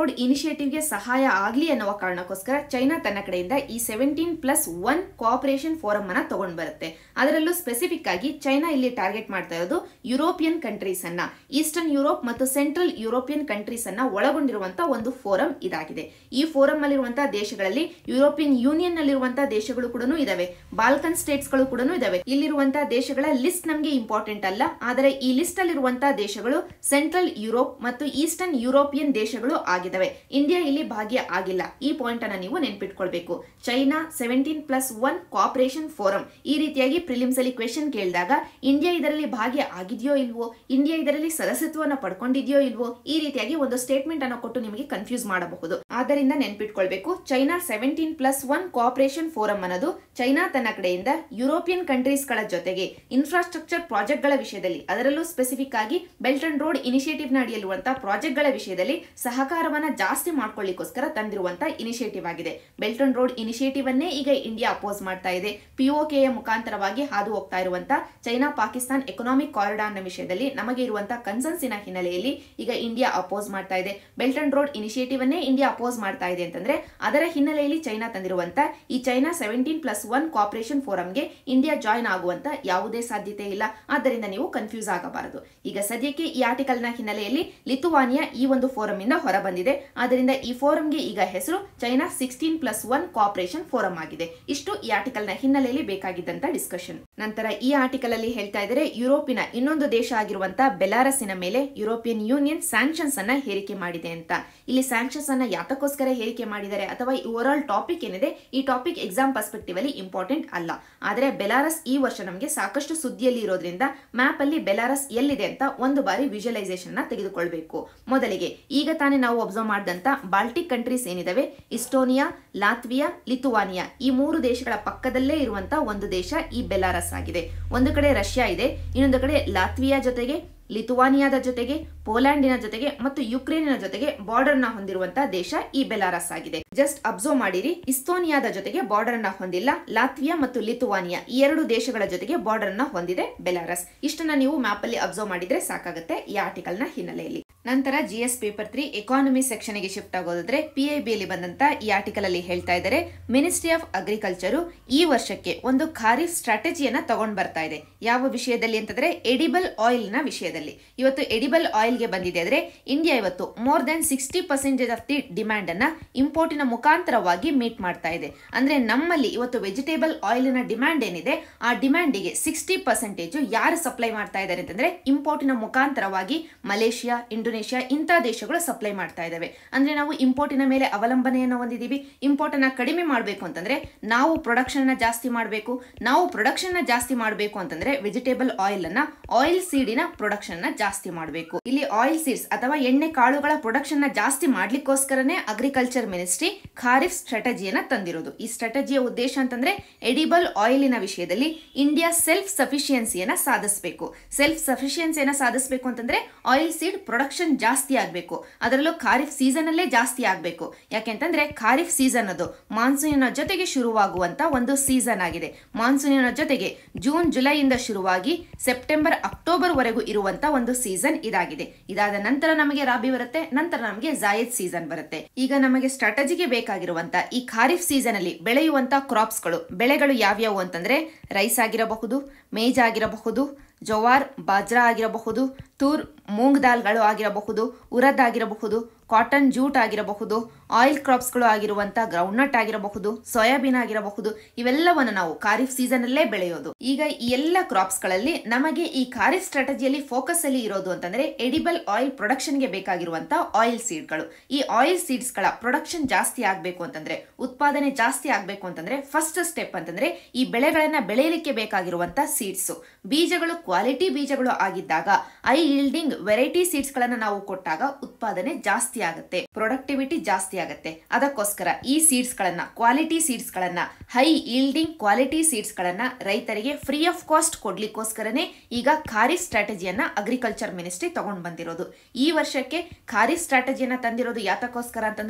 ರೋಡ್ ಇನಿಷಿಯೇಟಿವ್ಗೆ ಸಹಾಯ ಆಗಲಿ ಅನ್ನುವ ಕಾರಣಕ್ಕೋಸ್ಕರ ಚೈನಾ ತನ್ನ ಕಡೆಯಿಂದ ಈ seventeen plus one cooperation forum ಅನ್ನ ತಗೊಂಡ್ ಬರುತ್ತೆ ಅದರಲ್ಲೂ ಸ್ಪೆಸಿಫಿಕ್ ಆಗಿ ಚೈನಾ ಇಲ್ಲಿ ಟಾರ್ಗೆಟ್ ಮಾಡ್ತಾ ಇರೋದು ಯುರೋಪಿಯನ್ ಕಂಟ್ರೀಸ್ ಅನ್ನ ಈಸ್ಟರ್ನ್ ಯುರೋಪ್ ಮತ್ತು ಸೆಂಟ್ರಲ್ ಯುರೋಪಿಯನ್ ಕಂಟ್ರೀಸ್ ಅನ್ನ ಒಳಗೊಂಡಿರುವಂತಹ ಒಂದು ಫೋರಂ ಇದಾಗಿದೆ ಈ ಫೋರಂ ಅಲ್ಲಿರುವಂತಹ ದೇಶಗಳಲ್ಲಿ ಯುರೋಪಿಯನ್ ಯೂನಿಯನ್ ನಲ್ಲಿರುವಂತಹ ದೇಶಗಳು ಕೂಡ ಇದಾವೆ ಬಾಲ್ಕನ್ ಸ್ಟೇಟ್ಸ್ ಗಳು ಕೂಡ ಇದಾವೆ ಇಲ್ಲಿರುವಂತಹ ದೇಶಗಳ ಲಿಸ್ಟ್ ನಮಗೆ ಇಂಪಾರ್ಟೆಂಟ್ ಅಲ್ಲ ಆದರೆ ಈ ಲಿಸ್ಟ್ ಅಲ್ಲಿರುವಂತಹ ದೇಶಗಳು ಸೆಂಟ್ರಲ್ ಯುರೋಪ್ ಮತ್ತು ಈಸ್ಟರ್ನ್ ಯುರೋಪಿಯನ್ ದೇಶಗಳು ಆಗಿದಾವೆ ಇಂಡಿಯಾ ಇಲ್ಲಿ ಭಾಗ್ಯ ಆಗಿಲ್ಲ ಈ ಪಾಯಿಂಟ್ ಅನ್ನ ನೀವು ನೆನ್ಪಿಟ್ಕೊಳ್ಬೇಕು China seventeen plus one cooperation forum ಈ ರೀತಿಯಾಗಿ ಪ್ರಿಲಿಮ್ಸ್ ಅಲ್ಲಿ ಕ್ವೆಶನ್ ಕೇಳಿದಾಗ ಇಂಡಿಯಾ ಇದರಲ್ಲಿ ಭಾಗ್ಯ ಆಗಿದೆಯೋ ಇಲ್ವೋ ಇಂಡಿಯಾ ಇದರಲ್ಲಿ ಸದಸ್ಯತ್ವವನ್ನು ಪಡ್ಕೊಂಡಿದೆಯೋ ಇಲ್ವೋ ಈ ರೀತಿಯಾಗಿ ಒಂದು ಸ್ಟೇಟ್ಮೆಂಟ್ ಅನ್ನು ಕೊಟ್ಟು ನಿಮಗೆ ಕನ್ಫ್ಯೂಸ್ ಮಾಡಬಹುದು ಆದ್ದರಿಂದ ನೆನ್ಪಿಟ್ಕೊಳ್ಬೇಕು China seventeen plus one cooperation forum ಅನ್ನೋದು ಚೈನಾ ತನ್ನ ಕಡೆಯಿಂದ ಯುರೋಪಿಯನ್ ಕಂಟ್ರೀಸ್ ಗಳ ಜೊತೆಗೆ ಇನ್ಫ್ರಾಸ್ಟ್ರಕ್ಚರ್ ಪ್ರಾಜೆಕ್ಟ್ ಗಳ ವಿಷಯದಲ್ಲಿ ಅದರಲ್ಲೂ ಸ್ಪೆಸಿಫಿಕ್ ಆಗಿ ಬೆಲ್ಟ್ ಅಂಡ್ ರೋಡ್ ಇನಿಷಿಯೇಟಿವ್ ನ ಅಡಿಯಲ್ಲಿರುವಂತಹ ಪ್ರಾಜೆಕ್ಟ್ ಗಳ ವಿಷಯದಲ್ಲಿ ಸಹಕಾರವನ್ನ ಜಾಸ್ತಿ ಮಾಡ್ಕೊಳ್ಳಿಕ್ಕೋಸ್ಕರ ತಂದಿರುವಂತಹ ಇನಿಷಿಯೇಟಿವ್ ಆಗಿದೆ ಬೆಲ್ಟ್ ಅಂಡ್ ರೋಡ್ ಇನಿಷಿಯೇಟಿವ್ ಅನ್ನೇ ಈಗ ಇಂಡಿಯಾ ಅಪೋಸ್ ಮಾಡ್ತಾ ಇದೆ ಪಿಒಕೆಯ ಮುಖಾಂತರವಾಗಿ ಹಾದು ಹೋಗ್ತಾ ಇರುವಂತಹ ಚೈನಾ ಪಾಕಿಸ್ತಾನ್ ಎಕನಾಮಿಕ್ ಕಾರಿಡಾರ್ ನ ವಿಷಯದಲ್ಲಿ ನಮಗೆ ಇರುವಂತಹ ಕನ್ಸನ್ಸಿನ ಹಿನ್ನೆಲೆಯಲ್ಲಿ ಈಗ ಇಂಡಿಯಾ ಅಪೋಸ್ ಮಾಡ್ತಾ ಇದೆ ಬೆಲ್ಟ್ ಅಂಡ್ ರೋಡ್ ಇನಿಷಿಯೇಟಿವ್ ಅನ್ನೇ ಇಂಡಿಯಾ ಅಪೋಸ್ ಮಾಡ್ತಾ ಇದೆ ಅಂತಂದ್ರೆ ಅದರ ಹಿನ್ನೆಲೆಯಲ್ಲಿ ಚೈನಾ ತಂದಿರುವಂತ ಈ China seventeen plus one cooperation ಫೋರಂಗೆ ಇಂಡಿಯಾ ಜಾಯ್ನ್ ಆಗುವಂತ ಯಾವುದೇ ಸಾಧ್ಯತೆ ಇಲ್ಲ ಆದ್ದರಿಂದ ನೀವು ಕನ್ಫ್ಯೂಸ್ ಆಗಬಾರದು ಈಗ ಸದ್ಯಕ್ಕೆ ಈ ಆರ್ಟಿಕಲ್ ನ ಹಿನ್ನೆಲೆಯಲ್ಲಿ ಲಿಥುವಾನಿಯಾ ಈ ಒಂದು ಫೋರಂ ಇಂದ ಹೊರಬಂದಿದೆ ಆದ್ದರಿಂದ ಈ ಫೋರಂಗೆ ಈಗ ಹೆಸರು China sixteen plus one cooperation forum ಆಗಿದೆ ಇಷ್ಟು ಈ ಆರ್ಟಿಕಲ್ ನ ಹಿನ್ನೆಲೆಯಲ್ಲಿ ಬೇಕಾಗಿದ್ದಂತ ಡಿಸ್ಕಷನ್ ನಂತರ ಈ ಆರ್ಟಿಕಲ್ ಅಲ್ಲಿ ಹೇಳ್ತಾ ಇದ್ದಾರೆ ಯುರೋಪಿನ ಇನ್ನೊಂದು ದೇಶ ಆಗಿರುವಂತಹ ಬೆಲಾರಸಿನ ಮೇಲೆ ಯುರೋಪಿಯನ್ ಯೂನಿಯನ್ ಸ್ಯಾಂಕ್ಷನ್ಸ್ ಅನ್ನ ಹೇರಿಕೆ ಮಾಡಿದೆ ಅಂತ ಇಲ್ಲಿ ಸ್ಯಾಂಕ್ಷನ್ಸ್ ಅನ್ನ ಯಾತಕ್ಕೋಸ್ಕರ ಹೇರಿಕೆ ಮಾಡಿದ್ದಾರೆ ಅಥವಾ ಈ ಓವರ್ ಆಲ್ ಟಾಪಿಕ್ ಏನಿದೆ ಈ ಟಾಪಿಕ್ ಎಕ್ಸಾಮ್ ಪರ್ಸ್ಪೆಕ್ಟಿವ್ ಅಲ್ಲಿ ಇಂಪಾರ್ಟೆಂಟ್ ಅಲ್ಲ ಆದರೆ ಬೆಲಾರಸ್ ಈ ವರ್ಷ ನಮಗೆ ಸಾಕಷ್ಟು ಸುದ್ದಿಯಲ್ಲಿ ಇರೋದ್ರಿಂದ ಮ್ಯಾಪ್ ಅಲ್ಲಿ ಬೆಲಾರಸ್ ಎಲ್ಲಿದೆ ಅಂತ ಒಂದು ಬಾರಿ ವಿಜುವಲೈಸೇಷನ್ ನ ತೆಗೆದುಕೊಳ್ಬೇಕು ಮೊದಲಿಗೆ ಈಗ ತಾನೇ ನಾವು ಅಬ್ಸರ್ವ್ ಮಾಡಿದಂತ ಬಾಲ್ಟಿಕ್ ಕಂಟ್ರೀಸ್ ಏನಿದಾವೆ ಇಸ್ಟೋನಿಯಾ ಲಾತ್ವಿಯಾ ಲಿಥುವಾನಿಯಾ ಈ ಮೂರು ದೇಶಗಳ ಪಕ್ಕದಲ್ಲೇ ಇರುವಂತಹ ಒಂದು ದೇಶ ಈ ಬೆಲಾರಸ್ ಆಗಿದೆ ಒಂದು ಕಡೆ ರಷ್ಯಾ ಇದೆ ಇನ್ನೊಂದು ಕಡೆ ಲಾತ್ವಿಯಾ ಜೊತೆಗೆ ಲಿಥುವಾನಿಯಾದ ಜೊತೆಗೆ ಪೋಲ್ಯಾಂಡಿನ ಜೊತೆಗೆ ಮತ್ತು ಯುಕ್ರೇನಿನ ಜೊತೆಗೆ ಬಾರ್ಡರ್ ನ ಹೊಂದಿರುವಂತಹ ದೇಶ ಈ ಬೆಲಾರಸ್ ಆಗಿದೆ ಜಸ್ಟ್ ಅಬ್ಸರ್ವ್ ಮಾಡಿರಿ ಇಸ್ತೋನಿಯಾದ ಜೊತೆಗೆ ಬಾರ್ಡರ್ ನ ಹೊಂದಿಲ್ಲ ಲಾತ್ವಿಯಾ ಮತ್ತು ಲಿಥುವಾನಿಯಾ ಈ ಎರಡು ದೇಶಗಳ ಜೊತೆಗೆ ಬಾರ್ಡರ್ ನ ಹೊಂದಿದೆ ಬೆಲಾರಸ್ ಇಷ್ಟನ್ನ ನೀವು ಮ್ಯಾಪ್ ಅಲ್ಲಿ ಅಬ್ಸರ್ವ್ ಮಾಡಿದ್ರೆ ಸಾಕಾಗುತ್ತೆ ಈ ಆರ್ಟಿಕಲ್ ನ ಹಿನ್ನೆಲೆಯಲ್ಲಿ ನಂತರ G S paper three economy section ಗೆ ಶಿಫ್ಟ್ ಆಗೋದಾದ್ರೆ ಪಿ ಐ ಬಿ ಅಲ್ಲಿ ಬಂದಂತ ಈ ಆರ್ಟಿಕಲ್ ಅಲ್ಲಿ ಹೇಳ್ತಾ ಇದ್ದಾರೆ ಮಿನಿಸ್ಟ್ರಿ ಆಫ್ ಅಗ್ರಿಕಲ್ಚರು ಈ ವರ್ಷಕ್ಕೆ ಒಂದು ಖಾರಿಫ್ ಸ್ಟ್ರಾಟಜಿಯನ್ನ ತಗೊಂಡ್ ಬರ್ತಾ ಇದೆ ಯಾವ ವಿಷಯದಲ್ಲಿ ಅಂತಂದ್ರೆ ಎಡಿಬಲ್ ಆಯಿಲ್ ನ ವಿಷಯದಲ್ಲಿ ಇವತ್ತು ಎಡಿಬಲ್ ಆಯಿಲ್ ಗೆ ಬಂದಿದೆ ಅಂದ್ರೆ ಇಂಡಿಯಾ ಇವತ್ತು more than sixty percentage of the demand ಅನ್ನ ಇಂಪೋರ್ಟಿನ ಮುಖಾಂತರವಾಗಿ ಮೀಟ್ ಮಾಡ್ತಾ ಇದೆ ಅಂದ್ರೆ ನಮ್ಮಲ್ಲಿ ಇವತ್ತು ವೆಜಿಟೇಬಲ್ ಆಯಿಲ್ ನ ಡಿಮ್ಯಾಂಡ್ ಏನಿದೆ ಆ ಡಿಮ್ಯಾಂಡಿಗೆ ಸಿಕ್ಸ್ಟಿ ಪರ್ಸೆಂಟೇಜ್ ಯಾರು ಸಪ್ಲೈ ಮಾಡ್ತಾ ಇದ್ದಾರೆ ಅಂತಂದ್ರೆ ಇಂಪೋರ್ಟಿನ ಮುಖಾಂತರವಾಗಿ ಮಲೇಷಿಯಾ ಇಂಡೋನೇಷಿಯಾ ಇಂಥ ದೇಶಗಳು ಸಪ್ಲೈ ಮಾಡ್ತಾ ಇದ್ದಾವೆ ಅಂದ್ರೆ ನಾವು ಇಂಪೋರ್ಟಿನ ಮೇಲೆ ಅವಲಂಬನೆಯನ್ನು ಹೊಂದಿದ್ದೀವಿ ಇಂಪೋರ್ಟ್ ಅನ್ನ ಕಡಿಮೆ ಮಾಡಬೇಕು ಅಂತಂದ್ರೆ ನಾವು ಪ್ರೊಡಕ್ಷನ್ ನ ಜಾಸ್ತಿ ಮಾಡಬೇಕು ನಾವು ಪ್ರೊಡಕ್ಷನ್ ನ ಜಾಸ್ತಿ ಮಾಡಬೇಕು ಅಂತಂದ್ರೆ ವೆಜಿಟೇಬಲ್ ಆಯಿಲ್ ಅನ್ನ ಆಯಿಲ್ ಸೀಡಿನ ಪ್ರೊಡಕ್ಷನ್ ನ ಜಾಸ್ತಿ ಮಾಡಬೇಕು ಇಲ್ಲಿ ಆಯಿಲ್ ಸೀಡ್ಸ್ ಅಥವಾ ಎಣ್ಣೆ ಕಾಳುಗಳ ಪ್ರೊಡಕ್ಷನ್ ನ ಜಾಸ್ತಿ ಮಾಡ್ಲಿಕ್ಕೋಸ್ಕರನೇ ಅಗ್ರಿಕಲ್ಚರ್ ಮಿನಿಸ್ಟ್ರಿ ಖಾರಿಫ್ ಸ್ಟ್ರಾಟಜಿಯನ್ನ ತಂದಿರೋದು ಈ ಸ್ಟ್ರಾಟಜಿಯ ಉದ್ದೇಶ ಅಂತಂದ್ರೆ ಎಡಿಬಲ್ ಆಯಿಲಿನ ವಿಷಯದಲ್ಲಿ ಇಂಡಿಯಾ ಸೆಲ್ಫ್ ಸಫಿಷಿಯನ್ಸಿಯನ್ನ ಸಾಧಿಸಬೇಕು ಸೆಲ್ಫ್ ಸಫಿಷಿಯನ್ಸಿಯನ್ನ ಸಾಧಿಸಬೇಕು ಅಂತಂದ್ರೆ ಆಯಿಲ್ ಸೀಡ್ ಪ್ರೊಡಕ್ಷನ್ ಜಾಸ್ತಿ ಆಗಬೇಕು ಅದರಲ್ಲೂ ಖಾರಿಫ್ ಸೀಸನ್ ಅಲ್ಲೇ ಜಾಸ್ತಿ ಆಗಬೇಕು ಯಾಕೆಂತಂದ್ರೆ ಖಾರಿಫ್ ಸೀಸನ್ ಅದು ಮಾನ್ಸೂನಿನ ಜೊತೆಗೆ ಶುರುವಾಗುವಂತ ಒಂದು ಸೀಸನ್ ಆಗಿದೆ ಮಾನ್ಸೂನಿನ ಜೊತೆಗೆ ಜೂನ್ ಜುಲೈಯಿಂದ ಶುರುವಾಗಿ ಸೆಪ್ಟೆಂಬರ್ ಅಕ್ಟೋಬರ್ ವರೆಗೂ ಇರುವಂತ ಒಂದು ಸೀಸನ್ ಇದಾಗಿದೆ ಇದಾದ ನಂತರ ನಮಗೆ ರಾಬಿ ಬರುತ್ತೆ ನಂತರ ನಮಗೆ ಜಾಯದ್ ಸೀಸನ್ ಬರುತ್ತೆ ಈಗ ನಮಗೆ ಸ್ಟ್ರಾಟಜಿಗೆ ಬೇಕಾಗಿರುವಂತ ಈ ಖಾರಿಫ್ ಸೀಸನ್ ಅಲ್ಲಿ ಬೆಳೆಯುವಂತ ಕ್ರಾಪ್ಸ್ಗಳು ಬೆಳೆಗಳು ಯಾವ್ಯಾವು ಅಂತಂದ್ರೆ ರೈಸ್ ಆಗಿರಬಹುದು ಮೇಜ್ ಆಗಿರಬಹುದು ಜವಾರ್ ಬಾಜ್ರಾ ಆಗಿರಬಹುದು ತೂರ್ ಮೂಂಗ್ ದಾಲ್ಗಳು ಆಗಿರಬಹುದು ಉರದ್ ಆಗಿರಬಹುದು ಕಾಟನ್ ಜೂಟ್ ಆಗಿರಬಹುದು ಆಯಿಲ್ ಕ್ರಾಪ್ಸ್ಗಳು ಆಗಿರುವಂತ ಗ್ರೌಂಡ್ನಟ್ ಆಗಿರಬಹುದು ಸೋಯಾಬೀನ್ ಆಗಿರಬಹುದು ಇವೆಲ್ಲವನ್ನು ನಾವು ಖಾರಿಫ್ ಸೀಸನ್ ಅಲ್ಲೇ ಬೆಳೆಯೋದು ಈಗ ಈ ಎಲ್ಲ ಕ್ರಾಪ್ಸ್ ಗಳಲ್ಲಿ ನಮಗೆ ಈ ಖಾರಿಫ್ ಸ್ಟ್ರಾಟಜಿಯಲ್ಲಿ ಫೋಕಸ್ ಅಲ್ಲಿ ಇರೋದು ಅಂತಂದ್ರೆ ಎಡಿಬಲ್ ಆಯಿಲ್ ಪ್ರೊಡಕ್ಷನ್ ಗೆ ಬೇಕಾಗಿರುವಂತ ಆಯಿಲ್ ಸೀಡ್ಗಳು ಈ ಆಯಿಲ್ ಸೀಡ್ಸ್ ಗಳ ಪ್ರೊಡಕ್ಷನ್ ಜಾಸ್ತಿ ಆಗ್ಬೇಕು ಅಂತಂದ್ರೆ ಉತ್ಪಾದನೆ ಜಾಸ್ತಿ ಆಗ್ಬೇಕು ಅಂತಂದ್ರೆ ಫಸ್ಟ್ ಸ್ಟೆಪ್ ಅಂತಂದ್ರೆ ಈ ಬೆಳೆಗಳನ್ನ ಬೆಳೆಯಲಿಕ್ಕೆ ಬೇಕಾಗಿರುವಂತ ಸೀಡ್ಸ್ ಬೀಜಗಳು ಕ್ವಾಲಿಟಿ ಬೀಜಗಳು ಆಗಿದ್ದಾಗ ಐ ಈಲ್ಡಿಂಗ್ ವೆರೈಟಿ ಸೀಡ್ಸ್ ಗಳನ್ನ ನಾವು ಕೊಟ್ಟಾಗ ಉತ್ಪಾದನೆ ಜಾಸ್ತಿ ಆಗುತ್ತೆ ಪ್ರೊಡಕ್ಟಿವಿಟಿ ಜಾಸ್ತಿ ಆಗುತ್ತೆ ಅದಕ್ಕೋಸ್ಕರ ಈ ಸೀಡ್ಸ್ ಗಳನ್ನ ಕ್ವಾಲಿಟಿ ಸೀಡ್ಸ್ ಗಳನ್ನ ಹೈ ಈಲ್ಡಿಂಗ್ ಕ್ವಾಲಿಟಿ ಸೀಡ್ಸ್ ಗಳನ್ನ ರೈತರಿಗೆ ಫ್ರೀ ಆಫ್ ಕಾಸ್ಟ್ ಕೊಡ್ಲಿಕ್ಕೋಸ್ಕರನೇ ಈಗ ಖಾರಿಫ್ ಸ್ಟ್ರಾಟಜಿಯನ್ನ ಅಗ್ರಿಕಲ್ಚರ್ ಮಿನಿಸ್ಟ್ರಿ ತಗೊಂಡ್ ಬಂದಿರೋದು ಈ ವರ್ಷಕ್ಕೆ ಖಾರಿಫ್ ಸ್ಟ್ರಾಟಜಿಯನ್ನ ತಂದಿರೋದು ಯಾತಕ್ಕೋಸ್ಕರ ಅಂತಂದ್ರೆ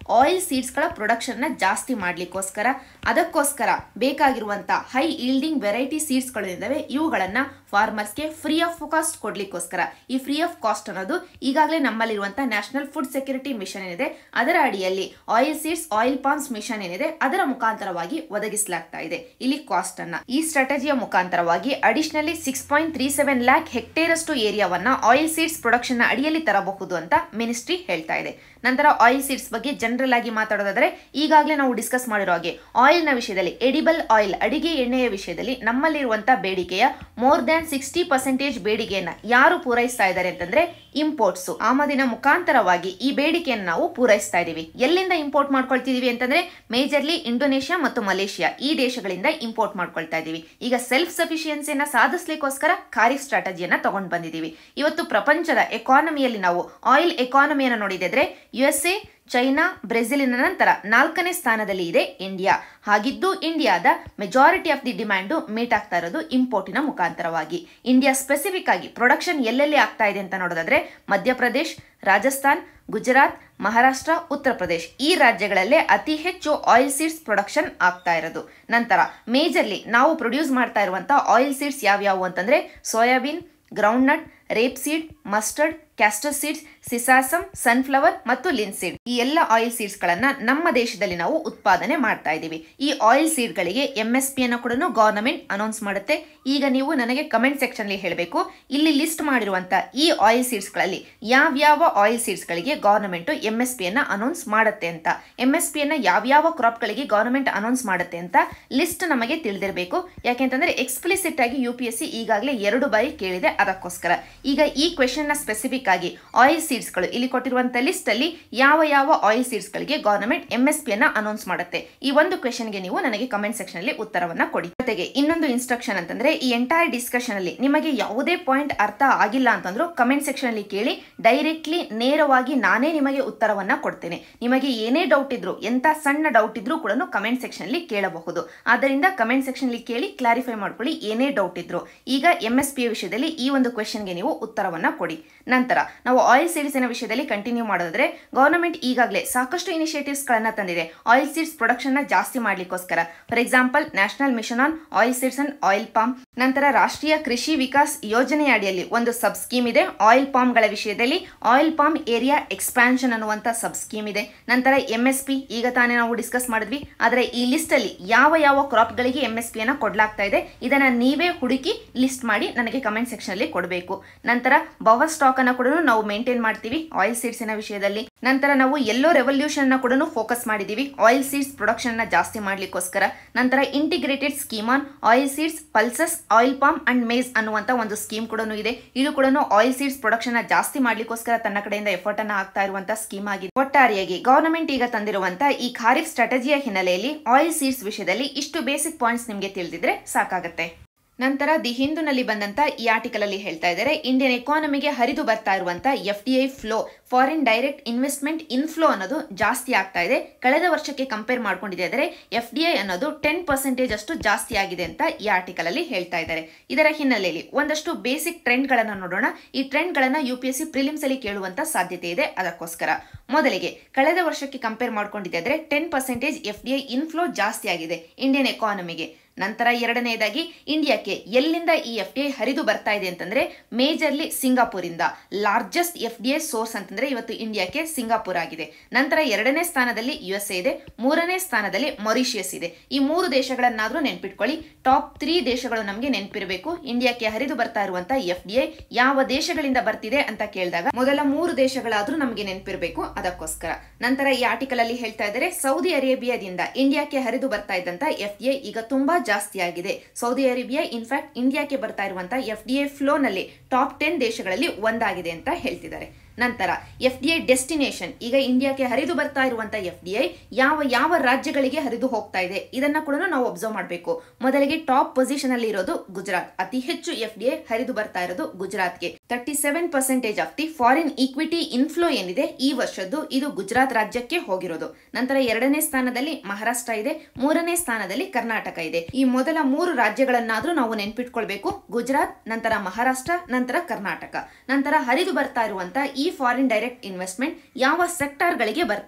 ಆಯಿಲ್ ಸೀಡ್ಸ್ಗಳ ಪ್ರೊಡಕ್ಷನ್ನ ಜಾಸ್ತಿ ಮಾಡಲಿಕ್ಕೋಸ್ಕರ ಅದಕ್ಕೋಸ್ಕರ ಬೇಕಾಗಿರುವಂಥ ಹೈ ಈಲ್ಡಿಂಗ್ ವೆರೈಟಿ ಸೀಡ್ಸ್ಗಳು ಇದ್ದಾವೆ ಇವುಗಳನ್ನು ಫಾರ್ಮರ್ಸ್ಗೆ ಫ್ರೀ ಆಫ್ ಕಾಸ್ಟ್ ಕೊಡ್ಲಿಕ್ಕೋಸ್ಕರ ಈ ಫ್ರೀ ಆಫ್ ಕಾಸ್ಟ್ ಅನ್ನೋದು ಈಗಾಗಲೇ ನಮ್ಮಲ್ಲಿರುವಂತಹ ನ್ಯಾಷನಲ್ ಫುಡ್ ಸೆಕ್ಯೂರಿಟಿ ಮಿಷನ್ ಏನಿದೆ ಅದರ ಅಡಿಯಲ್ಲಿ oil seeds oil palms mission ಏನಿದೆ ಅದರ ಮುಖಾಂತರವಾಗಿ ಒದಗಿಸಲಾಗ್ತಾ ಇದೆ ಇಲ್ಲಿ ಕಾಸ್ಟ್ ಅನ್ನ ಈ ಸ್ಟ್ರಾಟಜಿಯ ಮುಖಾಂತರವಾಗಿ additionally six point three seven lakh hectare ಅಷ್ಟು ಏರಿಯಾವನ್ನ ಆಯಿಲ್ ಸೀಡ್ಸ್ ಪ್ರೊಡಕ್ಷನ್ ಅಡಿಯಲ್ಲಿ ತರಬಹುದು ಅಂತ ಮಿನಿಸ್ಟ್ರಿ ಹೇಳ್ತಾ ಇದೆ ನಂತರ ಆಯಿಲ್ ಸೀಡ್ಸ್ ಬಗ್ಗೆ ಜನರಲ್ ಆಗಿ ಮಾತಾಡೋದಾದ್ರೆ ಈಗಾಗಲೇ ನಾವು ಡಿಸ್ಕಸ್ ಮಾಡಿರೋ ಹಾಗೆ ಆಯಿಲ್ ನ ವಿಷಯದಲ್ಲಿ ಎಡಿಬಲ್ ಆಯಿಲ್ ಅಡಿಗೆ ಎಣ್ಣೆಯ ವಿಷಯದಲ್ಲಿ ನಮ್ಮಲ್ಲಿರುವಂತಹ ಬೇಡಿಕೆಯ ಮೋರ್ ದ್ಯಾನ್ ಸಿಕ್ಸ್ಟಿ ಪರ್ಸೆಂಟೇಜ್ ಬೇಡಿಕೆಯನ್ನ ಯಾರು ಪೂರೈಸ್ತಾ ಇದ್ದಾರೆ ಅಂತಂದ್ರೆ ಇಂಪೋರ್ಟ್ಸ್ ಆಮದಿನ ಮುಖಾಂತರವಾಗಿ ಈ ಬೇಡಿಕೆಯನ್ನು ನಾವು ಪೂರೈಸ್ತಾ ಇದೀವಿ ಎಲ್ಲಿಂದ ಇಂಪೋರ್ಟ್ ಮಾಡ್ಕೊಳ್ತಿದೀವಿ ಅಂತಂದ್ರೆ ಮೇಜರ್ಲಿ ಇಂಡೋನೇಷ್ಯಾ ಮತ್ತು ಮಲೇಷಿಯಾ ಈ ದೇಶಗಳಿಂದ ಇಂಪೋರ್ಟ್ ಮಾಡ್ಕೊಳ್ತಾ ಇದೀವಿ ಈಗ ಸೆಲ್ಫ್ ಸಫಿಷಿಯನ್ಸಿಯನ್ನ ಸಾಧಿಸ್ಲಿಕ್ಕೋಸ್ಕರ ಖಾರಿಫ್ ಸ್ಟ್ರಾಟಜಿಯನ್ನ ತಗೊಂಡ್ ಬಂದಿದ್ದೀವಿ ಇವತ್ತು ಪ್ರಪಂಚದ ಎಕಾನಮಿಯಲ್ಲಿ ನಾವು ಆಯಿಲ್ ಎಕಾನಮಿಯನ್ನು ನೋಡಿದ್ರೆ ಯು ಎಸ್ ಎ ಚೈನಾ ಬ್ರೆಜಿಲಿನ ನಂತರ ನಾಲ್ಕನೇ ಸ್ಥಾನದಲ್ಲಿ ಇದೆ ಇಂಡಿಯಾ ಹಾಗಿದ್ದು ಇಂಡಿಯಾದ majority of the demand meet ಆಗ್ತಾ ಇರೋದು ಇಂಪೋರ್ಟಿನ ಮುಖಾಂತರವಾಗಿ ಇಂಡಿಯಾ ಸ್ಪೆಸಿಫಿಕ್ ಆಗಿ ಪ್ರೊಡಕ್ಷನ್ ಎಲ್ಲೆಲ್ಲಿ ಆಗ್ತಾ ಇದೆ ಅಂತ ನೋಡೋದಾದ್ರೆ ಮಧ್ಯಪ್ರದೇಶ್ ರಾಜಸ್ಥಾನ್ ಗುಜರಾತ್ ಮಹಾರಾಷ್ಟ್ರ ಉತ್ತರ ಪ್ರದೇಶ್ ಈ ರಾಜ್ಯಗಳಲ್ಲೇ ಅತಿ ಹೆಚ್ಚು ಆಯಿಲ್ ಸೀಡ್ಸ್ ಪ್ರೊಡಕ್ಷನ್ ಆಗ್ತಾ ಇರೋದು ನಂತರ ಮೇಜರ್ಲಿ ನಾವು ಪ್ರೊಡ್ಯೂಸ್ ಮಾಡ್ತಾ ಇರುವಂತಹ ಆಯಿಲ್ ಸೀಡ್ಸ್ ಯಾವ್ಯಾವು ಅಂತಂದ್ರೆ soybean groundnut rapeseed mustard castor seeds sesame sunflower ಮತ್ತು ಲಿನ್ಸೀಡ್ ಈ ಎಲ್ಲ ಆಯಿಲ್ ಸೀಡ್ಸ್ ಗಳನ್ನ ನಮ್ಮ ದೇಶದಲ್ಲಿ ನಾವು ಉತ್ಪಾದನೆ ಮಾಡ್ತಾ ಇದ್ದೀವಿ ಈ ಆಯಿಲ್ ಸೀಡ್ ಗಳಿಗೆ ಎಂ ಎಸ್ ಪಿ ಅನ್ನು ಕೂಡ ಗವರ್ನಮೆಂಟ್ ಅನೌನ್ಸ್ ಮಾಡುತ್ತೆ ಈಗ ನೀವು ನನಗೆ ಕಮೆಂಟ್ ಸೆಕ್ಷನ್ ಅಲ್ಲಿ ಹೇಳಬೇಕು ಇಲ್ಲಿ ಲಿಸ್ಟ್ ಮಾಡಿರುವಂತ ಈ ಆಯಿಲ್ ಸೀಡ್ಸ್ ಗಳಲ್ಲಿ ಯಾವ್ಯಾವ ಆಯಿಲ್ ಸೀಡ್ಸ್ ಗಳಿಗೆ ಗವರ್ನಮೆಂಟ್ ಎಂ ಎಸ್ ಪಿ ಅನ್ನ ಅನೌನ್ಸ್ ಮಾಡುತ್ತೆ ಅಂತ ಎಂ ಎಸ್ ಪಿ ಅನ್ನ ಯಾವ್ಯಾವ ಕ್ರಾಪ್ ಗಳಿಗೆ ಗವರ್ನಮೆಂಟ್ ಅನೌನ್ಸ್ ಮಾಡುತ್ತೆ ಅಂತ ಲಿಸ್ಟ್ ನಮಗೆ ತಿಳಿದಿರಬೇಕು ಯಾಕೆಂತಂದ್ರೆ ಎಕ್ಸ್ಪ್ಲಿಸಿಟ್ ಆಗಿ ಯು ಪಿ ಎಸ್ ಸಿ ಈಗಾಗಲೇ ಎರಡು ಬಾರಿ ಕೇಳಿದೆ ಅದಕ್ಕೋಸ್ಕರ ಈಗ ಈ ಕ್ವೆಶನ್ ನ ಸ್ಪೆಸಿಫಿಕ್ ಆಗಿ ಆಯಿಲ್ ಸೀಡ್ಸ್ ಗಳು ಇಲ್ಲಿ ಕೊಟ್ಟಿರುವಂತಹ ಲಿಸ್ಟ್ ಅಲ್ಲಿ ಯಾವ ಯಾವ ಆಯಿಲ್ ಸೀಡ್ಸ್ ಗಳಿಗೆ ಗವರ್ನಮೆಂಟ್ ಎಂ ಎಸ್ ಪಿ ಅನ್ನ ಅನೌನ್ಸ್ ಮಾಡುತ್ತೆ ಈ ಒಂದು ಕ್ವೆಶನ್ ಗೆ ನೀವು ನನಗೆ ಕಮೆಂಟ್ ಸೆಕ್ಷನ್ ಅಲ್ಲಿ ಉತ್ತರವನ್ನ ಕೊಡಿ ಜೊತೆಗೆ ಇನ್ನೊಂದು ಇನ್ಸ್ಟ್ರಕ್ಷನ್ ಅಂತಂದ್ರೆ ಈ ಎಂಟೈರ್ ಡಿಸ್ಕಷನ್ ಅಲ್ಲಿ ನಿಮಗೆ ಯಾವುದೇ ಪಾಯಿಂಟ್ ಅರ್ಥ ಆಗಿಲ್ಲ ಅಂತಂದ್ರೂ ಕಮೆಂಟ್ ಸೆಕ್ಷನ್ ಅಲ್ಲಿ ಕೇಳಿ ಡೈರೆಕ್ಟ್ಲಿ ನೇರವಾಗಿ ನಾನೇ ನಿಮಗೆ ಉತ್ತರವನ್ನ ಕೊಡ್ತೇನೆ ನಿಮಗೆ ಏನೇ ಡೌಟ್ ಇದ್ರು ಎಂತ ಸಣ್ಣ ಡೌಟ್ ಇದ್ರೂ ಕೂಡ ಕಮೆಂಟ್ ಸೆಕ್ಷನ್ ಅಲ್ಲಿ ಕೇಳಬಹುದು ಆದ್ದರಿಂದ ಕಮೆಂಟ್ ಸೆಕ್ಷನ್ ಅಲ್ಲಿ ಕೇಳಿ ಕ್ಲಾರಿಫೈ ಮಾಡ್ಕೊಳ್ಳಿ ಏನೇ ಡೌಟ್ ಇದ್ರು ಈಗ ಎಂ ಎಸ್ ಪಿ ವಿಷಯದಲ್ಲಿ ಈ ಒಂದು ಕ್ವೆಶನ್ಗೆ ನೀವು ಉತ್ತರವನ್ನ ಕೊಡಿ ನಂತರ ನಾವು ಆಯಿಲ್ ಸೀಡ್ಸಿನ ವಿಷಯದಲ್ಲಿ ಕಂಟಿನ್ಯೂ ಮಾಡೋದಾದ್ರೆ ಗವರ್ನಮೆಂಟ್ ಈಗಾಗಲೇ ಸಾಕಷ್ಟು ಇನಿಷಿಯೇಟಿವ್ಸ್ ಗಳನ್ನ ತಂದಿದೆ ಆಯಿಲ್ ಸೀಡ್ಸ್ ಪ್ರೊಡಕ್ಷನ್ ನ ಜಾಸ್ತಿ ಮಾಡ್ಲಿಕ್ಕೋಸ್ಕರ for example national mission on oil seeds and oil palm ನಂತರ ರಾಷ್ಟ್ರೀಯ ಕೃಷಿ ವಿಕಾಸ್ ಯೋಜನೆಯ ಅಡಿಯಲ್ಲಿ ಒಂದು ಸಬ್ ಸ್ಕೀಮ್ ಇದೆ ಆಯಿಲ್ ಪಾಮ್ ಗಳ ವಿಷಯದಲ್ಲಿ ಆಯಿಲ್ ಪಾಮ್ ಏರಿಯಾ ಎಕ್ಸ್ಪಾನ್ಷನ್ ಅನ್ನುವಂತ ಸಬ್ ಸ್ಕೀಮ್ ಇದೆ ನಂತರ ಎಂ ಎಸ್ ಪಿ ಈಗ ತಾನೇ ನಾವು ಡಿಸ್ಕಸ್ ಮಾಡಿದ್ವಿ ಆದರೆ ಈ ಲಿಸ್ಟ್ ಅಲ್ಲಿ ಯಾವ ಯಾವ ಕ್ರಾಪ್ ಗಳಿಗೆ ಎಂ ಎಸ್ ಪಿ ಅನ್ನ ಕೊಡ್ಲಾಗ್ತಾ ಇದೆ ಇದನ್ನ ನೀವೇ ಹುಡುಕಿ ಲಿಸ್ಟ್ ಮಾಡಿ ನನಗೆ ಕಮೆಂಟ್ ಸೆಕ್ಷನ್ ಅಲ್ಲಿ ಕೊಡಬೇಕು ನಂತರ ಬವರ್ ಸ್ಟಾಕ್ ಅನ್ನ ಕೂಡ ನಾವು ಮೇಂಟೈನ್ ಮಾಡ್ತೀವಿ ಆಯಿಲ್ ಸೀಡ್ಸ್ ನ ವಿಷಯದಲ್ಲಿ ನಂತರ ನಾವು ಎಲ್ಲೋ ರೆವಲ್ಯೂಷನ್ ಕೂಡ ಫೋಕಸ್ ಮಾಡಿದೀವಿ ಆಯಿಲ್ ಸೀಡ್ಸ್ ಪ್ರೊಡಕ್ಷನ್ ನ ಜಾಸ್ತಿ ಮಾಡ್ಲಿಕ್ಕೋಸ್ಕರ ನಂತರ integrated scheme on oil seeds pulses oil palm and maize ಅನ್ನುವಂತ ಒಂದು ಸ್ಕೀಮ್ ಕೂಡ ಇದೆ ಇದು ಕೂಡ ಆಯಿಲ್ ಸೀಡ್ಸ್ ಪ್ರೊಡಕ್ಷನ್ ನ ಜಾಸ್ತಿ ಮಾಡ್ಲಿಕ್ಕೋಸ್ಕರ ತನ್ನ ಕಡೆಯಿಂದ ಎಫರ್ಟ್ ಅನ್ನ ಹಾಕ್ತಾ ಇರುವಂತಹ ಸ್ಕೀಮ್ ಆಗಿದೆ ಒಟ್ಟಾರೆಯಾಗಿ ಗವರ್ನಮೆಂಟ್ ಈಗ ತಂದಿರುವಂತಹ ಈ ಖಾರಿಫ್ ಸ್ಟ್ರಾಟಜಿಯ ಹಿನ್ನೆಲೆಯಲ್ಲಿ ಆಯಿಲ್ ಸೀಡ್ಸ್ ವಿಷಯದಲ್ಲಿ ಇಷ್ಟು ಬೇಸಿಕ್ ಪಾಯಿಂಟ್ಸ್ ನಿಮಗೆ ತಿಳಿದಿದ್ರೆ ಸಾಕಾಗುತ್ತೆ ನಂತರ ದಿ ಹಿಂದೂನಲ್ಲಿ ಬಂದಂತ ಈ ಆರ್ಟಿಕಲ್ ಅಲ್ಲಿ ಹೇಳ್ತಾ ಇದ್ದಾರೆ ಇಂಡಿಯನ್ ಎಕಾನಮಿಗೆ ಹರಿದು ಬರ್ತಾ ಇರುವಂತ F D I flow foreign direct investment inflow ಅನ್ನೋದು ಜಾಸ್ತಿ ಆಗ್ತಾ ಇದೆ ಕಳೆದ ವರ್ಷಕ್ಕೆ ಕಂಪೇರ್ ಮಾಡ್ಕೊಂಡಿದೆ ಎಫ್ ಡಿ ಐ ಅನ್ನೋದು ಟೆನ್ ಪರ್ಸೆಂಟೇಜ್ ಅಷ್ಟು ಜಾಸ್ತಿ ಆಗಿದೆ ಅಂತ ಈ ಆರ್ಟಿಕಲ್ ಅಲ್ಲಿ ಹೇಳ್ತಾ ಇದ್ದಾರೆ ಇದರ ಹಿನ್ನೆಲೆಯಲ್ಲಿ ಒಂದಷ್ಟು ಬೇಸಿಕ್ ಟ್ರೆಂಡ್ ಗಳನ್ನ ನೋಡೋಣ ಈ ಟ್ರೆಂಡ್ ಗಳನ್ನ U P S C prelims ಅಲ್ಲಿ ಕೇಳುವಂತ ಸಾಧ್ಯತೆ ಇದೆ ಅದಕ್ಕೋಸ್ಕರ ಮೊದಲಿಗೆ ಕಳೆದ ವರ್ಷಕ್ಕೆ ಕಂಪೇರ್ ಮಾಡ್ಕೊಂಡಿದ್ದೆ ten percentage F D I inflow ಜಾಸ್ತಿ ಆಗಿದೆ ಇಂಡಿಯನ್ ಎಕಾನಮಿಗೆ ನಂತರ ಎರಡನೆಯದಾಗಿ ಇಂಡಿಯಾಕ್ಕೆ ಎಲ್ಲಿಂದ ಈ ಎಫ್ ಡಿ ಐ ಹರಿದು ಬರ್ತಾ ಇದೆ ಅಂತಂದ್ರೆ ಮೇಜರ್ಲಿ ಸಿಂಗಾಪುರಿಂದ largest F D I source ಅಂತಂದ್ರೆ ಇವತ್ತು ಇಂಡಿಯಾಕ್ಕೆ ಸಿಂಗಾಪುರ್ ಆಗಿದೆ ನಂತರ ಎರಡನೇ ಸ್ಥಾನದಲ್ಲಿ ಯು ಎಸ್ ಎ ಇದೆ ಮೂರನೇ ಸ್ಥಾನದಲ್ಲಿ ಮೊರಿಷಿಯಸ್ ಇದೆ ಈ ಮೂರು ದೇಶಗಳನ್ನಾದ್ರೂ ನೆನ್ಪಿಟ್ಕೊಳ್ಳಿ ಟಾಪ್ ತ್ರೀ ದೇಶಗಳು ನಮಗೆ ನೆನಪಿರಬೇಕು ಇಂಡಿಯಾಕ್ಕೆ ಹರಿದು ಬರ್ತಾ ಇರುವಂತಹ ಎಫ್ ಡಿ ಐ ಯಾವ ದೇಶಗಳಿಂದ ಬರ್ತಿದೆ ಅಂತ ಕೇಳಿದಾಗ ಮೊದಲ ಮೂರು ದೇಶಗಳಾದ್ರೂ ನಮಗೆ ನೆನಪಿರಬೇಕು ಅದಕ್ಕೋಸ್ಕರ ನಂತರ ಈ ಆರ್ಟಿಕಲ್ ಅಲ್ಲಿ ಹೇಳ್ತಾ ಇದ್ದಾರೆ ಸೌದಿ ಅರೇಬಿಯಾದಿಂದ ಇಂಡಿಯಾಕ್ಕೆ ಹರಿದು ಬರ್ತಾ ಇದ್ದಂತ ಎಫ್ ಡಿ ಐ ಈಗ ತುಂಬಾ ಜಾಸ್ತಿ ಆಗಿದೆ ಸೌದಿ ಅರೇಬಿಯಾ ಇನ್ಫ್ಯಾಕ್ಟ್ ಇಂಡಿಯಾಕ್ಕೆ ಬರ್ತಾ ಇರುವಂತಹ ಎಫ್ ಡಿ ಐ ಫ್ಲೋ ನಲ್ಲಿ ಟಾಪ್ ಟೆನ್ ದೇಶಗಳಲ್ಲಿ ಒಂದಾಗಿದೆ ಅಂತ ಹೇಳ್ತಿದ್ದಾರೆ ನಂತರ ಎಫ್ ಡಿ ಐ ಡೆಸ್ಟಿನೇಷನ್ ಈಗ ಇಂಡಿಯಾಕ್ಕೆ ಹರಿದು ಬರ್ತಾ ಇರುವಂತಹ ಎಫ್ ಡಿ ಐ ಯಾವ ಯಾವ ರಾಜ್ಯಗಳಿಗೆ ಹರಿದು ಹೋಗ್ತಾ ಇದೆ ಇದನ್ನ ಕೂಡ ನಾವು ಅಬ್ಸರ್ವ್ ಮಾಡಬೇಕು ಮೊದಲಿಗೆ ಟಾಪ್ ಪೊಸಿಷನ್ ಅಲ್ಲಿ ಇರೋದು ಗುಜರಾತ್ ಅತಿ ಹೆಚ್ಚು ಎಫ್ ಡಿ ಐ ಹರಿದು ಬರ್ತಾ ಇರೋದು ಗುಜರಾತ್ಗೆ thirty seven percentage of the foreign equity inflow ಏನಿದೆ ಈ ವರ್ಷದ್ದು ಇದು ಗುಜರಾತ್ ರಾಜ್ಯಕ್ಕೆ ಹೋಗಿರೋದು ನಂತರ ಎರಡನೇ ಸ್ಥಾನದಲ್ಲಿ ಮಹಾರಾಷ್ಟ್ರ ಇದೆ ಮೂರನೇ ಸ್ಥಾನದಲ್ಲಿ ಕರ್ನಾಟಕ ಇದೆ ಈ ಮೊದಲ ಮೂರು ರಾಜ್ಯಗಳನ್ನಾದ್ರೂ ನಾವು ನೆನ್ಪಿಟ್ಕೊಳ್ಬೇಕು ಗುಜರಾತ್ ನಂತರ ಮಹಾರಾಷ್ಟ್ರ ನಂತರ ಕರ್ನಾಟಕ ನಂತರ ಹರಿದು ಬರ್ತಾ ಇರುವಂತಹ ಈ ಫಾರಿನ್ ಡೈರೆಕ್ಟ್ ಇನ್ವೆಸ್ಟ್ಮೆಂಟ್ ಯಾವ ಸೆಕ್ಟರ್ ಗಳಿಗೆ ಬರ್ತಾ ಇದೆ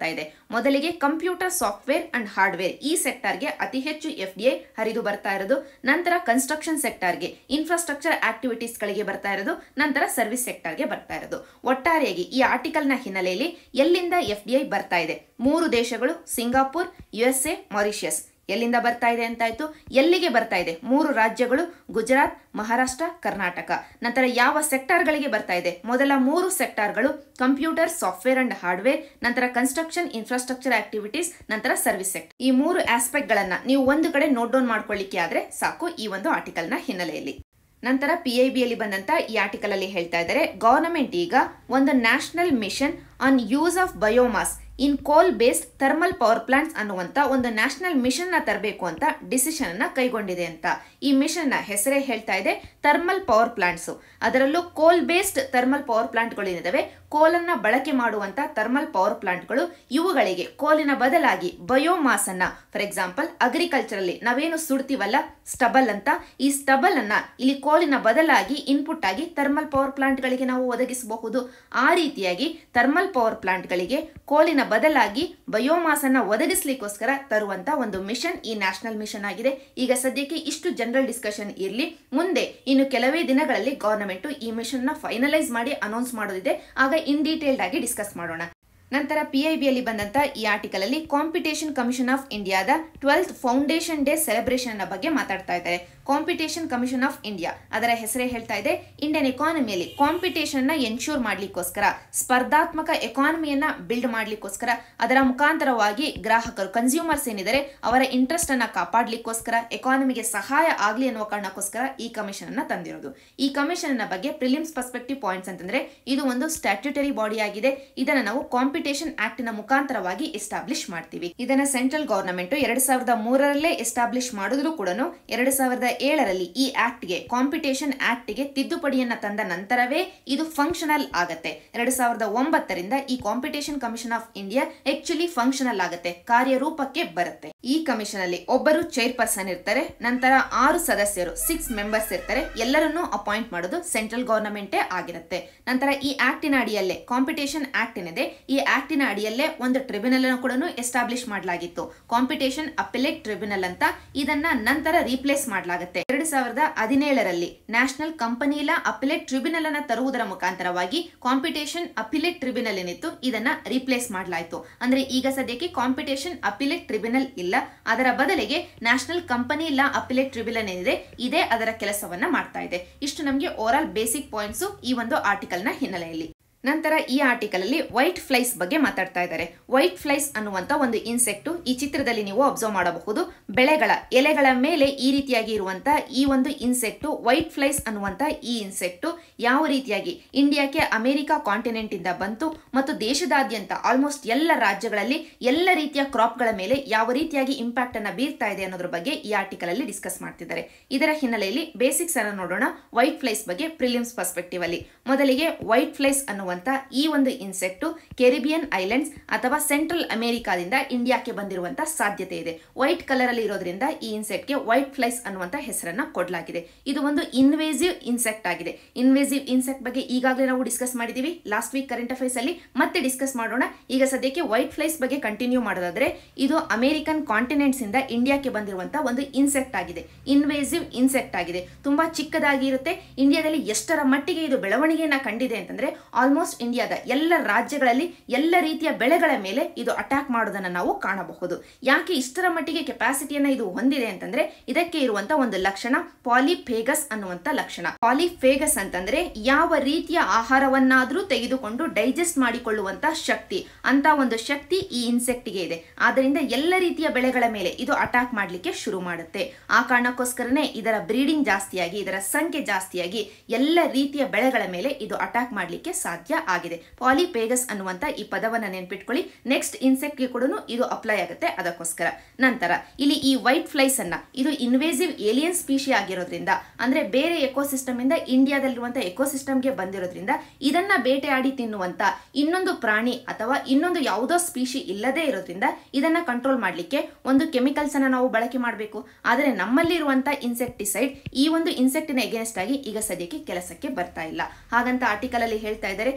ಮೊದಲಿಗೆ ಕಂಪ್ಯೂಟರ್ ಸಾಫ್ಟ್ವೇರ್ ಅಂಡ್ ಹಾರ್ಡ್ವೇರ್ ಈ ಸೆಕ್ಟರ್ಗೆ ಅತಿ ಹೆಚ್ಚು ಎಫ್ ಡಿ ಐ ಹರಿದು ಬರ್ತಾ ಇರೋದು ನಂತರ ಕನ್ಸ್ಟ್ರಕ್ಷನ್ ಸೆಕ್ಟರ್ಗೆ ಇನ್ಫ್ರಾಸ್ಟ್ರಕ್ಚರ್ ಆಕ್ಟಿವಿಟೀಸ್ ಗಳಿಗೆ ಬರ್ತಾ ಇರೋದು ನಂತರ ಸರ್ವಿಸ್ ಸೆಕ್ಟರ್ಗೆ ಬರ್ತಾ ಇರೋದು ಒಟ್ಟಾರೆಯಾಗಿ ಈ ಆರ್ಟಿಕಲ್ನ ಹಿನ್ನೆಲೆಯಲ್ಲಿ ಎಲ್ಲಿಂದ ಎಫ್ ಡಿ ಐ ಬರ್ತಾ ಇದೆ ಮೂರು ದೇಶಗಳು Singapore U S A Mauritius ಎಲ್ಲಿಂದ ಬರ್ತಾ ಇದೆ ಅಂತಾಯ್ತು ಎಲ್ಲಿಗೆ ಬರ್ತಾ ಇದೆ ಮೂರು ರಾಜ್ಯಗಳು ಗುಜರಾತ್ ಮಹಾರಾಷ್ಟ್ರ ಕರ್ನಾಟಕ ನಂತರ ಯಾವ ಸೆಕ್ಟಾರ್ಗಳಿಗೆ ಬರ್ತಾ ಇದೆ ಮೊದಲ ಮೂರು ಸೆಕ್ಟಾರ್ಗಳು ಕಂಪ್ಯೂಟರ್ ಸಾಫ್ಟ್ವೇರ್ ಅಂಡ್ ಹಾರ್ಡ್ವೇರ್ ನಂತರ ಕನ್ಸ್ಟ್ರಕ್ಷನ್ ಇನ್ಫ್ರಾಸ್ಟ್ರಕ್ಚರ್ ಆಕ್ಟಿವಿಟೀಸ್ ನಂತರ ಸರ್ವಿಸ್ ಸೆಕ್ಟರ್ ಈ ಮೂರು ಆಸ್ಪೆಕ್ಟ್ ಗಳನ್ನ ನೀವು ಒಂದು ಕಡೆ ನೋಟ್ ಡೌನ್ ಮಾಡ್ಕೊಳ್ಳಿಕ್ಕೆ ಆದ್ರೆ ಸಾಕು ಈ ಒಂದು ಆರ್ಟಿಕಲ್ನ ಹಿನ್ನೆಲೆಯಲ್ಲಿ ನಂತರ ಪಿ ಐ ಬಿಯಲ್ಲಿ ಬಂದಂತ ಈ ಆರ್ಟಿಕಲ್ ಅಲ್ಲಿ ಹೇಳ್ತಾ ಇದ್ದಾರೆ ಗವರ್ನಮೆಂಟ್ ಈಗ ಒಂದು national mission on use of biomass in coal based thermal power plants ಅನ್ನುವಂತ ಒಂದು ನ್ಯಾಷನಲ್ ಮಿಷನ್ ನ ತರಬೇಕು ಅಂತ ಡಿಸಿಷನ್ ಅನ್ನ ಕೈಗೊಂಡಿದೆ ಅಂತ ಈ ಮಿಷನ್ ನ ಹೆಸರೇ ಹೇಳ್ತಾ ಇದೆ ಥರ್ಮಲ್ ಪವರ್ ಪ್ಲಾಂಟ್ಸ್ ಅದರಲ್ಲೂ ಕೋಲ್ ಬೇಸ್ಡ್ ಥರ್ಮಲ್ ಪವರ್ ಪ್ಲಾಂಟ್ಗಳು ಏನಿದಾವೆ ಕೋಲನ್ನ ಬಳಕೆ ಮಾಡುವಂತ ಥರ್ಮಲ್ ಪವರ್ ಪ್ಲಾಂಟ್ಗಳು ಇವುಗಳಿಗೆ ಕೋಲಿನ ಬದಲಾಗಿ ಬಯೋಮಾಸ್ ಅನ್ನ ಫಾರ್ ಎಕ್ಸಾಂಪಲ್ ಅಗ್ರಿಕಲ್ಚರ್ ಅಲ್ಲಿ ನಾವೇನು ಸುಡ್ತೀವಲ್ಲ ಸ್ಟಬಲ್ ಅಂತ ಈ ಸ್ಟಬಲ್ ಅನ್ನ ಇಲ್ಲಿ ಕೋಲಿನ ಬದಲಾಗಿ ಇನ್ಪುಟ್ ಆಗಿ ಥರ್ಮಲ್ ಪವರ್ ಪ್ಲಾಂಟ್ ಗಳಿಗೆ ನಾವು ಒದಗಿಸಬಹುದು ಆ ರೀತಿಯಾಗಿ ಥರ್ಮಲ್ ಪವರ್ ಪ್ಲಾಂಟ್ ಗಳಿಗೆ ಕೋಲಿನ ಬದಲಾಗಿ ಬಯೋಮಾಸ್ ಅನ್ನ ಒದಗಿಸ್ಲಿಕ್ಕೋಸ್ಕರ ತರುವಂತ ಒಂದು ಮಿಷನ್ ಈ ನ್ಯಾಷನಲ್ ಮಿಷನ್ ಆಗಿದೆ ಈಗ ಸದ್ಯಕ್ಕೆ ಇಷ್ಟು ಜನರಲ್ ಡಿಸ್ಕಷನ್ ಇರಲಿ ಮುಂದೆ ಇನ್ನು ಕೆಲವೇ ದಿನಗಳಲ್ಲಿ ಗವರ್ನಮೆಂಟ್ ಈ ಮಿಷನ್ ನ ಫೈನಲೈಸ್ ಮಾಡಿ ಅನೌನ್ಸ್ ಮಾಡೋದಿದೆ ಆಗ ಇನ್ ಡೀಟೇಲ್ಡ್ ಆಗಿ ಡಿಸ್ಕಸ್ ಮಾಡೋಣ ನಂತರ ಪಿ ಐ ಬಿಯಲ್ಲಿ ಬಂದಂತ ಈ ಆರ್ಟಿಕಲ್ ಅಲ್ಲಿ ಕಾಂಪಿಟೇಷನ್ ಕಮಿಷನ್ ಆಫ್ ಇಂಡಿಯಾದ ಟ್ವೆಲ್ತ್ ಫೌಂಡೇಶನ್ ಡೇ ಸೆಲೆಬ್ರೇಷನ್ ನ ಬಗ್ಗೆ ಮಾತಾಡ್ತಾ ಇದ್ದಾರೆ ಕಾಂಪಿಟೇಷನ್ ಕಮಿಷನ್ ಆಫ್ ಇಂಡಿಯಾ ಅದರ ಹೆಸರೇ ಹೇಳ್ತಾ ಇದೆ ಇಂಡಿಯನ್ ಎಕಾನಮಿಯಲ್ಲಿ ಕಾಂಪಿಟೇಷನ್ ನ ಎನ್ಶೂರ್ ಮಾಡ್ಲಿಕ್ಕೋಸ್ಕರ ಸ್ಪರ್ಧಾತ್ಮಕ ಎಕಾನಮಿಯನ್ನ ಬಿಲ್ಡ್ ಮಾಡ್ಲಿಕ್ಕೋಸ್ಕರ ಅದರ ಮುಖಾಂತರವಾಗಿ ಗ್ರಾಹಕರು ಕನ್ಸ್ಯೂಮರ್ಸ್ ಏನಿದ್ದಾರೆ ಅವರ ಇಂಟ್ರೆಸ್ಟ್ ಅನ್ನ ಕಾಪಾಡ್ಲಿಕ್ಕೋಸ್ಕರ ಎಕಾನಮಿಗೆ ಸಹಾಯ ಆಗ್ಲಿ ಅನ್ನುವ ಕಾರಣಕ್ಕೋಸ್ಕರ ಈ ಕಮಿಷನ್ ಅನ್ನ ತಂದಿರೋದು ಈ ಕಮಿಷನ್ ನ ಬಗ್ಗೆ ಪ್ರಿಲಿಮ್ಸ್ ಪರ್ಸ್ಪೆಕ್ಟಿವ್ ಪಾಯಿಂಟ್ಸ್ ಅಂತಂದ್ರೆ ಇದು ಒಂದು ಸ್ಟ್ಯಾಟ್ಯೂಟರಿ ಬಾಡಿ ಆಗಿದೆ ಇದನ್ನ ನಾವು ಕಾಂಪಿಟೇಷನ್ ಆಕ್ಟ್ ನ ಮುಖಾಂತರವಾಗಿ ಎಸ್ಟಾಬ್ಲಿಷ್ ಮಾಡ್ತೀವಿ ಇದನ್ನ ಸೆಂಟ್ರಲ್ ಗವರ್ನಮೆಂಟ್ ಎರಡ್ ಸಾವಿರದ ಮೂರರಲ್ಲೇ ಎಸ್ಟಾಬ್ಲಿಷ್ ಮಾಡಿದ್ರು ಕೂಡ ಎರಡ್ ಸಾವಿರದ ಏಳರಲ್ಲಿ ಈ ಆಕ್ಟ್ ಗೆ ಕಾಂಪಿಟೇಷನ್ ಆಕ್ಟ್ ಗೆ ತಿದ್ದುಪಡಿಯನ್ನ ತಂದ ನಂತರವೇ ಇದು ಫಂಕ್ಷನಲ್ ಆಗತ್ತೆ ಎರಡ್ ಸಾವಿರದ ಒಂಬತ್ತರಿಂದ ಈ competition commission of India actually functional ಆಗುತ್ತೆ ಕಾರ್ಯರೂಪಕ್ಕೆ ಬರುತ್ತೆ ಈ ಕಮಿಷನ್ ಅಲ್ಲಿ ಒಬ್ಬರು ಚೇರ್ಪರ್ಸನ್ ಇರ್ತಾರೆ ನಂತರ ಆರು ಸದಸ್ಯರು ಸಿಕ್ಸ್ ಮೆಂಬರ್ಸ್ ಇರ್ತಾರೆ ಎಲ್ಲರನ್ನೂ ಅಪಾಯಿಂಟ್ ಮಾಡೋದು ಸೆಂಟ್ರಲ್ ಗವರ್ನಮೆಂಟೇ ಆಗಿರುತ್ತೆ ನಂತರ ಈ ಆಕ್ಟಿನ ಅಡಿಯಲ್ಲೇ ಕಾಂಪಿಟೇಷನ್ ಆಕ್ಟ್ ಏನಿದೆ ಈ ಆಕ್ಟಿನ ಅಡಿಯಲ್ಲೇ ಒಂದು ಟ್ರಿಬ್ಯುನಲ್ ಅನ್ನು ಕೂಡ ಎಸ್ಟಾಬ್ಲಿಷ್ ಮಾಡಲಾಗಿತ್ತು ಕಾಂಪಿಟೇಷನ್ ಅಪಿಲೇಟ್ ಟ್ರಿಬ್ಯುನಲ್ ಅಂತ ಇದನ್ನ ನಂತರ ರೀಪ್ಲೇಸ್ ಮಾಡಲಾಗುತ್ತೆ ಎರಡು ಸಾವಿರದ ಹದಿನೇಳರಲ್ಲಿ national company law appellate tribunal ಅನ್ನ ತರುವುದರ ಮುಖಾಂತರವಾಗಿ ಕಾಂಪಿಟೇಷನ್ ಅಪಿಲೇಟ್ ಟ್ರಿಬ್ಯುನಲ್ ಏನಿತ್ತು ಇದನ್ನ ರೀಪ್ಲೇಸ್ ಮಾಡಲಾಯಿತು ಅಂದ್ರೆ ಈಗ ಸದ್ಯಕ್ಕೆ ಕಾಂಪಿಟೇಷನ್ ಅಪಿಲೇಟ್ ಟ್ರಿಬ್ಯುನಲ್ ಇಲ್ಲ ಅದರ ಬದಲಿಗೆ national company law appellate tribunal ಏನಿದೆ ಇದೇ ಅದರ ಕೆಲಸವನ್ನ ಮಾಡ್ತಾ ಇದೆ ಇಷ್ಟು ನಮಗೆ ಓವರ್ ಆಲ್ ಬೇಸಿಕ್ ಪಾಯಿಂಟ್ಸ್ ಈ ಒಂದು ಆರ್ಟಿಕಲ್ ನ ಹಿನ್ನೆಲೆಯಲ್ಲಿ ನಂತರ ಈ ಆರ್ಟಿಕಲ್ ಅಲ್ಲಿ ವೈಟ್ ಫ್ಲೈಸ್ ಬಗ್ಗೆ ಮಾತಾಡ್ತಾ ಇದ್ದಾರೆ ವೈಟ್ ಫ್ಲೈಸ್ ಅನ್ನುವಂತ ಒಂದು ಇನ್ಸೆಕ್ಟ್ ಈ ಚಿತ್ರದಲ್ಲಿ ನೀವು ಅಬ್ಸರ್ವ್ ಮಾಡಬಹುದು ಬೆಳೆಗಳ ಎಲೆಗಳ ಮೇಲೆ ಈ ರೀತಿಯಾಗಿ ಇರುವಂತ ಈ ಒಂದು ಇನ್ಸೆಕ್ಟ್ ವೈಟ್ ಫ್ಲೈಸ್ ಅನ್ನುವಂತ ಈ ಇನ್ಸೆಕ್ಟ್ ಯಾವ ರೀತಿಯಾಗಿ ಇಂಡಿಯಾಕ್ಕೆ ಅಮೆರಿಕ ಕಾಂಟಿನೆಂಟ್ ಇಂದ ಬಂತು ಮತ್ತು ದೇಶದಾದ್ಯಂತ ಆಲ್ಮೋಸ್ಟ್ ಎಲ್ಲ ರಾಜ್ಯಗಳಲ್ಲಿ ಎಲ್ಲ ರೀತಿಯ ಕ್ರಾಪ್ಗಳ ಮೇಲೆ ಯಾವ ರೀತಿಯಾಗಿ ಇಂಪ್ಯಾಕ್ಟ್ ಅನ್ನ ಬೀರ್ತಾ ಇದೆ ಅನ್ನೋದ್ರ ಬಗ್ಗೆ ಈ ಆರ್ಟಿಕಲ್ ಅಲ್ಲಿ ಡಿಸ್ಕಸ್ ಮಾಡ್ತಿದ್ದಾರೆ ಇದರ ಹಿನ್ನೆಲೆಯಲ್ಲಿ ಬೇಸಿಕ್ಸ್ ಅನ್ನ ನೋಡೋಣ ವೈಟ್ ಫ್ಲೈಸ್ ಬಗ್ಗೆ ಪ್ರಿಲಿಮ್ಸ್ ಪರ್ಸ್ಪೆಕ್ಟಿವ್ ಅಲ್ಲಿ ಮೊದಲಿಗೆ ವೈಟ್ ಫ್ಲೈಸ್ ಅನ್ನುವಂತ ಈ ಒಂದು ಇನ್ಸೆಕ್ಟ್ ಕೆರಿಬಿಯನ್ ಐಲ್ಯಾಂಡ್ಸ್ ಅಥವಾ ಸೆಂಟ್ರಲ್ ಅಮೆರಿಕಾದಿಂದ ಇಂಡಿಯಾಕ್ಕೆ ಬಂದಿರುವಂತ ಸಾಧ್ಯತೆ ಇದೆ ವೈಟ್ ಕಲರ್ ಅಲ್ಲಿ ಇರೋದ್ರಿಂದ ಈ ಇನ್ಸೆಕ್ಟ್ ಗೆ ವೈಟ್ ಫ್ಲೈಸ್ ಅನ್ನುವಂತ ಹೆಸರನ್ನ ಕೊಡಲಾಗಿದೆ ಇದು ಒಂದು ಇನ್ವೇಸಿವ್ ಇನ್ಸೆಕ್ಟ್ ಆಗಿದೆ ಇನ್ವೇಸಿವ್ ಇನ್ಸೆಕ್ಟ್ ಬಗ್ಗೆ ಈಗಾಗಲೇ ನಾವು ಡಿಸ್ಕಸ್ ಮಾಡಿದೀವಿ ಲಾಸ್ಟ್ ವೀಕ್ ಕರೆಂಟ್ ಅಫೇರ್ಸ್ ಅಲ್ಲಿ ಮತ್ತೆ ಡಿಸ್ಕಸ್ ಮಾಡೋಣ ಈಗ ಸದ್ಯಕ್ಕೆ ವೈಟ್ ಫ್ಲೈಸ್ ಬಗ್ಗೆ ಕಂಟಿನ್ಯೂ ಮಾಡೋದಾದ್ರೆ ಇದು ಅಮೆರಿಕನ್ ಕಾಂಟಿನೆಂಟ್ಸ್ ಇಂದ ಇಂಡಿಯಾಕ್ಕೆ ಬಂದಿರುವಂತಹ ಒಂದು ಇನ್ಸೆಕ್ಟ್ ಆಗಿದೆ ಇನ್ವೇಸಿವ್ ಇನ್ಸೆಕ್ಟ್ ಆಗಿದೆ ತುಂಬಾ ಚಿಕ್ಕದಾಗಿ ಇರುತ್ತೆ ಇಂಡಿಯಾದಲ್ಲಿ ಎಷ್ಟರ ಮಟ್ಟಿಗೆ ಇದು ಬೆಳವಣಿಗೆಯನ್ನ ಕಂಡಿದೆ ಅಂತಂದ್ರೆ ಆಲ್ಮೋಸ್ಟ್ ಇಂಡಿಯಾದ ಎಲ್ಲ ರಾಜ್ಯಗಳಲ್ಲಿ ಎಲ್ಲ ರೀತಿಯ ಬೆಳೆಗಳ ಮೇಲೆ ಇದು ಅಟ್ಯಾಕ್ ಮಾಡೋದನ್ನ ನಾವು ಕಾಣಬಹುದು ಯಾಕೆ ಇಷ್ಟರ ಮಟ್ಟಿಗೆ ಕೆಪಾಸಿಟಿಯನ್ನ ಇದು ಹೊಂದಿದೆ ಅಂತಂದ್ರೆ ಇದಕ್ಕೆ ಇರುವಂತ ಒಂದು ಲಕ್ಷಣ ಪಾಲಿಫೇಗಸ್ ಅನ್ನುವಂತ ಲಕ್ಷಣ ಪಾಲಿಫೇಗಸ್ ಅಂತಂದ್ರೆ ಯಾವ ರೀತಿಯ ಆಹಾರವನ್ನಾದ್ರೂ ತೆಗೆದುಕೊಂಡು ಡೈಜೆಸ್ಟ್ ಮಾಡಿಕೊಳ್ಳುವಂತ ಶಕ್ತಿ ಅಂತ ಒಂದು ಶಕ್ತಿ ಈ ಇನ್ಸೆಕ್ಟ್ಗೆ ಇದೆ ಆದ್ದರಿಂದ ಎಲ್ಲ ರೀತಿಯ ಬೆಳೆಗಳ ಮೇಲೆ ಇದು ಅಟ್ಯಾಕ್ ಮಾಡಲಿಕ್ಕೆ ಶುರು ಮಾಡುತ್ತೆ ಆ ಕಾರಣಕ್ಕೋಸ್ಕರನೇ ಇದರ ಬ್ರೀಡಿಂಗ್ ಜಾಸ್ತಿಯಾಗಿ ಇದರ ಸಂಖ್ಯೆ ಜಾಸ್ತಿಯಾಗಿ ಎಲ್ಲ ರೀತಿಯ ಬೆಳೆಗಳ ಮೇಲೆ ಇದು ಅಟ್ಯಾಕ್ ಮಾಡಲಿಕ್ಕೆ ಸಾಧ್ಯ ಆಗಿದೆ ಪಾಲಿಪೇಗಸ್ ಅನ್ನುವಂತ ಈ ಪದವನ್ನ ನೆನ್ಪಿಟ್ಕೊಳ್ಳಿ ನೆಕ್ಸ್ಟ್ ಇನ್ಸೆಕ್ಟ್ಗೆ ಕೂಡ ಇದು ಅಪ್ಲೈ ಆಗುತ್ತೆ ಅದಕ್ಕೋಸ್ಕರ ನಂತರ ಇಲ್ಲಿ ಈ ವೈಟ್ ಫ್ಲೈಸ್ ಅನ್ನ ಇದು ಇನ್ವೇಸಿವ್ ಏಲಿಯನ್ ಸ್ಪೀಶಿ ಆಗಿರೋದ್ರಿಂದ ಅಂದ್ರೆ ಬೇರೆ ಎಕೋಸಿಸ್ಟಮ್ ಇಂದ ಇಂಡಿಯಾದಲ್ಲಿರುವಂತಹ ಎಕೋಸಿಸ್ಟಮ್ಗೆ ಬಂದಿರೋದ್ರಿಂದ ಇದನ್ನ ಬೇಟೆಯಾಡಿ ತಿನ್ನುವಂತ ಇನ್ನೊಂದು ಪ್ರಾಣಿ ಅಥವಾ ಇನ್ನೊಂದು ಯಾವುದೋ ಸ್ಪೀಶಿ ಇಲ್ಲದೇ ಇರೋದ್ರಿಂದ ಇದನ್ನ ಕಂಟ್ರೋಲ್ ಮಾಡಲಿಕ್ಕೆ ಒಂದು ಕೆಮಿಕಲ್ಸ್ ಅನ್ನ ನಾವು ಬಳಕೆ ಮಾಡಬೇಕು ಆದರೆ ನಮ್ಮಲ್ಲಿರುವಂತ ಇನ್ಸೆಕ್ಟಿಸೈಡ್ ಈ ಒಂದು ಇನ್ಸೆಕ್ಟಿನ ಎಗೇನ್ಸ್ಟ್ ಆಗಿ ಈಗ ಸದ್ಯಕ್ಕೆ ಕೆಲಸಕ್ಕೆ ಬರ್ತಾ ಇಲ್ಲ ಹಾಗಂತ ಆರ್ಟಿಕಲ್ ಅಲ್ಲಿ ಹೇಳ್ತಾ ಇದ್ದಾರೆ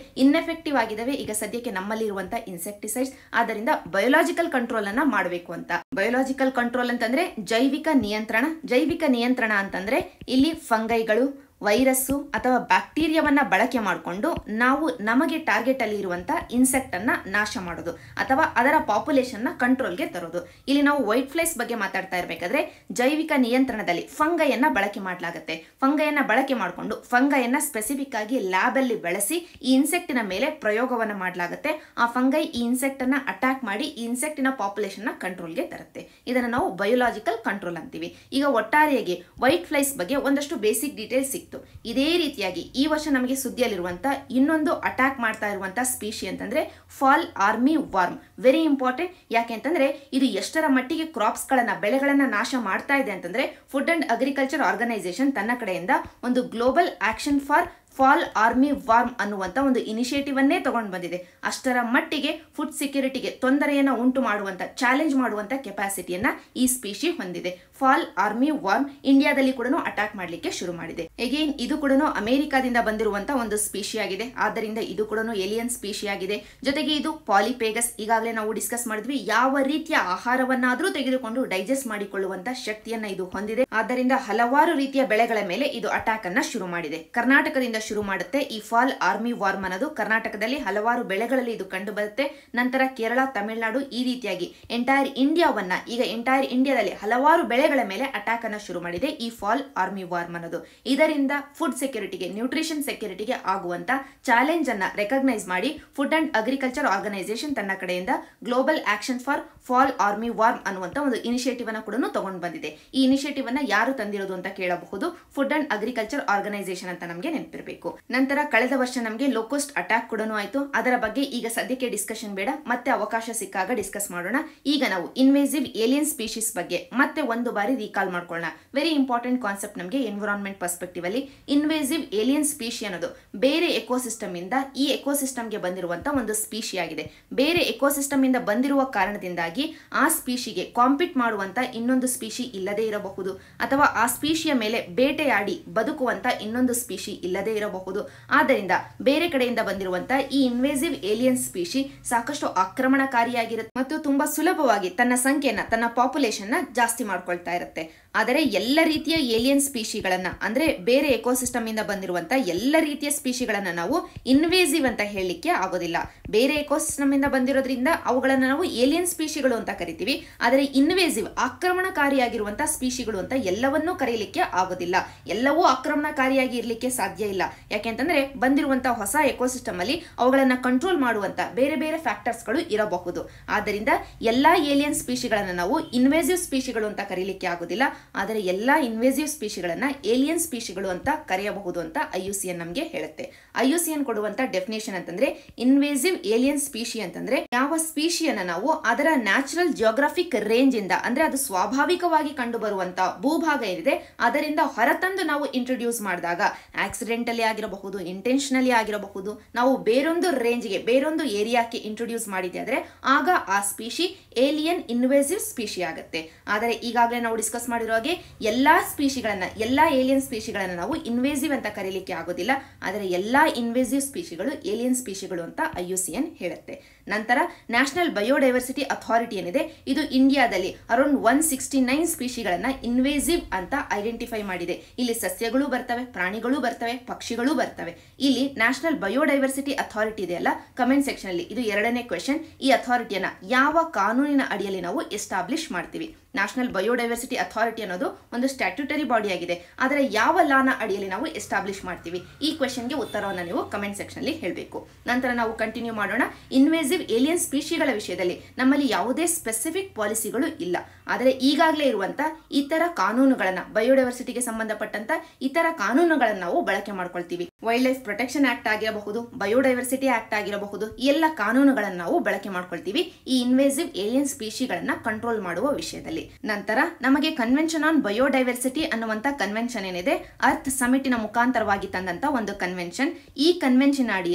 ಇನ್ಎಫೆಕ್ಟಿವ್ ಆಗಿದಾವೆ ಈಗ ಸದ್ಯಕ್ಕೆ ನಮ್ಮಲ್ಲಿ ಇರುವಂತಹ ಇನ್ಸೆಕ್ಟಿಸೈಡ್ಸ್ ಆದ್ದರಿಂದ ಬಯೋಲಾಜಿಕಲ್ ಕಂಟ್ರೋಲ್ ಅನ್ನ ಮಾಡಬೇಕು ಅಂತ ಬಯೋಲಾಜಿಕಲ್ ಕಂಟ್ರೋಲ್ ಅಂತಂದ್ರೆ ಜೈವಿಕ ನಿಯಂತ್ರಣ ಜೈವಿಕ ನಿಯಂತ್ರಣ ಅಂತಂದ್ರೆ ಇಲ್ಲಿ ಫಂಗೈಗಳು ವೈರಸ್ಸು ಅಥವಾ ಬ್ಯಾಕ್ಟೀರಿಯಾವನ್ನ ಬಳಕೆ ಮಾಡಿಕೊಂಡು ನಾವು ನಮಗೆ ಟಾರ್ಗೆಟ್ ಅಲ್ಲಿ ಇರುವಂತ ಇನ್ಸೆಕ್ಟ್ ಅನ್ನ ನಾಶ ಮಾಡೋದು ಅಥವಾ ಅದರ ಪಾಪ್ಯುಲೇಷನ್ ನ ಕಂಟ್ರೋಲ್ಗೆ ತರೋದು ಇಲ್ಲಿ ನಾವು ವೈಟ್ ಫ್ಲೈಸ್ ಬಗ್ಗೆ ಮಾತಾಡ್ತಾ ಇರಬೇಕಾದ್ರೆ ಜೈವಿಕ ನಿಯಂತ್ರಣದಲ್ಲಿ ಫಂಗೈಯನ್ನ ಬಳಕೆ ಮಾಡಲಾಗುತ್ತೆ ಫಂಗೈಯನ್ನ ಬಳಕೆ ಮಾಡಿಕೊಂಡು ಫಂಗೈಯನ್ನ ಸ್ಪೆಸಿಫಿಕ್ ಆಗಿ ಲ್ಯಾಬ್ ಅಲ್ಲಿ ಬೆಳೆಸಿ ಈ ಇನ್ಸೆಕ್ಟಿನ ಮೇಲೆ ಪ್ರಯೋಗವನ್ನ ಮಾಡಲಾಗುತ್ತೆ ಆ ಫಂಗೈ ಈ ಇನ್ಸೆಕ್ಟ್ ಅನ್ನ ಅಟ್ಯಾಕ್ ಮಾಡಿ ಈ ಇನ್ಸೆಕ್ಟಿನ ಪಾಪ್ಯುಲೇಷನ್ ನ ಕಂಟ್ರೋಲ್ಗೆ ತರುತ್ತೆ ಇದನ್ನ ನಾವು ಬಯೋಲಾಜಿಕಲ್ ಕಂಟ್ರೋಲ್ ಅಂತೀವಿ ಈಗ ಒಟ್ಟಾರೆಯಾಗಿ ವೈಟ್ ಫ್ಲೈಸ್ ಬಗ್ಗೆ ಒಂದಷ್ಟು ಬೇಸಿಕ್ ಡೀಟೇಲ್ಸ್ ಸಿಕ್ತು ಇದೇ ರೀತಿಯಾಗಿ ಈ ವರ್ಷ ನಮಗೆ ಸುದ್ದಿಯಲ್ಲಿರುವಂತ ಇನ್ನೊಂದು ಅಟ್ಯಾಕ್ ಮಾಡ್ತಾ ಇರುವಂತ ಸ್ಪೀಶಿ ಅಂತಂದ್ರೆ fall armyworm very important ಯಾಕೆ ಅಂತಂದ್ರೆ ಇದು ಎಷ್ಟರ ಮಟ್ಟಿಗೆ ಕ್ರಾಪ್ಸ್ ಗಳನ್ನ ಬೆಳೆಗಳನ್ನ ನಾಶ ಮಾಡ್ತಾ ಇದೆ ಅಂತಂದ್ರೆ ಫುಡ್ ಅಂಡ್ ಅಗ್ರಿಕಲ್ಚರ್ ಆರ್ಗನೈಸೇಷನ್ ತನ್ನ ಕಡೆಯಿಂದ ಒಂದು global action for fall army warm ಅನ್ನುವಂಥ ಒಂದು ಇನಿಷಿಯೇಟಿವ್ ಅನ್ನೇ ತಗೊಂಡು ಬಂದಿದೆ ಅಷ್ಟರ ಮಟ್ಟಿಗೆ ಫುಡ್ ಸೆಕ್ಯೂರಿಟಿಗೆ ತೊಂದರೆಯನ್ನು ಉಂಟು ಮಾಡುವಂತ ಚಾಲೆಂಜ್ ಮಾಡುವಂತ ಕೆಪಾಸಿಟಿಯನ್ನ ಈ ಸ್ಪೀಶಿ ಹೊಂದಿದೆ ಫಾಲ್ ಆರ್ಮಿ ವಾರ್ಮ್ ಇಂಡಿಯಾದಲ್ಲಿ ಕೂಡ ಅಟ್ಯಾಕ್ ಮಾಡಲಿಕ್ಕೆ ಶುರು ಮಾಡಿದೆ ಎಗೇನ್ ಇದು ಕೂಡ ಅಮೆರಿಕಾದಿಂದ ಬಂದಿರುವಂತ ಒಂದು ಸ್ಪೀಶಿ ಆಗಿದೆ ಆದ್ದರಿಂದ ಇದು ಕೂಡ ಏಲಿಯನ್ ಸ್ಪೀಶಿ ಆಗಿದೆ ಜೊತೆಗೆ ಇದು ಪಾಲಿಪೇಗಸ್ ಈಗಾಗಲೇ ನಾವು ಡಿಸ್ಕಸ್ ಮಾಡಿದ್ವಿ ಯಾವ ರೀತಿಯ ಆಹಾರವನ್ನಾದ್ರೂ ತೆಗೆದುಕೊಂಡು ಡೈಜೆಸ್ಟ್ ಮಾಡಿಕೊಳ್ಳುವಂತ ಶಕ್ತಿಯನ್ನ ಇದು ಹೊಂದಿದೆ ಆದ್ದರಿಂದ ಹಲವಾರು ರೀತಿಯ ಬೆಳೆಗಳ ಮೇಲೆ ಇದು ಅಟ್ಯಾಕ್ ಅನ್ನ ಶುರು ಮಾಡಿದೆ ಕರ್ನಾಟಕದಿಂದ ಶುರು ಮಾಡುತ್ತೆ ಈ ಫಾಲ್ ಆರ್ಮಿ ವಾರ್ಮ್ ಅನ್ನೋದು ಕರ್ನಾಟಕದಲ್ಲಿ ಹಲವಾರು ಬೆಳೆಗಳಲ್ಲಿ ಇದು ಕಂಡು ಬರುತ್ತೆ ನಂತರ ಕೇರಳ ತಮಿಳುನಾಡು ಈ ರೀತಿಯಾಗಿ ಎಂಟೈರ್ ಇಂಡಿಯಾವನ್ನ ಈಗ ಎಂಟೈರ್ ಇಂಡಿಯಾದಲ್ಲಿ ಹಲವಾರು ಬೆಳೆಗಳ ಮೇಲೆ ಅಟ್ಯಾಕ್ ಅನ್ನ ಶುರು ಮಾಡಿದೆ ಈ ಫಾಲ್ ಆರ್ಮಿ ವಾರ್ಮ್ ಅನ್ನೋದು ಇದರಿಂದ ಫುಡ್ ಸೆಕ್ಯೂರಿಟಿಗೆ ನ್ಯೂಟ್ರಿಷನ್ ಸೆಕ್ಯೂರಿಟಿಗೆ ಆಗುವಂತ ಚಾಲೆಂಜ್ ಅನ್ನ ರೆಕಗ್ನೈಸ್ ಮಾಡಿ ಫುಡ್ ಅಂಡ್ ಅಗ್ರಿಕಲ್ಚರ್ ಆರ್ಗನೈಸೇಷನ್ ತನ್ನ ಕಡೆಯಿಂದ global action for fall army warm ಅನ್ನುವಂತ ಒಂದು ಇನಿಷಿಯೇಟಿವ್ ಅನ್ನ ಕೂಡ ತಗೊಂಡು ಬಂದಿದೆ ಈ ಇನಿಷಿಯೇಟಿವ್ ಅನ್ನ ಯಾರು ತಂದಿರೋದು ಅಂತ ಕೇಳಬಹುದು ಫುಡ್ ಅಂಡ್ ಅಗ್ರಿಕಲ್ಚರ್ ಆರ್ಗನೈಸೇಷನ್ ಅಂತ ನಮಗೆ ನೆನಪಿರಬೇಕು ನಂತರ ಕಳೆದ ವರ್ಷ ನಮಗೆ ಲೋಕೋಸ್ಟ್ ಅಟ್ಯಾಕ್ ಕೂಡ ಆಯ್ತು ಅದರ ಬಗ್ಗೆ ಈಗ ಸದ್ಯಕ್ಕೆ ಡಿಸ್ಕಷನ್ ಬೇಡ ಮತ್ತೆ ಅವಕಾಶ ಸಿಕ್ಕಾಗ ಡಿಸ್ಕಸ್ ಮಾಡೋಣ ಈಗ ನಾವು ಇನ್ವೇಸಿವ್ ಏಲಿಯನ್ ಸ್ಪೀಶೀಸ್ ಬಗ್ಗೆ ಮತ್ತೆ ಒಂದು ಬಾರಿ ರೀಕಾಲ್ ಮಾಡ್ಕೊಳ್ಳೋಣ ವೆರಿ ಇಂಪಾರ್ಟೆಂಟ್ ಕಾನ್ಸೆಪ್ಟ್ ನಮಗೆ ಎನ್ವಿರಾನ್ಮೆಂಟ್ ಪರ್ಸ್ಪೆಕ್ಟಿವ್ ಅಲ್ಲಿ ಇನ್ವೇಸಿವ್ ಏಲಿಯನ್ ಸ್ಪೀಶಿ ಅನ್ನೋದು ಬೇರೆ ಎಕೋಸಿಸ್ಟಮ್ ಇಂದ ಈ ಎಕೋಸಿಸ್ಟಮ್ಗೆ ಬಂದಿರುವಂತ ಒಂದು ಸ್ಪೀಶಿ ಆಗಿದೆ ಬೇರೆ ಎಕೋಸಿಸ್ಟಮ್ ಇಂದ ಬಂದಿರುವ ಕಾರಣದಿಂದಾಗಿ ಆ ಸ್ಪೀಶಿಗೆ ಕಾಂಪಿಟ್ ಮಾಡುವಂತ ಇನ್ನೊಂದು ಸ್ಪೀಶಿ ಇಲ್ಲದೇ ಇರಬಹುದು ಅಥವಾ ಆ ಸ್ಪೀಶಿಯ ಮೇಲೆ ಬೇಟೆಯಾಡಿ ಬದುಕುವಂತ ಇನ್ನೊಂದು ಸ್ಪೀಶಿ ಇಲ್ಲದೇ ಇರಬಹುದು ಆದ್ದರಿಂದ ಬೇರೆ ಕಡೆಯಿಂದ ಬಂದಿರುವಂತ ಈ ಇನ್ವೇಸಿವ್ ಏಲಿಯನ್ ಸ್ಪೀಶಿ ಸಾಕಷ್ಟು ಆಕ್ರಮಣಕಾರಿಯಾಗಿರುತ್ತೆ ಮತ್ತು ತುಂಬಾ ಸುಲಭವಾಗಿ ತನ್ನ ಸಂಖ್ಯೆಯನ್ನ ತನ್ನ ಪಾಪ್ಯುಲೇಷನ್ ನ ಜಾಸ್ತಿ ಮಾಡ್ಕೊಳ್ತಾ ಇರುತ್ತೆ ಆದರೆ ಎಲ್ಲ ರೀತಿಯ ಏಲಿಯನ್ ಸ್ಪೀಶಿಗಳನ್ನ ಅಂದ್ರೆ ಬೇರೆ ಎಕೋಸಿಸ್ಟಮ್ ಇಂದ ಬಂದಿರುವಂತ ಎಲ್ಲ ರೀತಿಯ ಸ್ಪೀಶಿಗಳನ್ನ ನಾವು ಇನ್ವೇಸಿವ್ ಅಂತ ಹೇಳಲಿಕ್ಕೆ ಆಗೋದಿಲ್ಲ ಬೇರೆ ಎಕೋಸಿಸ್ಟಮ್ ಇಂದ ಬಂದಿರೋದ್ರಿಂದ ಅವುಗಳನ್ನ ನಾವು ಏಲಿಯನ್ ಸ್ಪೀಶಿಗಳು ಅಂತ ಕರಿತೀವಿ ಆದರೆ ಇನ್ವೇಸಿವ್ ಆಕ್ರಮಣಕಾರಿಯಾಗಿರುವಂತ ಸ್ಪೀಶಿಗಳು ಅಂತ ಎಲ್ಲವನ್ನೂ ಕರೀಲಿಕ್ಕೆ ಆಗೋದಿಲ್ಲ ಎಲ್ಲವೂ ಆಕ್ರಮಣಕಾರಿಯಾಗಿ ಇರಲಿಕ್ಕೆ ಸಾಧ್ಯ ಇಲ್ಲ ಯಾಕೆಂತಂದ್ರೆ ಬಂದಿರುವಂತಹ ಹೊಸ ಎಕೋಸಿಸ್ಟಮ್ ಅಲ್ಲಿ ಅವುಗಳನ್ನ ಕಂಟ್ರೋಲ್ ಮಾಡುವಂತ ಬೇರೆ ಬೇರೆ ಫ್ಯಾಕ್ಟರ್ಸ್ಗಳು ಇರಬಹುದು ಆದ್ದರಿಂದ ಎಲ್ಲಾ ಏಲಿಯನ್ ಸ್ಪೀಶಿಗಳನ್ನ ನಾವು ಇನ್ವೇಸಿವ್ ಸ್ಪೀಶಿಗಳು ಅಂತ ಕರೀಲಿಕ್ಕೆ ಆಗೋದಿಲ್ಲ ಆದರೆ ಎಲ್ಲಾ ಇನ್ವೇಸಿವ್ ಸ್ಪೀಶಿಗಳನ್ನ ಏಲಿಯನ್ ಸ್ಪೀಶಿಗಳು ಅಂತ ಕರೆಯಬಹುದು ಅಂತ ಐಯುಸಿಎನ್ ನಮಗೆ ಹೇಳುತ್ತೆ ಐಯುಸಿಎನ್ ಕೊಡುವಂತ ಡೆಫಿನೇಷನ್ ಅಂತಂದ್ರೆ ಇನ್ವೇಸಿವ್ ಏಲಿಯನ್ ಸ್ಪೀಶಿ ಅಂತಂದ್ರೆ ಯಾವ ಸ್ಪೀಶಿಯನ್ನ ನಾವು ಅದರ ನ್ಯಾಚುರಲ್ ಜಿಯೋಗ್ರಾಫಿಕ್ ರೇಂಜ್ ಇಂದ ಅಂದ್ರೆ ಅದು ಸ್ವಾಭಾವಿಕವಾಗಿ ಕಂಡು ಬರುವಂತ ಭೂಭಾಗ ಏನಿದೆ ಅದರಿಂದ ಹೊರತಂದು ನಾವು ಇಂಟ್ರೊಡ್ಯೂಸ್ ಮಾಡಿದಾಗ ಆಕ್ಸಿಡೆಂಟಲಿ ಆಗಿರಬಹುದು ಇಂಟೆನ್ಷನಲಿ ಆಗಿರಬಹುದು ನಾವು ಬೇರೊಂದು ರೇಂಜ್ಗೆ ಬೇರೊಂದು ಏರಿಯಾಕ್ಕೆ ಇಂಟ್ರೊಡ್ಯೂಸ್ ಮಾಡಿದೆ ಆದ್ರೆ ಆಗ ಆ ಸ್ಪೀಶಿ ಏಲಿಯನ್ ಇನ್ವೇಸಿವ್ ಸ್ಪೀಶಿ ಆಗುತ್ತೆ ಆದರೆ ಈಗಾಗಲೇ ನಾವು ಡಿಸ್ಕಸ್ ಮಾಡಿರೋ ಹಾಗೆ ಎಲ್ಲಾ ಸ್ಪೀಶಿಗಳನ್ನ ಎಲ್ಲಾ ಏಲಿಯನ್ ಸ್ಪೀಶಿಗಳನ್ನ ನಾವು ಇನ್ವೇಸಿವ್ ಅಂತ ಕರೀಲಿಕ್ಕೆ ಆಗೋದಿಲ್ಲ ಆದರೆ ಎಲ್ಲಾ ಇನ್ವೇಸಿವ್ ಸ್ಪೀಶಿಗಳು ಏಲಿಯನ್ ಸ್ಪೀಶಿಗಳು ಅಂತ ಐಯುಸಿಎನ್ ಹೇಳುತ್ತೆ ನಂತರ ನ್ಯಾಷನಲ್ ಬಯೋಡೈವರ್ಸಿಟಿ ಅಥಾರಿಟಿ ಏನಿದೆ ಇದು ಇಂಡಿಯಾದಲ್ಲಿ ಅರೌಂಡ್ ಒನ್ ಸಿಕ್ಸ್ಟಿ ನೈನ್ ಸ್ಪೀಶಿಗಳನ್ನ ಇನ್ವೇಸಿವ್ ಅಂತ ಐಡೆಂಟಿಫೈ ಮಾಡಿದೆ ಇಲ್ಲಿ ಸಸ್ಯಗಳು ಬರ್ತವೆ ಪ್ರಾಣಿಗಳು ಬರ್ತವೆ ಪಕ್ಷಿಗಳು ಬರ್ತವೆ ಇಲ್ಲಿ ನ್ಯಾಷನಲ್ ಬಯೋಡೈವರ್ಸಿಟಿ ಅಥಾರಿಟಿ ಇದೆಯಲ್ಲ ಕಮೆಂಟ್ ಸೆಕ್ಷನ್ ಅಲ್ಲಿ ಇದು ಎರಡನೇ ಕ್ವೆಶನ್ ಈ ಅಥಾರಿಟಿಯನ್ನ ಯಾವ ಕಾನೂನಿನ ಅಡಿಯಲ್ಲಿ ನಾವು ಎಸ್ಟಾಬ್ಲಿಷ್ ಮಾಡ್ತೀವಿ ನ್ಯಾಷನಲ್ ಬಯೋಡೈವರ್ಸಿಟಿ ಅಥಾರಿಟಿ ಅನ್ನೋದು ಒಂದು ಸ್ಟ್ಯಾಟ್ಯೂಟರಿ ಬಾಡಿ ಆಗಿದೆ ಆದರೆ ಯಾವ ಲಾನ ಅಡಿಯಲ್ಲಿ ನಾವು ಎಸ್ಟಾಬ್ಲಿಷ್ ಮಾಡ್ತೀವಿ ಈ ಕ್ವೆಶನ್ಗೆ ಉತ್ತರವನ್ನು ನೀವು ಕಮೆಂಟ್ ಸೆಕ್ಷನ್ ಅಲ್ಲಿ ಹೇಳಬೇಕು ನಂತರ ನಾವು ಕಂಟಿನ್ಯೂ ಮಾಡೋಣ ಇನ್ವೇಸಿವ್ ಏಲಿಯನ್ ಸ್ಪೀಶಿಗಳ ವಿಷಯದಲ್ಲಿ ನಮ್ಮಲ್ಲಿ ಯಾವುದೇ ಸ್ಪೆಸಿಫಿಕ್ ಪಾಲಿಸಿಗಳು ಇಲ್ಲ ಆದರೆ ಈಗಾಗಲೇ ಇರುವಂತ ಇತರ ಕಾನೂನುಗಳನ್ನ ಬಯೋಡೈವರ್ಸಿಟಿಗೆ ಸಂಬಂಧಪಟ್ಟಂತ ಇತರ ಕಾನೂನುಗಳನ್ನು ನಾವು ಬಳಕೆ ಮಾಡ್ಕೊಳ್ತೀವಿ ವೈಲ್ಡ್ ಲೈಫ್ ಪ್ರೊಟೆಕ್ಷನ್ ಆಕ್ಟ್ ಆಗಿರಬಹುದು ಬಯೋಡೈವರ್ಸಿಟಿ ಆಕ್ಟ್ ಆಗಿರಬಹುದು ಈ ಎಲ್ಲ ಕಾನೂನುಗಳನ್ನು ನಾವು ಬಳಕೆ ಮಾಡ್ಕೊಳ್ತೀವಿ ಈ ಇನ್ವೇಸಿವ್ ಏಲಿಯನ್ ಸ್ಪೀಶಿಗಳನ್ನ ಕಂಟ್ರೋಲ್ ಮಾಡುವ ವಿಷಯದಲ್ಲಿ ನಂತರ ನಮಗೆ ಕನ್ವೆನ್ಷನ್ ಆನ್ ಬಯೋಡೈವರ್ಸಿಟಿ ಅನ್ನುವಂತ ಕನ್ವೆನ್ಷನ್ ಏನಿದೆ ಅರ್ತ್ ಸಮಿಟಿನ ಮುಖಾಂತರವಾಗಿ ತಂದಂತ ಒಂದು ಕನ್ವೆನ್ಷನ್ ಈ ಕನ್ವೆನ್ಷನ್ ಅಡಿಯಲ್ಲಿ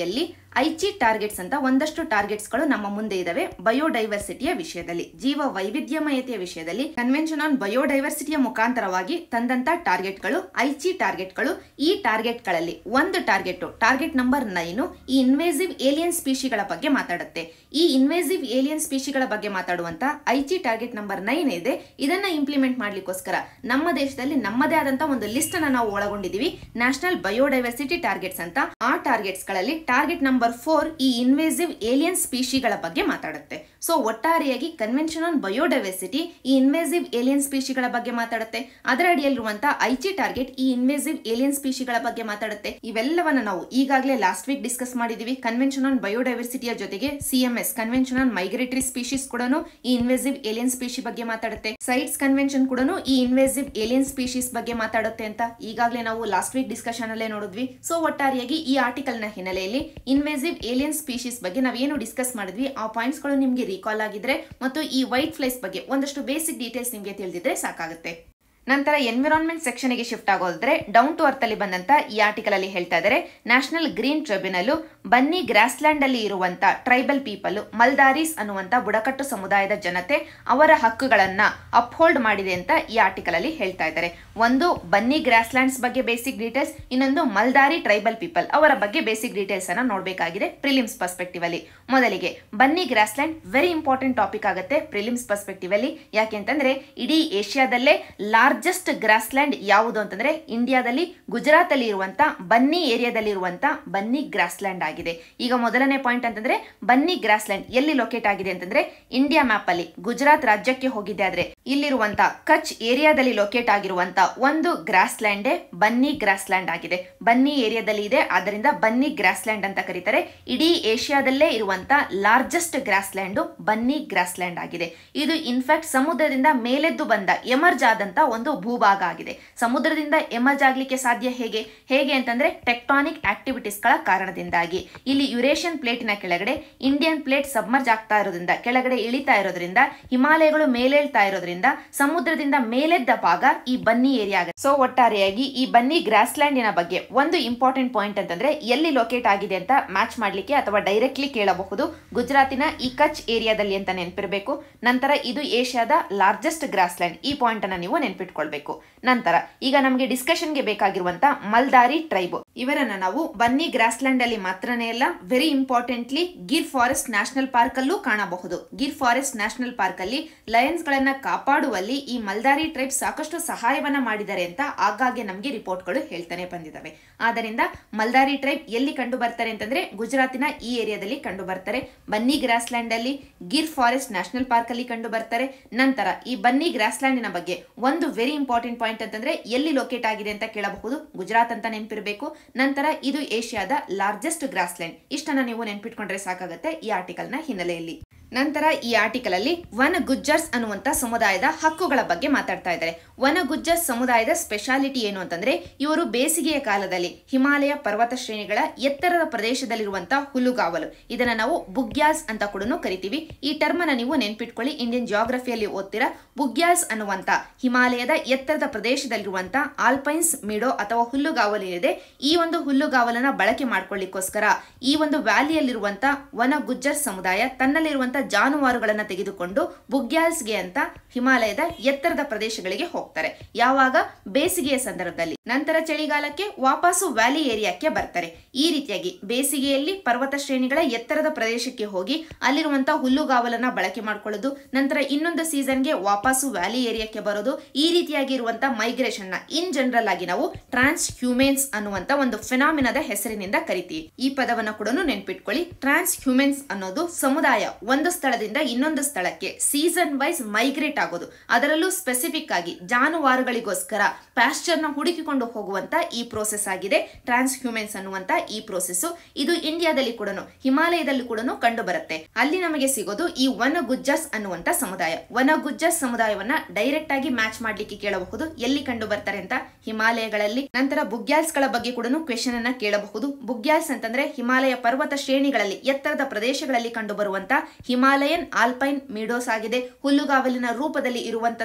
ಐಚಿ ಟಾರ್ಗೆಟ್ಸ್ ಅಂತ ಒಂದಷ್ಟು ಟಾರ್ಗೆಟ್ಸ್ಗಳು ನಮ್ಮ ಮುಂದೆ ಇದಾವೆ ಬಯೋಡೈವರ್ಸಿಟಿಯ ವಿಷಯದಲ್ಲಿ ಜೀವ ವೈವಿಧ್ಯಮಯತೆಯ ವಿಷಯದಲ್ಲಿ ಕನ್ವೆನ್ಷನ್ ಆನ್ ಬಯೋಡೈವರ್ಸಿಟಿಯ ಮುಖಾಂತರವಾಗಿ ತಂದಂತ ಟಾರ್ಗೆಟ್ಗಳು ಐಚಿ ಟಾರ್ಗೆಟ್ಗಳು ಈ ಟಾರ್ಗೆಟ್ಗಳಲ್ಲಿ ಒಂದು ಟಾರ್ಗೆಟ್ ಟಾರ್ಗೆಟ್ ನಂಬರ್ ನೈನು ಈ ಇನ್ವೇಸಿವ್ ಏಲಿಯನ್ ಸ್ಪೀಶಿಗಳ ಬಗ್ಗೆ ಮಾತಾಡುತ್ತೆ ಈ ಇನ್ವೇಸಿವ್ ಏಲಿಯನ್ ಸ್ಪೀಶಿಗಳ ಬಗ್ಗೆ ಮಾತಾಡುವಂತ ಐಚಿ ಟಾರ್ಗೆಟ್ ನಂಬರ್ ನೈನ್ ಇದೆ ಇದನ್ನ ಇಂಪ್ಲಿಮೆಂಟ್ ಮಾಡ್ಲಿಕ್ಕೋಸ್ಕರ ನಮ್ಮ ದೇಶದಲ್ಲಿ ನಮ್ಮದೇ ಆದಂತ ಒಂದು ಲಿಸ್ಟ್ ಅನ್ನ ನಾವು ಒಳಗೊಂಡಿದೀವಿ ನ್ಯಾಷನಲ್ ಬಯೋಡೈವರ್ಸಿಟಿ ಟಾರ್ಗೆಟ್ಸ್ ಅಂತ ಆ ಟಾರ್ಗೆಟ್ಸ್ ಗಳಲ್ಲಿ ಟಾರ್ಗೆಟ್ ನಂಬರ್ ಫೋರ್ ಈ ಇನ್ವೇಸಿವ್ ಏಲಿಯನ್ ಸ್ಪೀಶಿಗಳ ಬಗ್ಗೆ ಮಾತಾಡುತ್ತೆ ಸೊ ಒಟ್ಟಾರೆಯಾಗಿ ಕನ್ವೆನ್ಷನ್ ಆನ್ ಬಯೋಡೈವರ್ಸಿಟಿ ಈ ಇನ್ವೇಸಿವ್ ಏಲಿಯನ್ ಸ್ಪೀಶಿಗಳ ಬಗ್ಗೆ ಮಾತಾಡುತ್ತೆ ಅದರ ಅಡಿಯಲ್ಲಿರುವಂತಹ ಐಚಿ ಟಾರ್ಗೆಟ್ ಈ ಇನ್ವೇಸಿವ್ ಏಲಿಯನ್ ಸ್ಪೀಶಿಗಳ ಬಗ್ಗೆ ಮಾತಾಡುತ್ತೆ ಇವೆಲ್ಲವನ್ನ ನಾವು ಈಗಾಗಲೇ ಲಾಸ್ಟ್ ವೀಕ್ ಡಿಸ್ಕಸ್ ಮಾಡಿದೀವಿ ಕನ್ವೆನ್ಷನ್ ಆನ್ ಬಯೋಡೈವರ್ಸಿಟಿಯ ಜೊತೆಗೆ CMS convention on migratory species ಕೂಡ ಈ ಇನ್ವೇಸಿವ್ ಏಲಿಯನ್ ಸ್ಪೀಶಿ ಬಗ್ಗೆ ಮಾತಾಡುತ್ತೆ ಸೈಟ್ಸ್ ಕನ್ವೆನ್ಷನ್ ಕೂಡ ಈ ಇನ್ವೇಸಿವ್ ಏಲಿಯನ್ ಸ್ಪೀಶೀಸ್ ಬಗ್ಗೆ ಮಾತಾಡುತ್ತೆ ಅಂತ ಈಗಾಗಲೇ ನಾವು ಲಾಸ್ಟ್ ವೀಕ್ ಡಿಸ್ಕಷನ್ ಅಲ್ಲೇ ನೋಡಿದ್ವಿ ಸೊ ಒಟ್ಟಾರೆಯಾಗಿ ಈ ಆರ್ಟಿಕಲ್ ನ ಹಿನ್ನೆಲೆಯಲ್ಲಿ ಇನ್ವೇಸಿವ್ ಏಲಿಯನ್ ಸ್ಪೀಶೀಸ್ ಬಗ್ಗೆ ನಾವೇನು ಡಿಸ್ಕಸ್ ಮಾಡಿದ್ವಿ ಆ ಪಾಯಿಂಟ್ಸ್ ಗಳು ನಿಮಗೆ ರೀಕಾಲ್ ಆಗಿದ್ರೆ ಮತ್ತು ಈ ವೈಟ್ ಫ್ಲೈಸ್ ಬಗ್ಗೆ ಒಂದಷ್ಟು ಬೇಸಿಕ್ ಡೀಟೇಲ್ಸ್ ನಿಮಗೆ ತಿಳಿದಿದ್ರೆ ಸಾಕಾಗುತ್ತೆ ನಂತರ ಎನ್ವಿರಾನ್ಮೆಂಟ್ ಸೆಕ್ಷನ್ಗೆ ಶಿಫ್ಟ್ ಆಗೋದ್ರೆ ಡೌನ್ ಟು ಅರ್ತ್ ಅಲ್ಲಿ ಬಂದಂತ ಈ ಆರ್ಟಿಕಲ್ ಅಲ್ಲಿ ಹೇಳ್ತಾ ಇದ್ದಾರೆ national green tribunal Banni grassland ಅಲ್ಲಿ ಇರುವಂತ ಟ್ರೈಬಲ್ ಪೀಪಲ್ ಮಲ್ದಾರೀಸ್ ಅನ್ನುವಂತ ಬುಡಕಟ್ಟು ಸಮುದಾಯದ ಜನತೆ ಅವರ ಹಕ್ಕುಗಳನ್ನ ಅಪ್ಹೋಲ್ಡ್ ಮಾಡಿದೆ ಅಂತ ಈ ಆರ್ಟಿಕಲ್ ಅಲ್ಲಿ ಹೇಳ್ತಾ ಇದ್ದಾರೆ ಒಂದು ಬನ್ನಿ ಗ್ರಾಸ್ಲ್ಯಾಂಡ್ಸ್ ಬಗ್ಗೆ ಬೇಸಿಕ್ ಡೀಟೇಲ್ಸ್ ಇನ್ನೊಂದು ಮಲ್ದಾರಿ ಟ್ರೈಬಲ್ ಪೀಪಲ್ ಅವರ ಬಗ್ಗೆ ಬೇಸಿಕ್ ಡೀಟೇಲ್ಸ್ ಅನ್ನ ನೋಡಬೇಕಾಗಿದೆ ಪ್ರಿಲಿಮ್ಸ್ ಪರ್ಸ್ಪೆಕ್ಟಿವ್ ಅಲ್ಲಿ ಮೊದಲಿಗೆ Banni grassland very important topic ಆಗುತ್ತೆ ಪ್ರಿಲಿಮ್ಸ್ ಪರ್ಸ್ಪೆಕ್ಟಿವ್ ಅಲ್ಲಿ ಯಾಕೆ ಅಂತಂದ್ರೆ ಇಡೀ ಏಷ್ಯಾದಲ್ಲೇ ಲಾರ್ಜೆಸ್ಟ್ ಗ್ರಾಸ್ಲ್ಯಾಂಡ್ ಯಾವುದು ಅಂತಂದ್ರೆ ಇಂಡಿಯಾದಲ್ಲಿ ಗುಜರಾತ್ ಅಲ್ಲಿ ಇರುವಂತ ಬನ್ನಿ ಏರಿಯಾದಲ್ಲಿ ಇರುವಂತ ಬನ್ನಿ ಗ್ರಾಸ್ಲ್ಯಾಂಡ್ ಆಗಿದೆ ಈಗ ಮೊದಲನೇ ಪಾಯಿಂಟ್ ಅಂತಂದ್ರೆ ಬನ್ನಿ ಗ್ರಾಸ್ಲ್ಯಾಂಡ್ ಎಲ್ಲಿ ಲೊಕೇಟ್ ಆಗಿದೆ ಅಂತಂದ್ರೆ ಇಂಡಿಯಾ ಮ್ಯಾಪ್ ಅಲ್ಲಿ ಗುಜರಾತ್ ರಾಜ್ಯಕ್ಕೆ ಹೋಗಿದೆ ಆದ್ರೆ ಇಲ್ಲಿರುವಂತ ಕಚ್ ಏರಿಯಾದಲ್ಲಿ ಲೊಕೇಟ್ ಆಗಿರುವಂತ ಒಂದು ಗ್ರಾಸ್ಲ್ಯಾಂಡೇ ಬನ್ನಿ ಗ್ರಾಸ್ಲ್ಯಾಂಡ್ ಆಗಿದೆ ಬನ್ನಿ ಏರಿಯಾದಲ್ಲಿ ಇದೆ ಆದ್ದರಿಂದ ಬನ್ನಿ ಗ್ರಾಸ್ಲ್ಯಾಂಡ್ ಅಂತ ಕರೀತಾರೆ ಇಡೀ ಏಷ್ಯಾದಲ್ಲೇ ಇರುವಂತ ಲಾರ್ಜೆಸ್ಟ್ ಗ್ರಾಸ್ಲ್ಯಾಂಡ್ ಬನ್ನಿ ಗ್ರಾಸ್ಲ್ಯಾಂಡ್ ಆಗಿದೆ ಇದು ಇನ್ಫ್ಯಾಕ್ಟ್ ಸಮುದ್ರದಿಂದ ಮೇಲೆದ್ದು ಬಂದ ಎಮರ್ಜ್ ಆದಂತ ಒಂದು ಭೂಭಾಗ ಆಗಿದೆ ಸಮುದ್ರದಿಂದ ಎಮರ್ಜ್ ಆಗ್ಲಿಕ್ಕೆ ಸಾಧ್ಯ ಹೇಗೆ ಹೇಗೆ ಅಂತಂದ್ರೆ ಟೆಕ್ಟಾನಿಕ್ ಆಕ್ಟಿವಿಟೀಸ್ ಗಳ ಕಾರಣದಿಂದಾಗಿ ಇಲ್ಲಿ ಯುರೇಷಿಯನ್ ಪ್ಲೇಟಿನ ಕೆಳಗಡೆ ಇಂಡಿಯನ್ ಪ್ಲೇಟ್ ಸಬ್ಮರ್ಜ್ ಆಗ್ತಾ ಇರೋದ್ರಿಂದ ಕೆಳಗಡೆ ಇಳಿತಾ ಇರೋದ್ರಿಂದ ಹಿಮಾಲಯಗಳು ಮೇಲೇಳ್ತಾ ಇರೋದ್ರಿಂದ ಸಮುದ್ರದಿಂದ ಮೇಲೆದ್ದ ಭಾಗ ಈ ಬನ್ನಿ ಏರಿಯಾ ಆಗುತ್ತೆ ಸೊ ಒಟ್ಟಾರೆಯಾಗಿ ಈ ಬನ್ನಿ ಗ್ರಾಸ್ಲ್ಯಾಂಡಿನ ಬಗ್ಗೆ ಒಂದು ಇಂಪಾರ್ಟೆಂಟ್ ಪಾಯಿಂಟ್ ಅಂತಂದ್ರೆ ಎಲ್ಲಿ ಲೊಕೇಟ್ ಆಗಿದೆ ಅಂತ ಮ್ಯಾಚ್ ಮಾಡ್ಲಿಕ್ಕೆ ಅಥವಾ ಡೈರೆಕ್ಟ್ಲಿ ಕೇಳಬಹುದು ಗುಜರಾತಿನ ಈ ಕಚ್ ಏರಿಯಾದಲ್ಲಿ ಅಂತ ನೆನಪಿರಬೇಕು ನಂತರ ಇದು ಏಷ್ಯಾದ ಲಾರ್ಜೆಸ್ಟ್ ಗ್ರಾಸ್ಲ್ಯಾಂಡ್ ಈ ಪಾಯಿಂಟ್ ಅನ್ನ ನೀವು ನೆನ್ಪಿಟ್ಕೊಳ್ಬೇಕು ನಂತರ ಈಗ ನಮಗೆ ಡಿಸ್ಕಷನ್ಗೆ ಬೇಕಾಗಿರುವಂತ ಮಲ್ದಾರಿ ಟ್ರೈಬ್ ಇವರನ್ನ ನಾವು ಬನ್ನಿ ಗ್ರಾಸ್ಲ್ಯಾಂಡ್ ಅಲ್ಲಿ ಮಾತ್ರನೇ ಅಲ್ಲ very importantly Gir forest national park ಅಲ್ಲೂ ಕಾಣಬಹುದು ಗಿರ್ ಫಾರೆಸ್ಟ್ ನ್ಯಾಷನಲ್ ಪಾರ್ಕ್ ಅಲ್ಲಿ ಲಯನ್ಸ್ ಗಳನ್ನ ಕಾಪಾಡುವಲ್ಲಿ ಈ ಮಲ್ದಾರಿ ಟ್ರೈಬ್ ಸಾಕಷ್ಟು ಸಹಾಯವನ್ನ ಮಾಡಿದ್ದಾರೆ ಅಂತ ಆಗಾಗ್ಗೆ ನಮಗೆ ರಿಪೋರ್ಟ್ಗಳು ಹೇಳ್ತಾನೆ ಬಂದಿದ್ದಾವೆ ಆದ್ದರಿಂದ ಮಲ್ದಾರಿ ಟ್ರೈಬ್ ಎಲ್ಲಿ ಕಂಡು ಬರ್ತಾರೆ ಅಂತಂದ್ರೆ ಗುಜರಾತಿನ ಈ ಏರಿಯಾದಲ್ಲಿ ಕಂಡು ಬರ್ತಾರೆ ಬನ್ನಿ ಗ್ರಾಸ್ಲ್ಯಾಂಡ್ ಅಲ್ಲಿ ಗಿರ್ ಫಾರೆಸ್ಟ್ ನ್ಯಾಷನಲ್ ಪಾರ್ಕ್ ಅಲ್ಲಿ ಕಂಡು ಬರ್ತಾರೆ ನಂತರ ಈ ಬನ್ನಿ ಗ್ರಾಸ್ಲ್ಯಾಂಡಿನ ಬಗ್ಗೆ ಒಂದು ವೆರಿ ಇಂಪಾರ್ಟೆಂಟ್ ಪಾಯಿಂಟ್ ಅಂತಂದ್ರೆ ಎಲ್ಲಿ ಲೊಕೇಟ್ ಆಗಿದೆ ಅಂತ ಕೇಳಬಹುದು ಗುಜರಾತ್ ಅಂತ ನೆನಪಿರಬೇಕು ನಂತರ ಇದು ಏಷ್ಯಾದ ಲಾರ್ಜೆಸ್ಟ್ ಗ್ರಾಸ್ಲ್ಯಾಂಡ್ ಇಷ್ಟನ್ನ ನೀವು ನೆನ್ಪಿಟ್ಕೊಂಡ್ರೆ ಸಾಕಾಗುತ್ತೆ ಈ ಆರ್ಟಿಕಲ್ ನ ಹಿನ್ನೆಲೆಯಲ್ಲಿ ನಂತರ ಈ ಆರ್ಟಿಕಲ್ ಅಲ್ಲಿ ವನ ಗುಜ್ಜರ್ಸ್ ಅನ್ನುವಂತ ಸಮುದಾಯದ ಹಕ್ಕುಗಳ ಬಗ್ಗೆ ಮಾತಾಡ್ತಾ ಇದ್ದಾರೆ ವನ ಗುಜ್ಜರ್ಸ್ ಸಮುದಾಯದ ಸ್ಪೆಷಾಲಿಟಿ ಏನು ಅಂತಂದ್ರೆ ಇವರು ಬೇಸಿಗೆಯ ಕಾಲದಲ್ಲಿ ಹಿಮಾಲಯ ಪರ್ವತ ಶ್ರೇಣಿಗಳ ಎತ್ತರದ ಪ್ರದೇಶದಲ್ಲಿರುವಂತಹ ಹುಲ್ಲುಗಾವಲು ಇದನ್ನ ನಾವು ಬುಗ್ಯಾಲ್ಸ್ ಅಂತ ಕೂಡ ಕರಿತೀವಿ ಈ ಟರ್ಮ್ ಅನ್ನ ನೀವು ನೆನ್ಪಿಟ್ಕೊಳ್ಳಿ ಇಂಡಿಯನ್ ಜಿಯೋಗ್ರಫಿಯಲ್ಲಿ ಓದ್ತೀರಾ ಬುಗ್ಯಾಲ್ಸ್ ಅನ್ನುವಂತ ಹಿಮಾಲಯದ ಎತ್ತರದ ಪ್ರದೇಶದಲ್ಲಿರುವಂತ ಆಲ್ಪೈನ್ಸ್ ಮಿಡೋ ಅಥವಾ ಹುಲ್ಲುಗಾವಲು ಏನಿದೆ ಈ ಒಂದು ಹುಲ್ಲುಗಾವಲನ್ನ ಬಳಕೆ ಮಾಡ್ಕೊಳ್ಳಿಕ್ಕೋಸ್ಕರ ಈ ಒಂದು ವ್ಯಾಲಿಯಲ್ಲಿರುವಂತ ವನ ಗುಜ್ಜರ್ ಸಮುದಾಯ ತನ್ನಲ್ಲಿರುವಂತ ಜಾನುವಾರುಗಳನ್ನ ತೆಗೆದುಕೊಂಡು ಬುಗ್ಯಾಲ್ಸ್ಗೆ ಅಂತ ಹಿಮಾಲಯದ ಎತ್ತರದ ಪ್ರದೇಶಗಳಿಗೆ ಹೋಗ್ತಾರೆ ಯಾವಾಗ ಬೇಸಿಗೆಯ ಸಂದರ್ಭದಲ್ಲಿ ನಂತರ ಚಳಿಗಾಲಕ್ಕೆ ವಾಪಸ್ಸು ವ್ಯಾಲಿ ಏರಿಯಾಕ್ಕೆ ಬರ್ತಾರೆ ಈ ರೀತಿಯಾಗಿ ಬೇಸಿಗೆಯಲ್ಲಿ ಪರ್ವತ ಶ್ರೇಣಿಗಳ ಎತ್ತರದ ಪ್ರದೇಶಕ್ಕೆ ಹೋಗಿ ಅಲ್ಲಿರುವಂತಹ ಹುಲ್ಲುಗಾವಲನ್ನ ಬಳಕೆ ಮಾಡ್ಕೊಳ್ಳೋದು ನಂತರ ಇನ್ನೊಂದು ಸೀಸನ್ಗೆ ವಾಪಸ್ಸು ವ್ಯಾಲಿ ಏರಿಯಾಕ್ಕೆ ಬರೋದು ಈ ರೀತಿಯಾಗಿ ಇರುವಂತಹ ಮೈಗ್ರೇಷನ್ ನ ಇನ್ ಜನರಲ್ ಆಗಿ ನಾವು ಟ್ರಾನ್ಸ್ ಹ್ಯೂಮೆನ್ಸ್ ಅನ್ನುವಂತ ಒಂದು ಫಿನಾಮಿನದ ಹೆಸರಿನಿಂದ ಕರಿತೀವಿ ಈ ಪದವನ್ನು ಕೂಡ ನೆನ್ಪಿಟ್ಕೊಳ್ಳಿ ಟ್ರಾನ್ಸ್ ಹ್ಯೂಮೆನ್ಸ್ ಅನ್ನೋದು ಸಮುದಾಯ ಒಂದು ಸ್ಥಳದಿಂದ ಇನ್ನೊಂದು ಸ್ಥಳಕ್ಕೆ ಸೀಸನ್ ವೈಸ್ ಮೈಗ್ರೇಟ್ ಆಗೋದು ಅದರಲ್ಲೂ ಸ್ಪೆಸಿಫಿಕ್ ಆಗಿ ಜಾನುವಾರುಗಳಿಗೋಸ್ಕರ ಪ್ಯಾಸ್ಚರ್ ನ ಹುಡುಕಿಕೊಂಡು ಹೋಗುವಂತ ಈ ಪ್ರೋಸೆಸ್ ಆಗಿದೆ ಟ್ರಾನ್ಸ್ ಹ್ಯೂಮೆನ್ಸ್ ಅನ್ನುವಂತ ಈ ಪ್ರೋಸೆಸ್ ಇದು ಇಂಡಿಯಾದಲ್ಲಿ ಕೂಡ ಹಿಮಾಲಯದಲ್ಲಿ ಕೂಡ ಕಂಡು ಬರುತ್ತೆ ಅಲ್ಲಿ ನಮಗೆ ಸಿಗೋದು ಈ ವನ ಗುಜ್ಜರ್ಸ್ ಅನ್ನುವಂತ ಸಮುದಾಯ ವನ ಗುಜ್ಜರ್ಸ್ ಸಮುದಾಯವನ್ನ ಡೈರೆಕ್ಟ್ ಆಗಿ ಮ್ಯಾಚ್ ಮಾಡ್ಲಿಕ್ಕೆ ಕೇಳಬಹುದು ಎಲ್ಲಿ ಕಂಡು ಬರ್ತಾರೆ ಅಂತ ಹಿಮಾಲಯಗಳಲ್ಲಿ ನಂತರ ಬುಗ್ಯಾಲ್ಸ್ ಗಳ ಬಗ್ಗೆ ಕೂಡ ಕ್ವೆಶನ್ ಅನ್ನ ಕೇಳಬಹುದು ಬುಗ್ಯಾಲ್ಸ್ ಅಂತಂದ್ರೆ ಹಿಮಾಲಯ ಪರ್ವತ ಶ್ರೇಣಿಗಳಲ್ಲಿ ಎತ್ತರದ ಪ್ರದೇಶಗಳಲ್ಲಿ ಕಂಡು ಬರುವಂತ ಹಿಮಾಲಯನ್ ಆಲ್ಪೈನ್ ಮೀಡೋಸ್ ಆಗಿದೆ ಹುಲ್ಲುಗಾವಲಿನ ರೂಪದಲ್ಲಿ ಇರುವಂತದ್ದು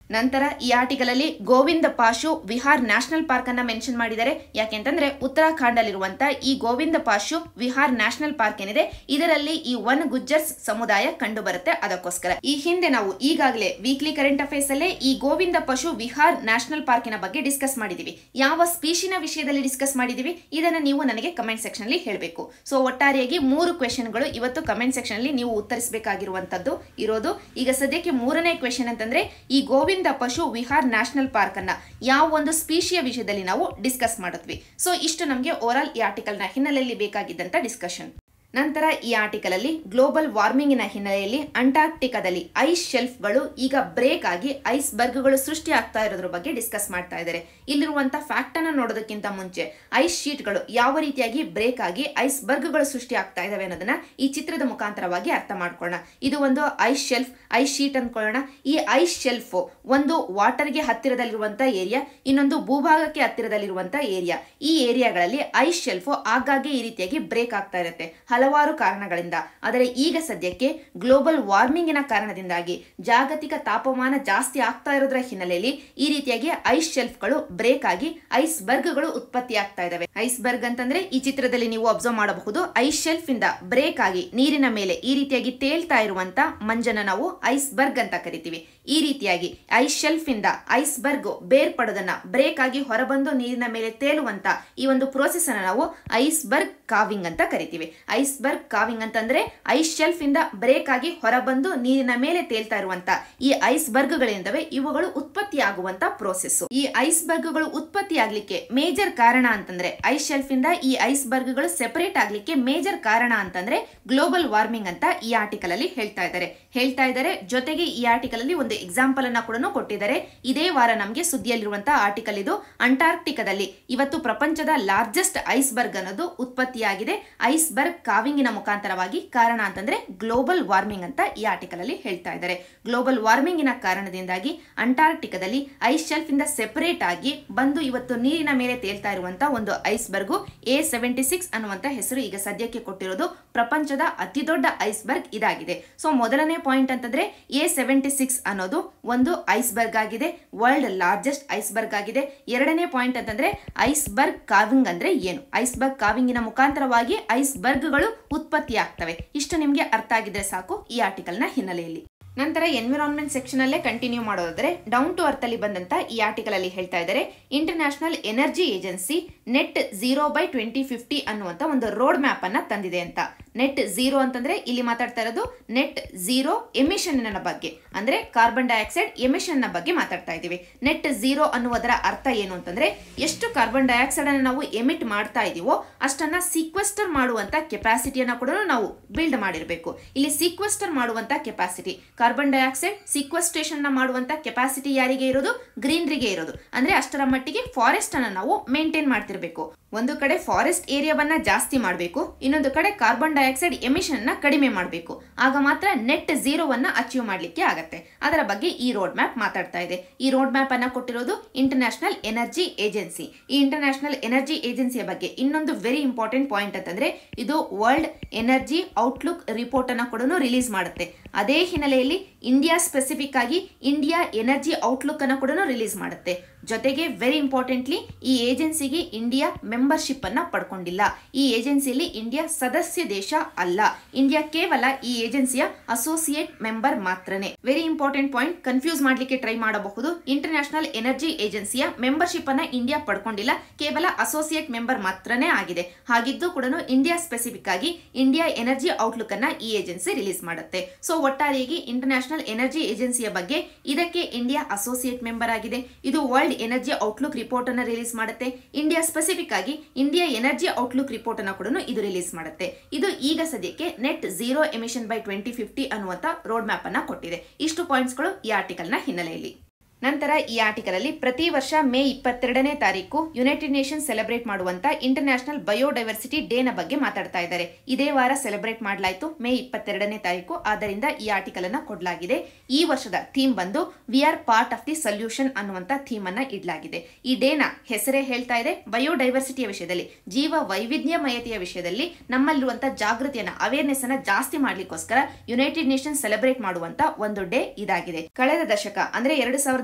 ನಂತರ ಈ ಆರ್ಟಿಕಲ್ ಅಲ್ಲಿ ಗೋವಿಂದ ಪಾಶು ವಿಹಾರ್ ನ್ಯಾಷನಲ್ ಪಾರ್ಕ್ ಅನ್ನ ಮೆನ್ಷನ್ ಮಾಡಿದ್ದಾರೆ ಯಾಕೆಂತಂದ್ರೆ ಉತ್ತರಾಖಂಡ್ ಅಲ್ಲಿರುವಂತ ಈ ಗೋವಿಂದ ಪಾಶು ವಿಹಾರ್ ನ್ಯಾಷನಲ್ ಪಾರ್ಕ್ ಏನಿದೆ ಇದರಲ್ಲಿ ಈ ಒನ್ ಗುಜ್ಜರ್ಸ್ ಸಮುದಾಯ ಕಂಡು ಬರುತ್ತೆ ಅದಕ್ಕೋಸ್ಕರ ಈ ಹಿಂದೆ ನಾವು ಈಗಾಗಲೇ ವೀಕ್ಲಿ ಕರೆಂಟ್ ಅಫೇರ್ಸ್ ಅಲ್ಲೇ ಈ ಗೋವಿಂದ ಪಶು ವಿಹಾರ್ ನ್ಯಾಷನಲ್ ಪಾರ್ಕಿನ ಬಗ್ಗೆ ಡಿಸ್ಕಸ್ ಮಾಡಿದೀವಿ ಯಾವ ಸ್ಪೀಶಿನ ವಿಷಯದಲ್ಲಿ ಡಿಸ್ಕಸ್ ಮಾಡಿದೀವಿ ಇದನ್ನ ನೀವು ನನಗೆ ಕಮೆಂಟ್ ಸೆಕ್ಷನ್ ಅಲ್ಲಿ ಹೇಳಬೇಕು ಸೊ ಒಟ್ಟಾರೆಯಾಗಿ ಮೂರು ಕ್ವೆಶನ್ಗಳು ಇವತ್ತು ಕಮೆಂಟ್ ಸೆಕ್ಷನ್ ಅಲ್ಲಿ ನೀವು ಉತ್ತರಿಸಬೇಕಾಗಿರುವಂತದ್ದು ಇರೋದು ಈಗ ಸದ್ಯಕ್ಕೆ ಮೂರನೇ ಕ್ವೆಶನ್ ಅಂತಂದ್ರೆ ಈ ಗೋವಿಂದ ಪಶು ವಿಹಾರ್ ನ್ಯಾಷನಲ್ ಪಾರ್ಕ್ ಅನ್ನ ಯಾವ ಒಂದು ಸ್ಪೀಶಿಯ ವಿಷಯದಲ್ಲಿ ನಾವು ಡಿಸ್ಕಸ್ ಮಾಡಿದ್ವಿ ಸೊ ಇಷ್ಟು ನಮಗೆ ಓವರಾಲ್ ಈ ಆರ್ಟಿಕಲ್ ನ ಹಿನ್ನೆಲೆಯಲ್ಲಿ ಬೇಕಾಗಿದ್ದಂತ ಡಿಸ್ಕಷನ್ ನಂತರ ಈ ಆರ್ಟಿಕಲ್ ಅಲ್ಲಿ ಗ್ಲೋಬಲ್ ವಾರ್ಮಿಂಗಿನ ಹಿನ್ನೆಲೆಯಲ್ಲಿ ಅಂಟಾರ್ಕ್ಟಿಕಾದಲ್ಲಿ ಐಸ್ ಶೆಲ್ಫ್ಗಳು ಈಗ ಬ್ರೇಕ್ ಆಗಿ ಐಸ್ ಬರ್ಗ್ಗಳು ಸೃಷ್ಟಿ ಆಗ್ತಾ ಇರೋದ್ರ ಬಗ್ಗೆ ಡಿಸ್ಕಸ್ ಮಾಡ್ತಾ ಇದ್ದಾರೆ ಇಲ್ಲಿರುವಂತ ಫ್ಯಾಕ್ಟ್ ಅನ್ನ ನೋಡೋದಕ್ಕಿಂತ ಮುಂಚೆ ಐಸ್ ಶೀಟ್ಗಳು ಯಾವ ರೀತಿಯಾಗಿ ಬ್ರೇಕ್ ಆಗಿ ಐಸ್ ಬರ್ಗ್ಗಳು ಸೃಷ್ಟಿ ಆಗ್ತಾ ಇದಾವೆ ಅನ್ನೋದನ್ನ ಈ ಚಿತ್ರದ ಮುಖಾಂತರವಾಗಿ ಅರ್ಥ ಮಾಡ್ಕೊಳ್ಳೋಣ ಇದು ಒಂದು ಐಸ್ ಶೆಲ್ಫ್ ಐಸ್ ಶೀಟ್ ಅನ್ಕೊಳ್ಳೋಣ ಈ ಐಸ್ ಶೆಲ್ಫ್ ಒಂದು ವಾಟರ್ಗೆ ಹತ್ತಿರದಲ್ಲಿರುವಂತ ಏರಿಯಾ ಇನ್ನೊಂದು ಭೂಭಾಗಕ್ಕೆ ಹತ್ತಿರದಲ್ಲಿರುವಂತ ಏರಿಯಾ ಈ ಏರಿಯಾಗಳಲ್ಲಿ ಐಸ್ ಶೆಲ್ಫ್ ಆಗಾಗ್ಗೆ ಈ ರೀತಿಯಾಗಿ ಬ್ರೇಕ್ ಆಗ್ತಾ ಇರುತ್ತೆ ಹಲವಾರು ಕಾರಣಗಳಿಂದ ಆದರೆ ಈಗ ಸದ್ಯಕ್ಕೆ ಗ್ಲೋಬಲ್ ವಾರ್ಮಿಂಗಿನ ಕಾರಣದಿಂದಾಗಿ ಜಾಗತಿಕ ತಾಪಮಾನ ಜಾಸ್ತಿ ಆಗ್ತಾ ಇರೋದ್ರ ಹಿನ್ನೆಲೆಯಲ್ಲಿ ಈ ರೀತಿಯಾಗಿ ಐಸ್ ಶೆಲ್ಫ್ಗಳು ಬ್ರೇಕ್ ಆಗಿ ಐಸ್ ಬರ್ಗ್ಗಳು ಉತ್ಪತ್ತಿ ಆಗ್ತಾ ಇದಾವೆ ಐಸ್ ಬರ್ಗ್ ಅಂತಂದ್ರೆ ಈ ಚಿತ್ರದಲ್ಲಿ ನೀವು ಅಬ್ಸರ್ವ್ ಮಾಡಬಹುದು ಐಸ್ ಶೆಲ್ಫ್ ಇಂದ ಬ್ರೇಕ್ ಆಗಿ ನೀರಿನ ಮೇಲೆ ಈ ರೀತಿಯಾಗಿ ತೇಲ್ತಾ ಇರುವಂತ ಮಂಜನ್ನ ನಾವು ಐಸ್ ಬರ್ಗ್ ಅಂತ ಕರಿತೀವಿ ಈ ರೀತಿಯಾಗಿ ಐಸ್ ಶೆಲ್ಫ್ ಇಂದ ಐಸ್ ಬರ್ಗ್ ಬೇರ್ಪಡೋದನ್ನ ಬ್ರೇಕ್ ಆಗಿ ಹೊರಬಂದು ನೀರಿನ ಮೇಲೆ ತೇಲುವಂತ ಈ ಒಂದು ಪ್ರೋಸೆಸ್ ಅನ್ನ ನಾವು ಐಸ್ ಬರ್ಗ್ ಕಾವಿಂಗ್ ಅಂತ ಕರಿತೀವಿ ಐಸ್ ಬರ್ಗ್ ಕಾವಿಂಗ್ ಅಂತಂದ್ರೆ ಐಸ್ ಶೆಲ್ಫ್ ಇಂದ ಬ್ರೇಕ್ ಆಗಿ ಹೊರಬಂದು ನೀರಿನ ಮೇಲೆ ತೇಲ್ತಾ ಇರುವಂತ ಈ ಐಸ್ ಬರ್ಗ್ಗಳಿಂದವೆ ಇವುಗಳು ಉತ್ಪತ್ತಿ ಆಗುವಂತ ಪ್ರೋಸೆಸ್ ಈ ಐಸ್ ಬರ್ಗ್ಗಳು ಉತ್ಪತ್ತಿ ಆಗ್ಲಿಕ್ಕೆ ಮೇಜರ್ ಕಾರಣ ಅಂತಂದ್ರೆ ಐಸ್ ಶೆಲ್ಫ್ ಇಂದ ಈ ಐಸ್ ಬರ್ಗ್ಗಳು ಸೆಪರೇಟ್ ಆಗ್ಲಿಕ್ಕೆ ಮೇಜರ್ ಕಾರಣ ಅಂತಂದ್ರೆ ಗ್ಲೋಬಲ್ ವಾರ್ಮಿಂಗ್ ಅಂತ ಈ ಆರ್ಟಿಕಲ್ ಅಲ್ಲಿ ಹೇಳ್ತಾ ಇದ್ದಾರೆ ಹೇಳ್ತಾ ಇದ್ದಾರೆ ಜೊತೆಗೆ ಈ ಆರ್ಟಿಕಲ್ ಅಲ್ಲಿ ಒಂದು ಎಕ್ಸಾಂಪಲ್ ಅನ್ನ ಕೂಡ ಕೊಟ್ಟಿದ್ದಾರೆ ಇದೇ ವಾರ ನಮಗೆ ಸುದ್ದಿಯಲ್ಲಿರುವಂತಹ ಆರ್ಟಿಕಲ್ ಇದು ಅಂಟಾರ್ಕ್ಟಿಕಾದಲ್ಲಿ ಇವತ್ತು ಪ್ರಪಂಚದ ಲಾರ್ಜೆಸ್ಟ್ ಐಸ್ ಬರ್ಗ್ ಅನ್ನೋದು ಉತ್ಪತ್ತಿಯಾಗಿದೆ ಐಸ್ ಬರ್ಗ್ ಕಾವಿಂಗಿನ ಮುಖಾಂತರವಾಗಿ ಕಾರಣ ಅಂತಂದ್ರೆ ಗ್ಲೋಬಲ್ ವಾರ್ಮಿಂಗ್ ಅಂತ ಈ ಆರ್ಟಿಕಲ್ ಅಲ್ಲಿ ಹೇಳ್ತಾ ಇದ್ದಾರೆ ಗ್ಲೋಬಲ್ ವಾರ್ಮಿಂಗಿನ ಕಾರಣದಿಂದಾಗಿ ಅಂಟಾರ್ಕ್ಟಿಕಾದಲ್ಲಿ ಐಸ್ ಶೆಲ್ಫ್ ಇಂದ ಸೆಪರೇಟ್ ಆಗಿ ಬಂದು ಇವತ್ತು ನೀರಿನ ಮೇಲೆ ತೇಲ್ತಾ ಇರುವಂತ ಒಂದು iceberg A seventy six ಅನ್ನುವಂತ ಹೆಸರು ಈಗ ಸದ್ಯಕ್ಕೆ ಕೊಟ್ಟಿರೋದು ಪ್ರಪಂಚದ ಅತಿ ದೊಡ್ಡ ಐಸ್ ಬರ್ಗ್ ಇದಾಗಿದೆ ಸೊ ಮೊದಲನೇ ಪಾಯಿಂಟ್ ಅಂತಂದ್ರೆ ಎ ಸೆವೆಂಟಿ ಸಿಕ್ಸ್ ಅನ್ನೋದು ಒಂದು ಐಸ್ ಬರ್ಗ್ ಆಗಿದೆ ವರ್ಲ್ಡ್ ಲಾರ್ಜೆಸ್ಟ್ ಐಸ್ ಬರ್ಗ್ ಆಗಿದೆ ಎರಡನೇ ಪಾಯಿಂಟ್ ಅಂತಂದ್ರೆ ಐಸ್ ಬರ್ಗ್ ಕಾವಿಂಗ್ ಅಂದ್ರೆ ಏನು ಐಸ್ ಬರ್ಗ್ ಕಾವಿಂಗಿನ ಮುಖಾಂತರವಾಗಿ ಐಸ್ ಬರ್ಗ್ಗಳು ಉತ್ಪತ್ತಿ ಆಗ್ತವೆ ಇಷ್ಟು ನಿಮಗೆ ಅರ್ಥ ಆಗಿದ್ರೆ ಸಾಕು ಈ ಆರ್ಟಿಕಲ್ ನ ಹಿನ್ನೆಲೆಯಲ್ಲಿ ನಂತರ ಎನ್ವಿರಾನ್ಮೆಂಟ್ ಸೆಕ್ಷನ್ ಅಲ್ಲೇ ಕಂಟಿನ್ಯೂ ಮಾಡೋದಾದ್ರೆ ಡೌನ್ ಟು ಅರ್ತ್ ಅಲ್ಲಿ ಬಂದಂತ ಈ ಆರ್ಟಿಕಲ್ ಅಲ್ಲಿ ಹೇಳ್ತಾ ಇದ್ದಾರೆ international energy agency net zero by twenty fifty ಅನ್ನುವಂತ ಒಂದು ರೋಡ್ ಮ್ಯಾಪ್ ಅನ್ನ ತಂದಿದೆ ಅಂತ ನೆಟ್ ಝೀರೋ ಅಂತಂದ್ರೆ ಇಲ್ಲಿ ಮಾತಾಡ್ತಾ ಇರೋದು ನೆಟ್ ಝೀರೋ ಎಮಿಷನ್ ಬಗ್ಗೆ ಅಂದ್ರೆ ಕಾರ್ಬನ್ ಡೈಆಕ್ಸೈಡ್ ಎಮಿಷನ್ ನ ಬಗ್ಗೆ ಮಾತಾಡ್ತಾ ಇದ್ದೀವಿ ನೆಟ್ ಝೀರೋ ಅನ್ನುವುದರ ಅರ್ಥ ಏನು ಅಂತಂದ್ರೆ ಎಷ್ಟು ಕಾರ್ಬನ್ ಡೈಆಕ್ಸೈಡ್ ಅನ್ನು ನಾವು ಎಮಿಟ್ ಮಾಡ್ತಾ ಇದೀವೋ ಅಷ್ಟನ್ನ ಸೀಕ್ವೆಸ್ಟರ್ ಮಾಡುವಂತ ಕೆಪಾಸಿಟಿಯನ್ನ ಕೂಡ ನಾವು ಬಿಲ್ಡ್ ಮಾಡಿರಬೇಕು ಇಲ್ಲಿ ಸೀಕ್ವೆಸ್ಟರ್ ಮಾಡುವಂತ ಕೆಪಾಸಿಟಿ ಕಾರ್ಬನ್ ಡೈಆಕ್ಸೈಡ್ ಸೀಕ್ವೆಸ್ಟ್ರೇಷನ್ ನ ಮಾಡುವಂತ ಕೆಪಾಸಿಟಿ ಯಾರಿಗೆ ಇರೋದು ಗ್ರೀನ್ರಿಗೆ ಇರೋದು ಅಂದ್ರೆ ಅಷ್ಟರ ಮಟ್ಟಿಗೆ ಫಾರೆಸ್ಟ್ ಅನ್ನ ನಾವು ಮೇಂಟೈನ್ ಮಾಡ್ತಿರ್ಬೇಕು ಒಂದು ಕಡೆ ಫಾರೆಸ್ಟ್ ಏರಿಯಾವನ್ನ ಜಾಸ್ತಿ ಮಾಡಬೇಕು ಇನ್ನೊಂದು ಕಡೆ ಕಾರ್ಬನ್ ಡೈಆಕ್ಸೈಡ್ ಎಮಿಷನ್ ನ ಕಡಿಮೆ ಮಾಡಬೇಕು ಆಗ ಮಾತ್ರ ನೆಟ್ ಝೀರೋವನ್ನ ಅಚೀವ್ ಮಾಡ್ಲಿಕ್ಕೆ ಆಗತ್ತೆ ಅದರ ಬಗ್ಗೆ ಈ ರೋಡ್ ಮ್ಯಾಪ್ ಮಾತಾಡ್ತಾ ಇದೆ ಈ ರೋಡ್ ಮ್ಯಾಪ್ ಅನ್ನ ಕೊಟ್ಟಿರೋದು ಇಂಟರ್ನ್ಯಾಷನಲ್ ಎನರ್ಜಿ ಏಜೆನ್ಸಿ ಈ ಇಂಟರ್ನ್ಯಾಷನಲ್ ಎನರ್ಜಿ ಏಜೆನ್ಸಿಯ ಬಗ್ಗೆ ಇನ್ನೊಂದು ವೆರಿ ಇಂಪಾರ್ಟೆಂಟ್ ಪಾಯಿಂಟ್ ಅಂತಂದ್ರೆ ಇದು ವರ್ಲ್ಡ್ ಎನರ್ಜಿ ಔಟ್ಲುಕ್ ರಿಪೋರ್ಟ್ ಅನ್ನ ಕೂಡ ರಿಲೀಸ್ ಮಾಡುತ್ತೆ ಅದೇ ಹಿನ್ನೆಲೆಯಲ್ಲಿ ಇಂಡಿಯಾ ಸ್ಪೆಸಿಫಿಕ್ ಆಗಿ ಇಂಡಿಯಾ ಎನರ್ಜಿ ಔಟ್ಲುಕ್ ಅನ್ನ ಕೂಡ ರಿಲೀಸ್ ಮಾಡುತ್ತೆ ಜೊತೆಗೆ ವೆರಿ ಇಂಪಾರ್ಟೆಂಟ್ಲಿ ಈ ಏಜೆನ್ಸಿಗೆ ಇಂಡಿಯಾ ಮೆಂಬರ್ಶಿಪ್ ಅನ್ನ ಪಡ್ಕೊಂಡಿಲ್ಲ ಈ ಏಜೆನ್ಸಿಯಲ್ಲಿ ಇಂಡಿಯಾ ಸದಸ್ಯ ದೇಶ ಅಲ್ಲ ಇಂಡಿಯಾ ಕೇವಲ ಈ ಏಜೆನ್ಸಿಯ ಅಸೋಸಿಯೇಟ್ ಮೆಂಬರ್ ಮಾತ್ರನೇ ವೆರಿ ಇಂಪಾರ್ಟೆಂಟ್ ಪಾಯಿಂಟ್ ಕನ್ಫ್ಯೂಸ್ ಮಾಡ್ಲಿಕ್ಕೆ ಟ್ರೈ ಮಾಡಬಹುದು ಇಂಟರ್ನ್ಯಾಷನಲ್ ಎನರ್ಜಿ ಏಜೆನ್ಸಿಯ ಮೆಂಬರ್ಶಿಪ್ ಅನ್ನ ಇಂಡಿಯಾ ಪಡ್ಕೊಂಡಿಲ್ಲ ಕೇವಲ ಅಸೋಸಿಯೇಟ್ ಮೆಂಬರ್ ಮಾತ್ರನೇ ಆಗಿದೆ ಹಾಗಿದ್ದು ಕೂಡ ಇಂಡಿಯಾ ಸ್ಪೆಸಿಫಿಕ್ ಆಗಿ ಇಂಡಿಯಾ ಎನರ್ಜಿ ಔಟ್ಲುಕ್ ಅನ್ನ ಈ ಏಜೆನ್ಸಿ ರಿಲೀಸ್ ಮಾಡುತ್ತೆ ಸೊ ಒಟ್ಟಾರೆಯಾಗಿ ಇಂಟರ್ನ್ಯಾಷನಲ್ ಎನರ್ಜಿ ಏಜೆನ್ಸಿಯ ಬಗ್ಗೆ ಇದಕ್ಕೆ ಇಂಡಿಯಾ ಅಸೋಸಿಯೇಟ್ ಮೆಂಬರ್ ಆಗಿದೆ ಇದು ವರ್ಲ್ಡ್ ಎನರ್ಜಿ ಔಟ್ಲುಕ್ ರಿಪೋರ್ಟ್ ಅನ್ನ ರಿಲೀಸ್ ಮಾಡುತ್ತೆ ಇಂಡಿಯಾ ಸ್ಪೆಸಿಫಿಕ್ ಆಗಿ ಇಂಡಿಯಾ ಎನರ್ಜಿ ಔಟ್ಲುಕ್ ರಿಪೋರ್ಟ್ ಅನ್ನ ಕೂಡ ಇದು ರಿಲೀಸ್ ಮಾಡುತ್ತೆ ಇದು ಈಗ ಸದ್ಯಕ್ಕೆ net zero emission by twenty fifty ಅನ್ನುವಂತ ರೋಡ್ ಮ್ಯಾಪ್ ಅನ್ನ ಕೊಟ್ಟಿದೆ ಇಷ್ಟು ಪಾಯಿಂಟ್ಸ್ಗಳು ಈ ಆರ್ಟಿಕಲ್ ನ ಹಿನ್ನೆಲೆಯಲ್ಲಿ ನಂತರ ಈ ಆರ್ಟಿಕಲ್ ಅಲ್ಲಿ ಪ್ರತಿ ವರ್ಷ ಮೇ ಇಪ್ಪತ್ತೆರಡನೇ ತಾರೀಕು ಯುನೈಟೆಡ್ ನೇಷನ್ ಸೆಲೆಬ್ರೇಟ್ ಮಾಡುವಂತ ಇಂಟರ್ನ್ಯಾಷನಲ್ ಬಯೋಡೈವರ್ಸಿಟಿ ಡೇ ನ ಬಗ್ಗೆ ಮಾತಾಡ್ತಾ ಇದ್ದಾರೆ ಇದೇ ವಾರ ಸೆಲೆಬ್ರೇಟ್ ಮಾಡಲಾಯಿತು ಮೇ ಇಪ್ಪತ್ತೆರಡನೇ ತಾರೀಕು ಆದ್ದರಿಂದ ಈ ಆರ್ಟಿಕಲ್ ಅನ್ನ ಕೊಡಲಾಗಿದೆ ಈ ವರ್ಷದ ಥೀಮ್ ಬಂದು we are part of the solution ಅನ್ನುವಂತ ಥೀಮ್ ಅನ್ನ ಇಡಲಾಗಿದೆ ಈ ಡೇ ನ ಹೆಸರೇ ಹೇಳ್ತಾ ಇದೆ ಬಯೋಡೈವರ್ಸಿಟಿಯ ವಿಷಯದಲ್ಲಿ ಜೀವ ವೈವಿಧ್ಯಮಯತೆಯ ವಿಷಯದಲ್ಲಿ ನಮ್ಮಲ್ಲಿರುವಂತ ಜಾಗೃತಿಯನ್ನ ಅವೇರ್ನೆಸ್ ಅನ್ನ ಜಾಸ್ತಿ ಮಾಡ್ಲಿಕ್ಕೋಸ್ಕರ ಯುನೈಟೆಡ್ ನೇಷನ್ ಸೆಲೆಬ್ರೇಟ್ ಮಾಡುವಂತ ಒಂದು ಡೇ ಇದಾಗಿದೆ ಕಳೆದ ದಶಕ ಅಂದ್ರೆ ಎರಡು ಸಾವಿರದ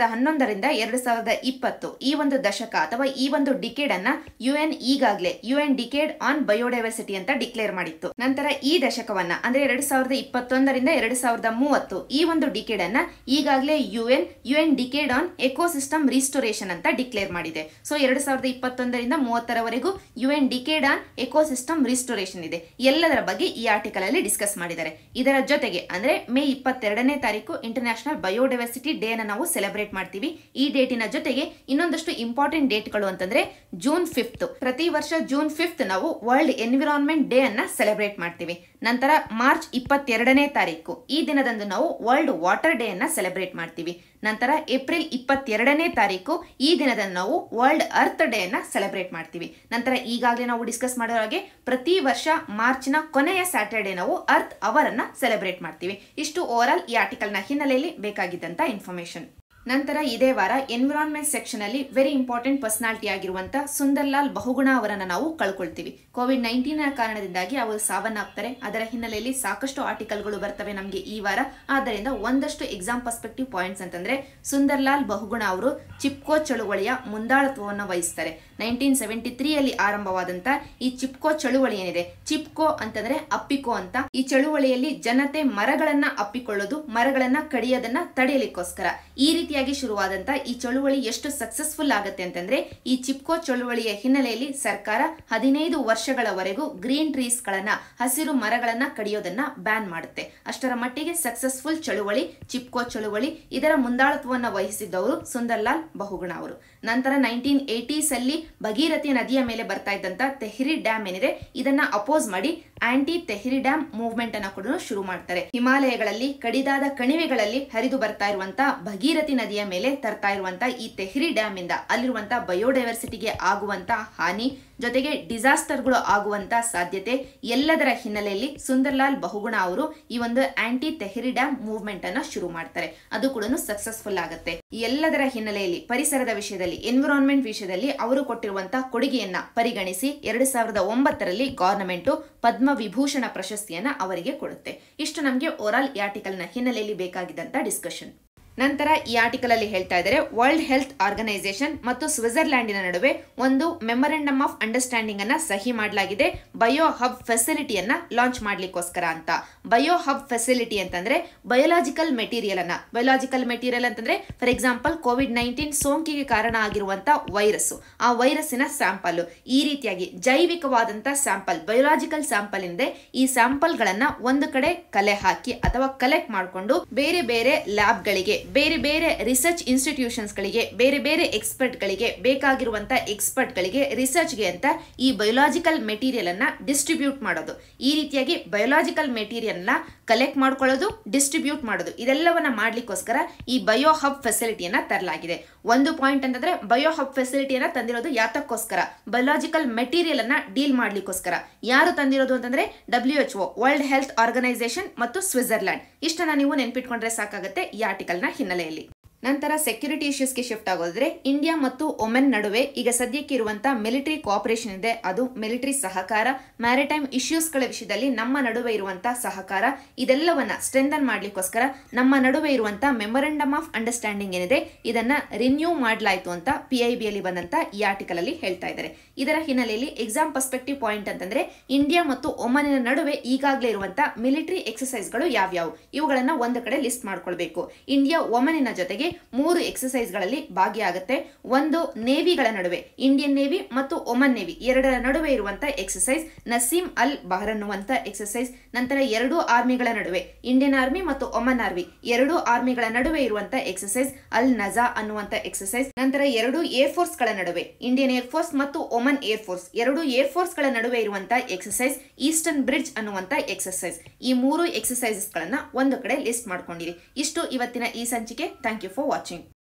ಸಾವಿರದ ಹನ್ನೊಂದರಿಂದ ಎರಡು ಸಾವಿರದ ಇಪ್ಪತ್ತು ಈ ಒಂದು ದಶಕ ಅಥವಾ ಈ ಒಂದು ಡಿಕೇಡ್ ಅನ್ನ ಯು ಎನ್ ಈಗಾಗಲೇ U N decade on biodiversity ಅಂತ ಡಿಕ್ಲೇರ್ ಮಾಡಿತ್ತು ನಂತರ ಈ ದಶಕವನ್ನ ಅಂದ್ರೆ ಎರಡು ಸಾವಿರದ ಇಪ್ಪತ್ತೊಂದರಿಂದ ಎರಡು ಸಾವಿರದ ಮೂವತ್ತು ಈ ಒಂದು ಡಿಕೇಡ್ ಅನ್ನ ಈಗಾಗಲೇ U N U N decade on ecosystem restoration ಅಂತ ಡಿಕ್ಲೇರ್ ಮಾಡಿದೆ ಸೊ ಎರಡು ಸಾವಿರದ ಇಪ್ಪತ್ತೊಂದರಿಂದ ಮೂವತ್ತರವರೆಗೂ U N decade on ecosystem restoration ಇದೆ ಎಲ್ಲದರ ಬಗ್ಗೆ ಈ ಆರ್ಟಿಕಲ್ ಅಲ್ಲಿ ಡಿಸ್ಕಸ್ ಮಾಡಿದ್ದಾರೆ ಇದರ ಜೊತೆಗೆ ಅಂದ್ರೆ ಮೇ ಇಪ್ಪತ್ತೆರಡನೇ ತಾರೀಕು ಇಂಟರ್ನ್ಯಾಷನಲ್ ಬಯೋಡೈವರ್ಸಿಟಿ ಡೇ ಅನ್ನ ನಾವು ಸೆಲೆಬ್ರೇಟ್ ಮಾಡ್ತೀವಿ ಈ ಡೇಟಿನ ಜೊತೆಗೆ ಇನ್ನೊಂದಷ್ಟು ಇಂಪಾರ್ಟೆಂಟ್ ಡೇಟ್ಗಳು ಅಂತಂದ್ರೆ ಜೂನ್ ಫಿಫ್ತ್ ಪ್ರತಿ ವರ್ಷ ಜೂನ್ ಫಿಫ್ತ್ ನಾವು ವರ್ಲ್ಡ್ ಎನ್ವಿರಾನ್ಮೆಂಟ್ ಡೇ ಅನ್ನ ಸೆಲೆಬ್ರೇಟ್ ಮಾಡ್ತೀವಿ ನಂತರ ಮಾರ್ಚ್ ಇಪ್ಪತ್ತೆರಡನೇ ತಾರೀಕು ಈ ದಿನದಂದು ನಾವು ವರ್ಲ್ಡ್ ವಾಟರ್ ಡೇ ಅನ್ನ ಸೆಲೆಬ್ರೇಟ್ ಮಾಡ್ತೀವಿ ನಂತರ ಏಪ್ರಿಲ್ ಇಪ್ಪತ್ತೆರಡನೇ ತಾರೀಕು ಈ ದಿನದಂದು ನಾವು ವರ್ಲ್ಡ್ ಅರ್ತ್ ಡೇ ಅನ್ನ ಸೆಲೆಬ್ರೇಟ್ ಮಾಡ್ತೀವಿ ನಂತರ ಈಗಾಗಲೇ ನಾವು ಡಿಸ್ಕಸ್ ಮಾಡೋ ಹಾಗೆ ಪ್ರತಿ ವರ್ಷ ಮಾರ್ಚ್ನ ಕೊನೆಯ ಸ್ಯಾಟರ್ಡೇ ನಾವು ಅರ್ತ್ ಅವರ್ ಅನ್ನ ಸೆಲೆಬ್ರೇಟ್ ಮಾಡ್ತೀವಿ ಇಷ್ಟು ಓವರ್ ಆಲ್ ಈ ಆರ್ಟಿಕಲ್ನ ಹಿನ್ನೆಲೆಯಲ್ಲಿ ಬೇಕಾಗಿದ್ದಂತ ಇನ್ಫಾರ್ಮೇಶನ್ ನಂತರ ಇದೇ ವಾರ ಎನ್ವಿರಾನ್ಮೆಂಟ್ ಸೆಕ್ಷನ್ ಅಲ್ಲಿ ವೆರಿ ಇಂಪಾರ್ಟೆಂಟ್ ಪರ್ಸನಾಲಿಟಿ ಆಗಿರುವಂತ ಸುಂದರ್ಲಾಲ್ ಬಹುಗುಣ ಅವರನ್ನ ನಾವು ಕಳ್ಕೊಳ್ತೀವಿ ಕೋವಿಡ್ ನೈನ್ಟೀನ್ ಕಾರಣದಿಂದಾಗಿ ಅವರು ಸಾವನ್ನಪ್ತಾರೆ ಅದರ ಹಿನ್ನೆಲೆಯಲ್ಲಿ ಸಾಕಷ್ಟು ಆರ್ಟಿಕಲ್ಗಳು ಬರ್ತವೆ ನಮಗೆ ಈ ವಾರ ಆದ್ದರಿಂದ ಒಂದಷ್ಟು ಎಕ್ಸಾಮ್ ಪರ್ಸ್ಪೆಕ್ಟಿವ್ ಪಾಯಿಂಟ್ಸ್ ಅಂತಂದ್ರೆ ಸುಂದರ್ಲಾಲ್ ಬಹುಗುಣ ಅವರು ಚಿಪ್ಕೋ ಚಳುವಳಿಯ ಮುಂದಾಳತ್ವವನ್ನು ವಹಿಸ್ತಾರೆ ನೈನ್ಟೀನ್ ಸೆವೆಂಟಿ ತ್ರೀ ಅಲ್ಲಿ ಆರಂಭವಾದಂತ ಈ ಚಿಪ್ಕೋ ಚಳುವಳಿ ಏನಿದೆ ಚಿಪ್ಕೋ ಅಂತಂದ್ರೆ ಅಪ್ಪಿಕೋ ಅಂತ ಈ ಚಳುವಳಿಯಲ್ಲಿ ಜನತೆ ಮರಗಳನ್ನ ಅಪ್ಪಿಕೊಳ್ಳೋದು ಮರಗಳನ್ನ ಕಡಿಯೋದನ್ನ ತಡೆಯಲಿಕ್ಕೋಸ್ಕರ ಈ ರೀತಿಯಾಗಿ ಶುರುವಾದಂತ ಈ ಚಳುವಳಿ ಎಷ್ಟು ಸಕ್ಸಸ್ಫುಲ್ ಆಗುತ್ತೆ ಅಂತಂದ್ರೆ ಈ ಚಿಪ್ಕೋ ಚಳುವಳಿಯ ಹಿನ್ನೆಲೆಯಲ್ಲಿ ಸರ್ಕಾರ ಹದಿನೈದು ವರ್ಷಗಳವರೆಗೂ ಗ್ರೀನ್ ಟ್ರೀಸ್ ಗಳನ್ನ ಹಸಿರು ಮರಗಳನ್ನ ಕಡಿಯೋದನ್ನ ಬ್ಯಾನ್ ಮಾಡುತ್ತೆ ಅಷ್ಟರ ಮಟ್ಟಿಗೆ ಸಕ್ಸಸ್ಫುಲ್ ಚಳುವಳಿ ಚಿಪ್ಕೋ ಚಳುವಳಿ ಇದರ ಮುಂದಾಳತ್ವವನ್ನು ವಹಿಸಿದ್ದವರು ಸುಂದರ್ಲಾಲ್ ಬಹುಗುಣ ಅವರು ನಂತರ ನೈನ್ಟೀನ್ ಏಟೀಸ್ ಅಲ್ಲಿ ಭಗೀರಥಿ ನದಿಯ ಮೇಲೆ ಬರ್ತಾ ಇದ್ದಂತ ತೆಹ್ರಿ ಡ್ಯಾಮ್ ಏನಿದೆ ಇದನ್ನ ಅಪೋಸ್ ಮಾಡಿ ಆಂಟಿ ತೆಹ್ರಿ ಡ್ಯಾಮ್ ಮೂವ್ಮೆಂಟ್ ಅನ್ನ ಕೂಡ ಶುರು ಮಾಡ್ತಾರೆ ಹಿಮಾಲಯಗಳಲ್ಲಿ ಕಡಿದಾದ ಕಣಿವೆಗಳಲ್ಲಿ ಹರಿದು ಬರ್ತಾ ಇರುವಂತ ಭಗೀರಥಿ ನದಿಯ ಮೇಲೆ ತರ್ತಾ ಇರುವಂತ ಈ ತೆಹ್ರಿ ಡ್ಯಾಮ್ ಇಂದ ಅಲ್ಲಿರುವಂತ ಬಯೋಡೈವರ್ಸಿಟಿಗೆ ಆಗುವಂತ ಹಾನಿ ಜೊತೆಗೆ ಡಿಸಾಸ್ಟರ್ಗಳು ಆಗುವಂತ ಸಾಧ್ಯತೆ ಎಲ್ಲದರ ಹಿನ್ನೆಲೆಯಲ್ಲಿ ಸುಂದರ್ಲಾಲ್ ಬಹುಗುಣ ಅವರು ಈ ಒಂದು ಆಂಟಿ ತೆಹ್ರಿ ಡ್ಯಾಮ್ ಮೂವ್ಮೆಂಟ್ ಅನ್ನ ಶುರು ಮಾಡ್ತಾರೆ ಅದು ಕೂಡ ಸಕ್ಸಸ್ಫುಲ್ ಆಗುತ್ತೆ ಈ ಎಲ್ಲದರ ಹಿನ್ನೆಲೆಯಲ್ಲಿ ಪರಿಸರದ ವಿಷಯದಲ್ಲಿ ಎನ್ವಿರಾನ್ಮೆಂಟ್ ವಿಷಯದಲ್ಲಿ ಅವರು ಕೊಟ್ಟಿರುವಂತಹ ಕೊಡುಗೆಯನ್ನ ಪರಿಗಣಿಸಿ ಎರಡು ಸಾವಿರದ ಒಂಬತ್ತರಲ್ಲಿ ಗವರ್ನಮೆಂಟ್ ಪದ್ಮ ವಿಭೂಷಣ ಪ್ರಶಸ್ತಿಯನ್ನ ಅವರಿಗೆ ಕೊಡುತ್ತೆ ಇಷ್ಟು ನಮಗೆ ಓವರಾಲ್ ಈ ಆರ್ಟಿಕಲ್ನ ಹಿನ್ನೆಲೆಯಲ್ಲಿ ಬೇಕಾಗಿದ್ದಂತ ಡಿಸ್ಕಷನ್ ನಂತರ ಈ ಆರ್ಟಿಕಲ್ ಅಲ್ಲಿ ಹೇಳ್ತಾ ಇದ್ದಾರೆ ವರ್ಲ್ಡ್ ಹೆಲ್ತ್ ಆರ್ಗನೈಸೇಷನ್ ಮತ್ತು ಸ್ವಿಟ್ಜರ್ಲ್ಯಾಂಡಿನ ನಡುವೆ ಒಂದು ಮೆಮೊರೆಂಡಮ್ ಆಫ್ ಅಂಡರ್ಸ್ಟ್ಯಾಂಡಿಂಗ್ ಅನ್ನ ಸಹಿ ಮಾಡಲಾಗಿದೆ ಬಯೋ ಹಬ್ ಫೆಸಿಲಿಟಿಯನ್ನ ಲಾಂಚ್ ಮಾಡ್ಲಿಕ್ಕೋಸ್ಕರ ಅಂತ ಬಯೋ ಹಬ್ ಫೆಸಿಲಿಟಿ ಅಂತಂದ್ರೆ ಬಯೋಲಾಜಿಕಲ್ ಮೆಟೀರಿಯಲ್ ಅನ್ನ ಬಯೋಲಾಜಿಕಲ್ ಮೆಟೀರಿಯಲ್ ಅಂತಂದ್ರೆ ಫಾರ್ ಎಕ್ಸಾಂಪಲ್ ಕೋವಿಡ್ ನೈನ್ಟೀನ್ ಸೋಂಕಿಗೆ ಕಾರಣ ಆಗಿರುವಂತ ವೈರಸ್ ಆ ವೈರಸ್ಸಿನ ಸ್ಯಾಂಪಲ್ ಈ ರೀತಿಯಾಗಿ ಜೈವಿಕವಾದಂತ ಸ್ಯಾಂಪಲ್ ಬಯೋಲಾಜಿಕಲ್ ಸ್ಯಾಂಪಲ್ ಇಂದೆ ಈ ಸ್ಯಾಂಪಲ್ ಗಳನ್ನ ಒಂದು ಕಡೆ ಕಲೆ ಹಾಕಿ ಅಥವಾ ಕಲೆಕ್ಟ್ ಮಾಡಿಕೊಂಡು ಬೇರೆ ಬೇರೆ ಲ್ಯಾಬ್ ಗಳಿಗೆ ಬೇರೆ ಬೇರೆ ರಿಸರ್ಚ್ ಇನ್ಸ್ಟಿಟ್ಯೂಷನ್ಸ್ ಗಳಿಗೆ ಬೇರೆ ಬೇರೆ ಎಕ್ಸ್ಪರ್ಟ್ ಗಳಿಗೆ ಬೇಕಾಗಿರುವಂತ ಎಕ್ಸ್ಪರ್ಟ್ ಗಳಿಗೆ ರಿಸರ್ಚ್ ಗೆ ಅಂತ ಈ ಬಯೋಲಾಜಿಕಲ್ ಮೆಟೀರಿಯಲ್ ಅನ್ನ ಡಿಸ್ಟ್ರಿಬ್ಯೂಟ್ ಮಾಡೋದು ಈ ರೀತಿಯಾಗಿ ಬಯೋಲಾಜಿಕಲ್ ಮೆಟೀರಿಯಲ್ ನ ಕಲೆಕ್ಟ್ ಮಾಡ್ಕೊಳ್ಳೋದು ಡಿಸ್ಟ್ರಿಬ್ಯೂಟ್ ಮಾಡೋದು ಇದೆಲ್ಲವನ್ನ ಮಾಡ್ಲಿಕ್ಕೋಸ್ಕರ ಈ ಬಯೋ ಹಬ್ ಫೆಸಿಲಿಟಿಯನ್ನ ತರಲಾಗಿದೆ ಒಂದು ಪಾಯಿಂಟ್ ಅಂತಂದ್ರೆ ಬಯೋ ಹಬ್ ಫೆಸಿಲಿಟಿಯನ್ನ ತಂದಿರೋದು ಯಾತಕ್ಕೋಸ್ಕರ ಬಯೋಲಾಜಿಕಲ್ ಮೆಟೀರಿಯಲ್ ಅನ್ನ ಡೀಲ್ ಮಾಡ್ಲಿಕ್ಕೋಸ್ಕರ ಯಾರು ತಂದಿರೋದು ಅಂತಂದ್ರೆ W H O world health organisation ಮತ್ತು ಸ್ವಿಟ್ಜರ್ಲ್ಯಾಂಡ್ ಇಷ್ಟನ್ನ ನೀವು ನೆನ್ಪಿಟ್ಕೊಂಡ್ರೆ ಸಾಕಾಗುತ್ತೆ ಈ ಆರ್ಟಿಕಲ್ನ ಹಿನ್ನೆಲೆಯಲ್ಲಿ ನಂತರ ಸೆಕ್ಯೂರಿಟಿ ಇಶ್ಯೂಸ್ಗೆ ಶಿಫ್ಟ್ ಆಗೋದ್ರೆ ಇಂಡಿಯಾ ಮತ್ತು ಒಮೆನ್ ನಡುವೆ ಈಗ ಸದ್ಯಕ್ಕೆ ಇರುವಂತಹ ಮಿಲಿಟರಿ ಕೋಆಪರೇಷನ್ ಇದೆ ಅದು ಮಿಲಿಟರಿ ಸಹಕಾರ ಮ್ಯಾರಿಟೈಮ್ ಇಶ್ಯೂಸ್ಗಳ ವಿಷಯದಲ್ಲಿ ನಮ್ಮ ನಡುವೆ ಇರುವಂತಹ ಸಹಕಾರ ಇದೆಲ್ಲವನ್ನ ಸ್ಟ್ರೆಂಥನ್ ಮಾಡ್ಲಿಕ್ಕೋಸ್ಕರ ನಮ್ಮ ನಡುವೆ ಇರುವಂತಹ ಮೆಮೊರೆಂಡಮ್ ಆಫ್ ಅಂಡರ್ಸ್ಟ್ಯಾಂಡಿಂಗ್ ಏನಿದೆ ಇದನ್ನ ರಿನ್ಯೂ ಮಾಡಲಾಯಿತು ಅಂತ ಪಿ ಐ ಬಿ ಅಲ್ಲಿ ಬಂದಂತ ಈ ಆರ್ಟಿಕಲ್ ಅಲ್ಲಿ ಹೇಳ್ತಾ ಇದ್ದಾರೆ ಇದರ ಹಿನ್ನೆಲೆಯಲ್ಲಿ ಎಕ್ಸಾಮ್ ಪರ್ಸ್ಪೆಕ್ಟಿವ್ ಪಾಯಿಂಟ್ ಅಂತಂದ್ರೆ ಇಂಡಿಯಾ ಮತ್ತು ಒಮನಿನ ನಡುವೆ ಈಗಾಗಲೇ ಇರುವಂತಹ ಮಿಲಿಟರಿ ಎಕ್ಸಸೈಸ್ಗಳು ಯಾವ್ಯಾವು ಇವುಗಳನ್ನ ಒಂದು ಕಡೆ ಲಿಸ್ಟ್ ಮಾಡ್ಕೊಳ್ಬೇಕು ಇಂಡಿಯಾ ಒಮನಿನ ಜೊತೆಗೆ ಮೂರು ಎಕ್ಸಸೈಸ್ ಗಳಲ್ಲಿ ಭಾಗಿಯಾಗುತ್ತೆ ಒಂದು ನೇವಿಗಳ ನಡುವೆ ಇಂಡಿಯನ್ ನೇವಿ ಮತ್ತು ಒಮನ್ ನೇವಿ ಎರಡರ ನಡುವೆ ಇರುವಂತಹ ಎಕ್ಸಸೈಸ್ ನಸೀಂ ಅಲ್ ಬಹರ್ ಅನ್ನುವಂತ ಎಕ್ಸಸೈಸ್ ನಂತರ ಎರಡು ಆರ್ಮಿಗಳ ನಡುವೆ ಇಂಡಿಯನ್ ಆರ್ಮಿ ಮತ್ತು ಒಮನ್ ಆರ್ಮಿ ಎರಡು ಆರ್ಮಿಗಳ ನಡುವೆ ಇರುವಂತಹ ಎಕ್ಸಸೈಸ್ ಅಲ್ ನಜಾ ಅನ್ನುವಂತ ಎಕ್ಸಸೈಸ್ ನಂತರ ಎರಡು ಏರ್ ಫೋರ್ಸ್ ಗಳ ನಡುವೆ ಇಂಡಿಯನ್ ಏರ್ ಫೋರ್ಸ್ ಮತ್ತು ಒಮನ್ ಏರ್ ಫೋರ್ಸ್ ಎರಡು ಏರ್ ಫೋರ್ಸ್ ಗಳ ನಡುವೆ ಇರುವಂತಹ ಎಕ್ಸಸೈಸ್ ಈಸ್ಟರ್ನ್ ಬ್ರಿಡ್ಜ್ ಅನ್ನುವಂತ ಎಕ್ಸಸೈಸ್ ಈ ಮೂರು ಎಕ್ಸಸೈಸಸ್ ಗಳನ್ನ ಒಂದು ಕಡೆ ಲಿಸ್ಟ್ ಮಾಡ್ಕೊಂಡಿರಿ ಇಷ್ಟು ಇವತ್ತಿನ ಈ ಸಂಚಿಕೆ ಥ್ಯಾಂಕ್ ಯು ಫಾರ್ ವಾಚಿಂಗ್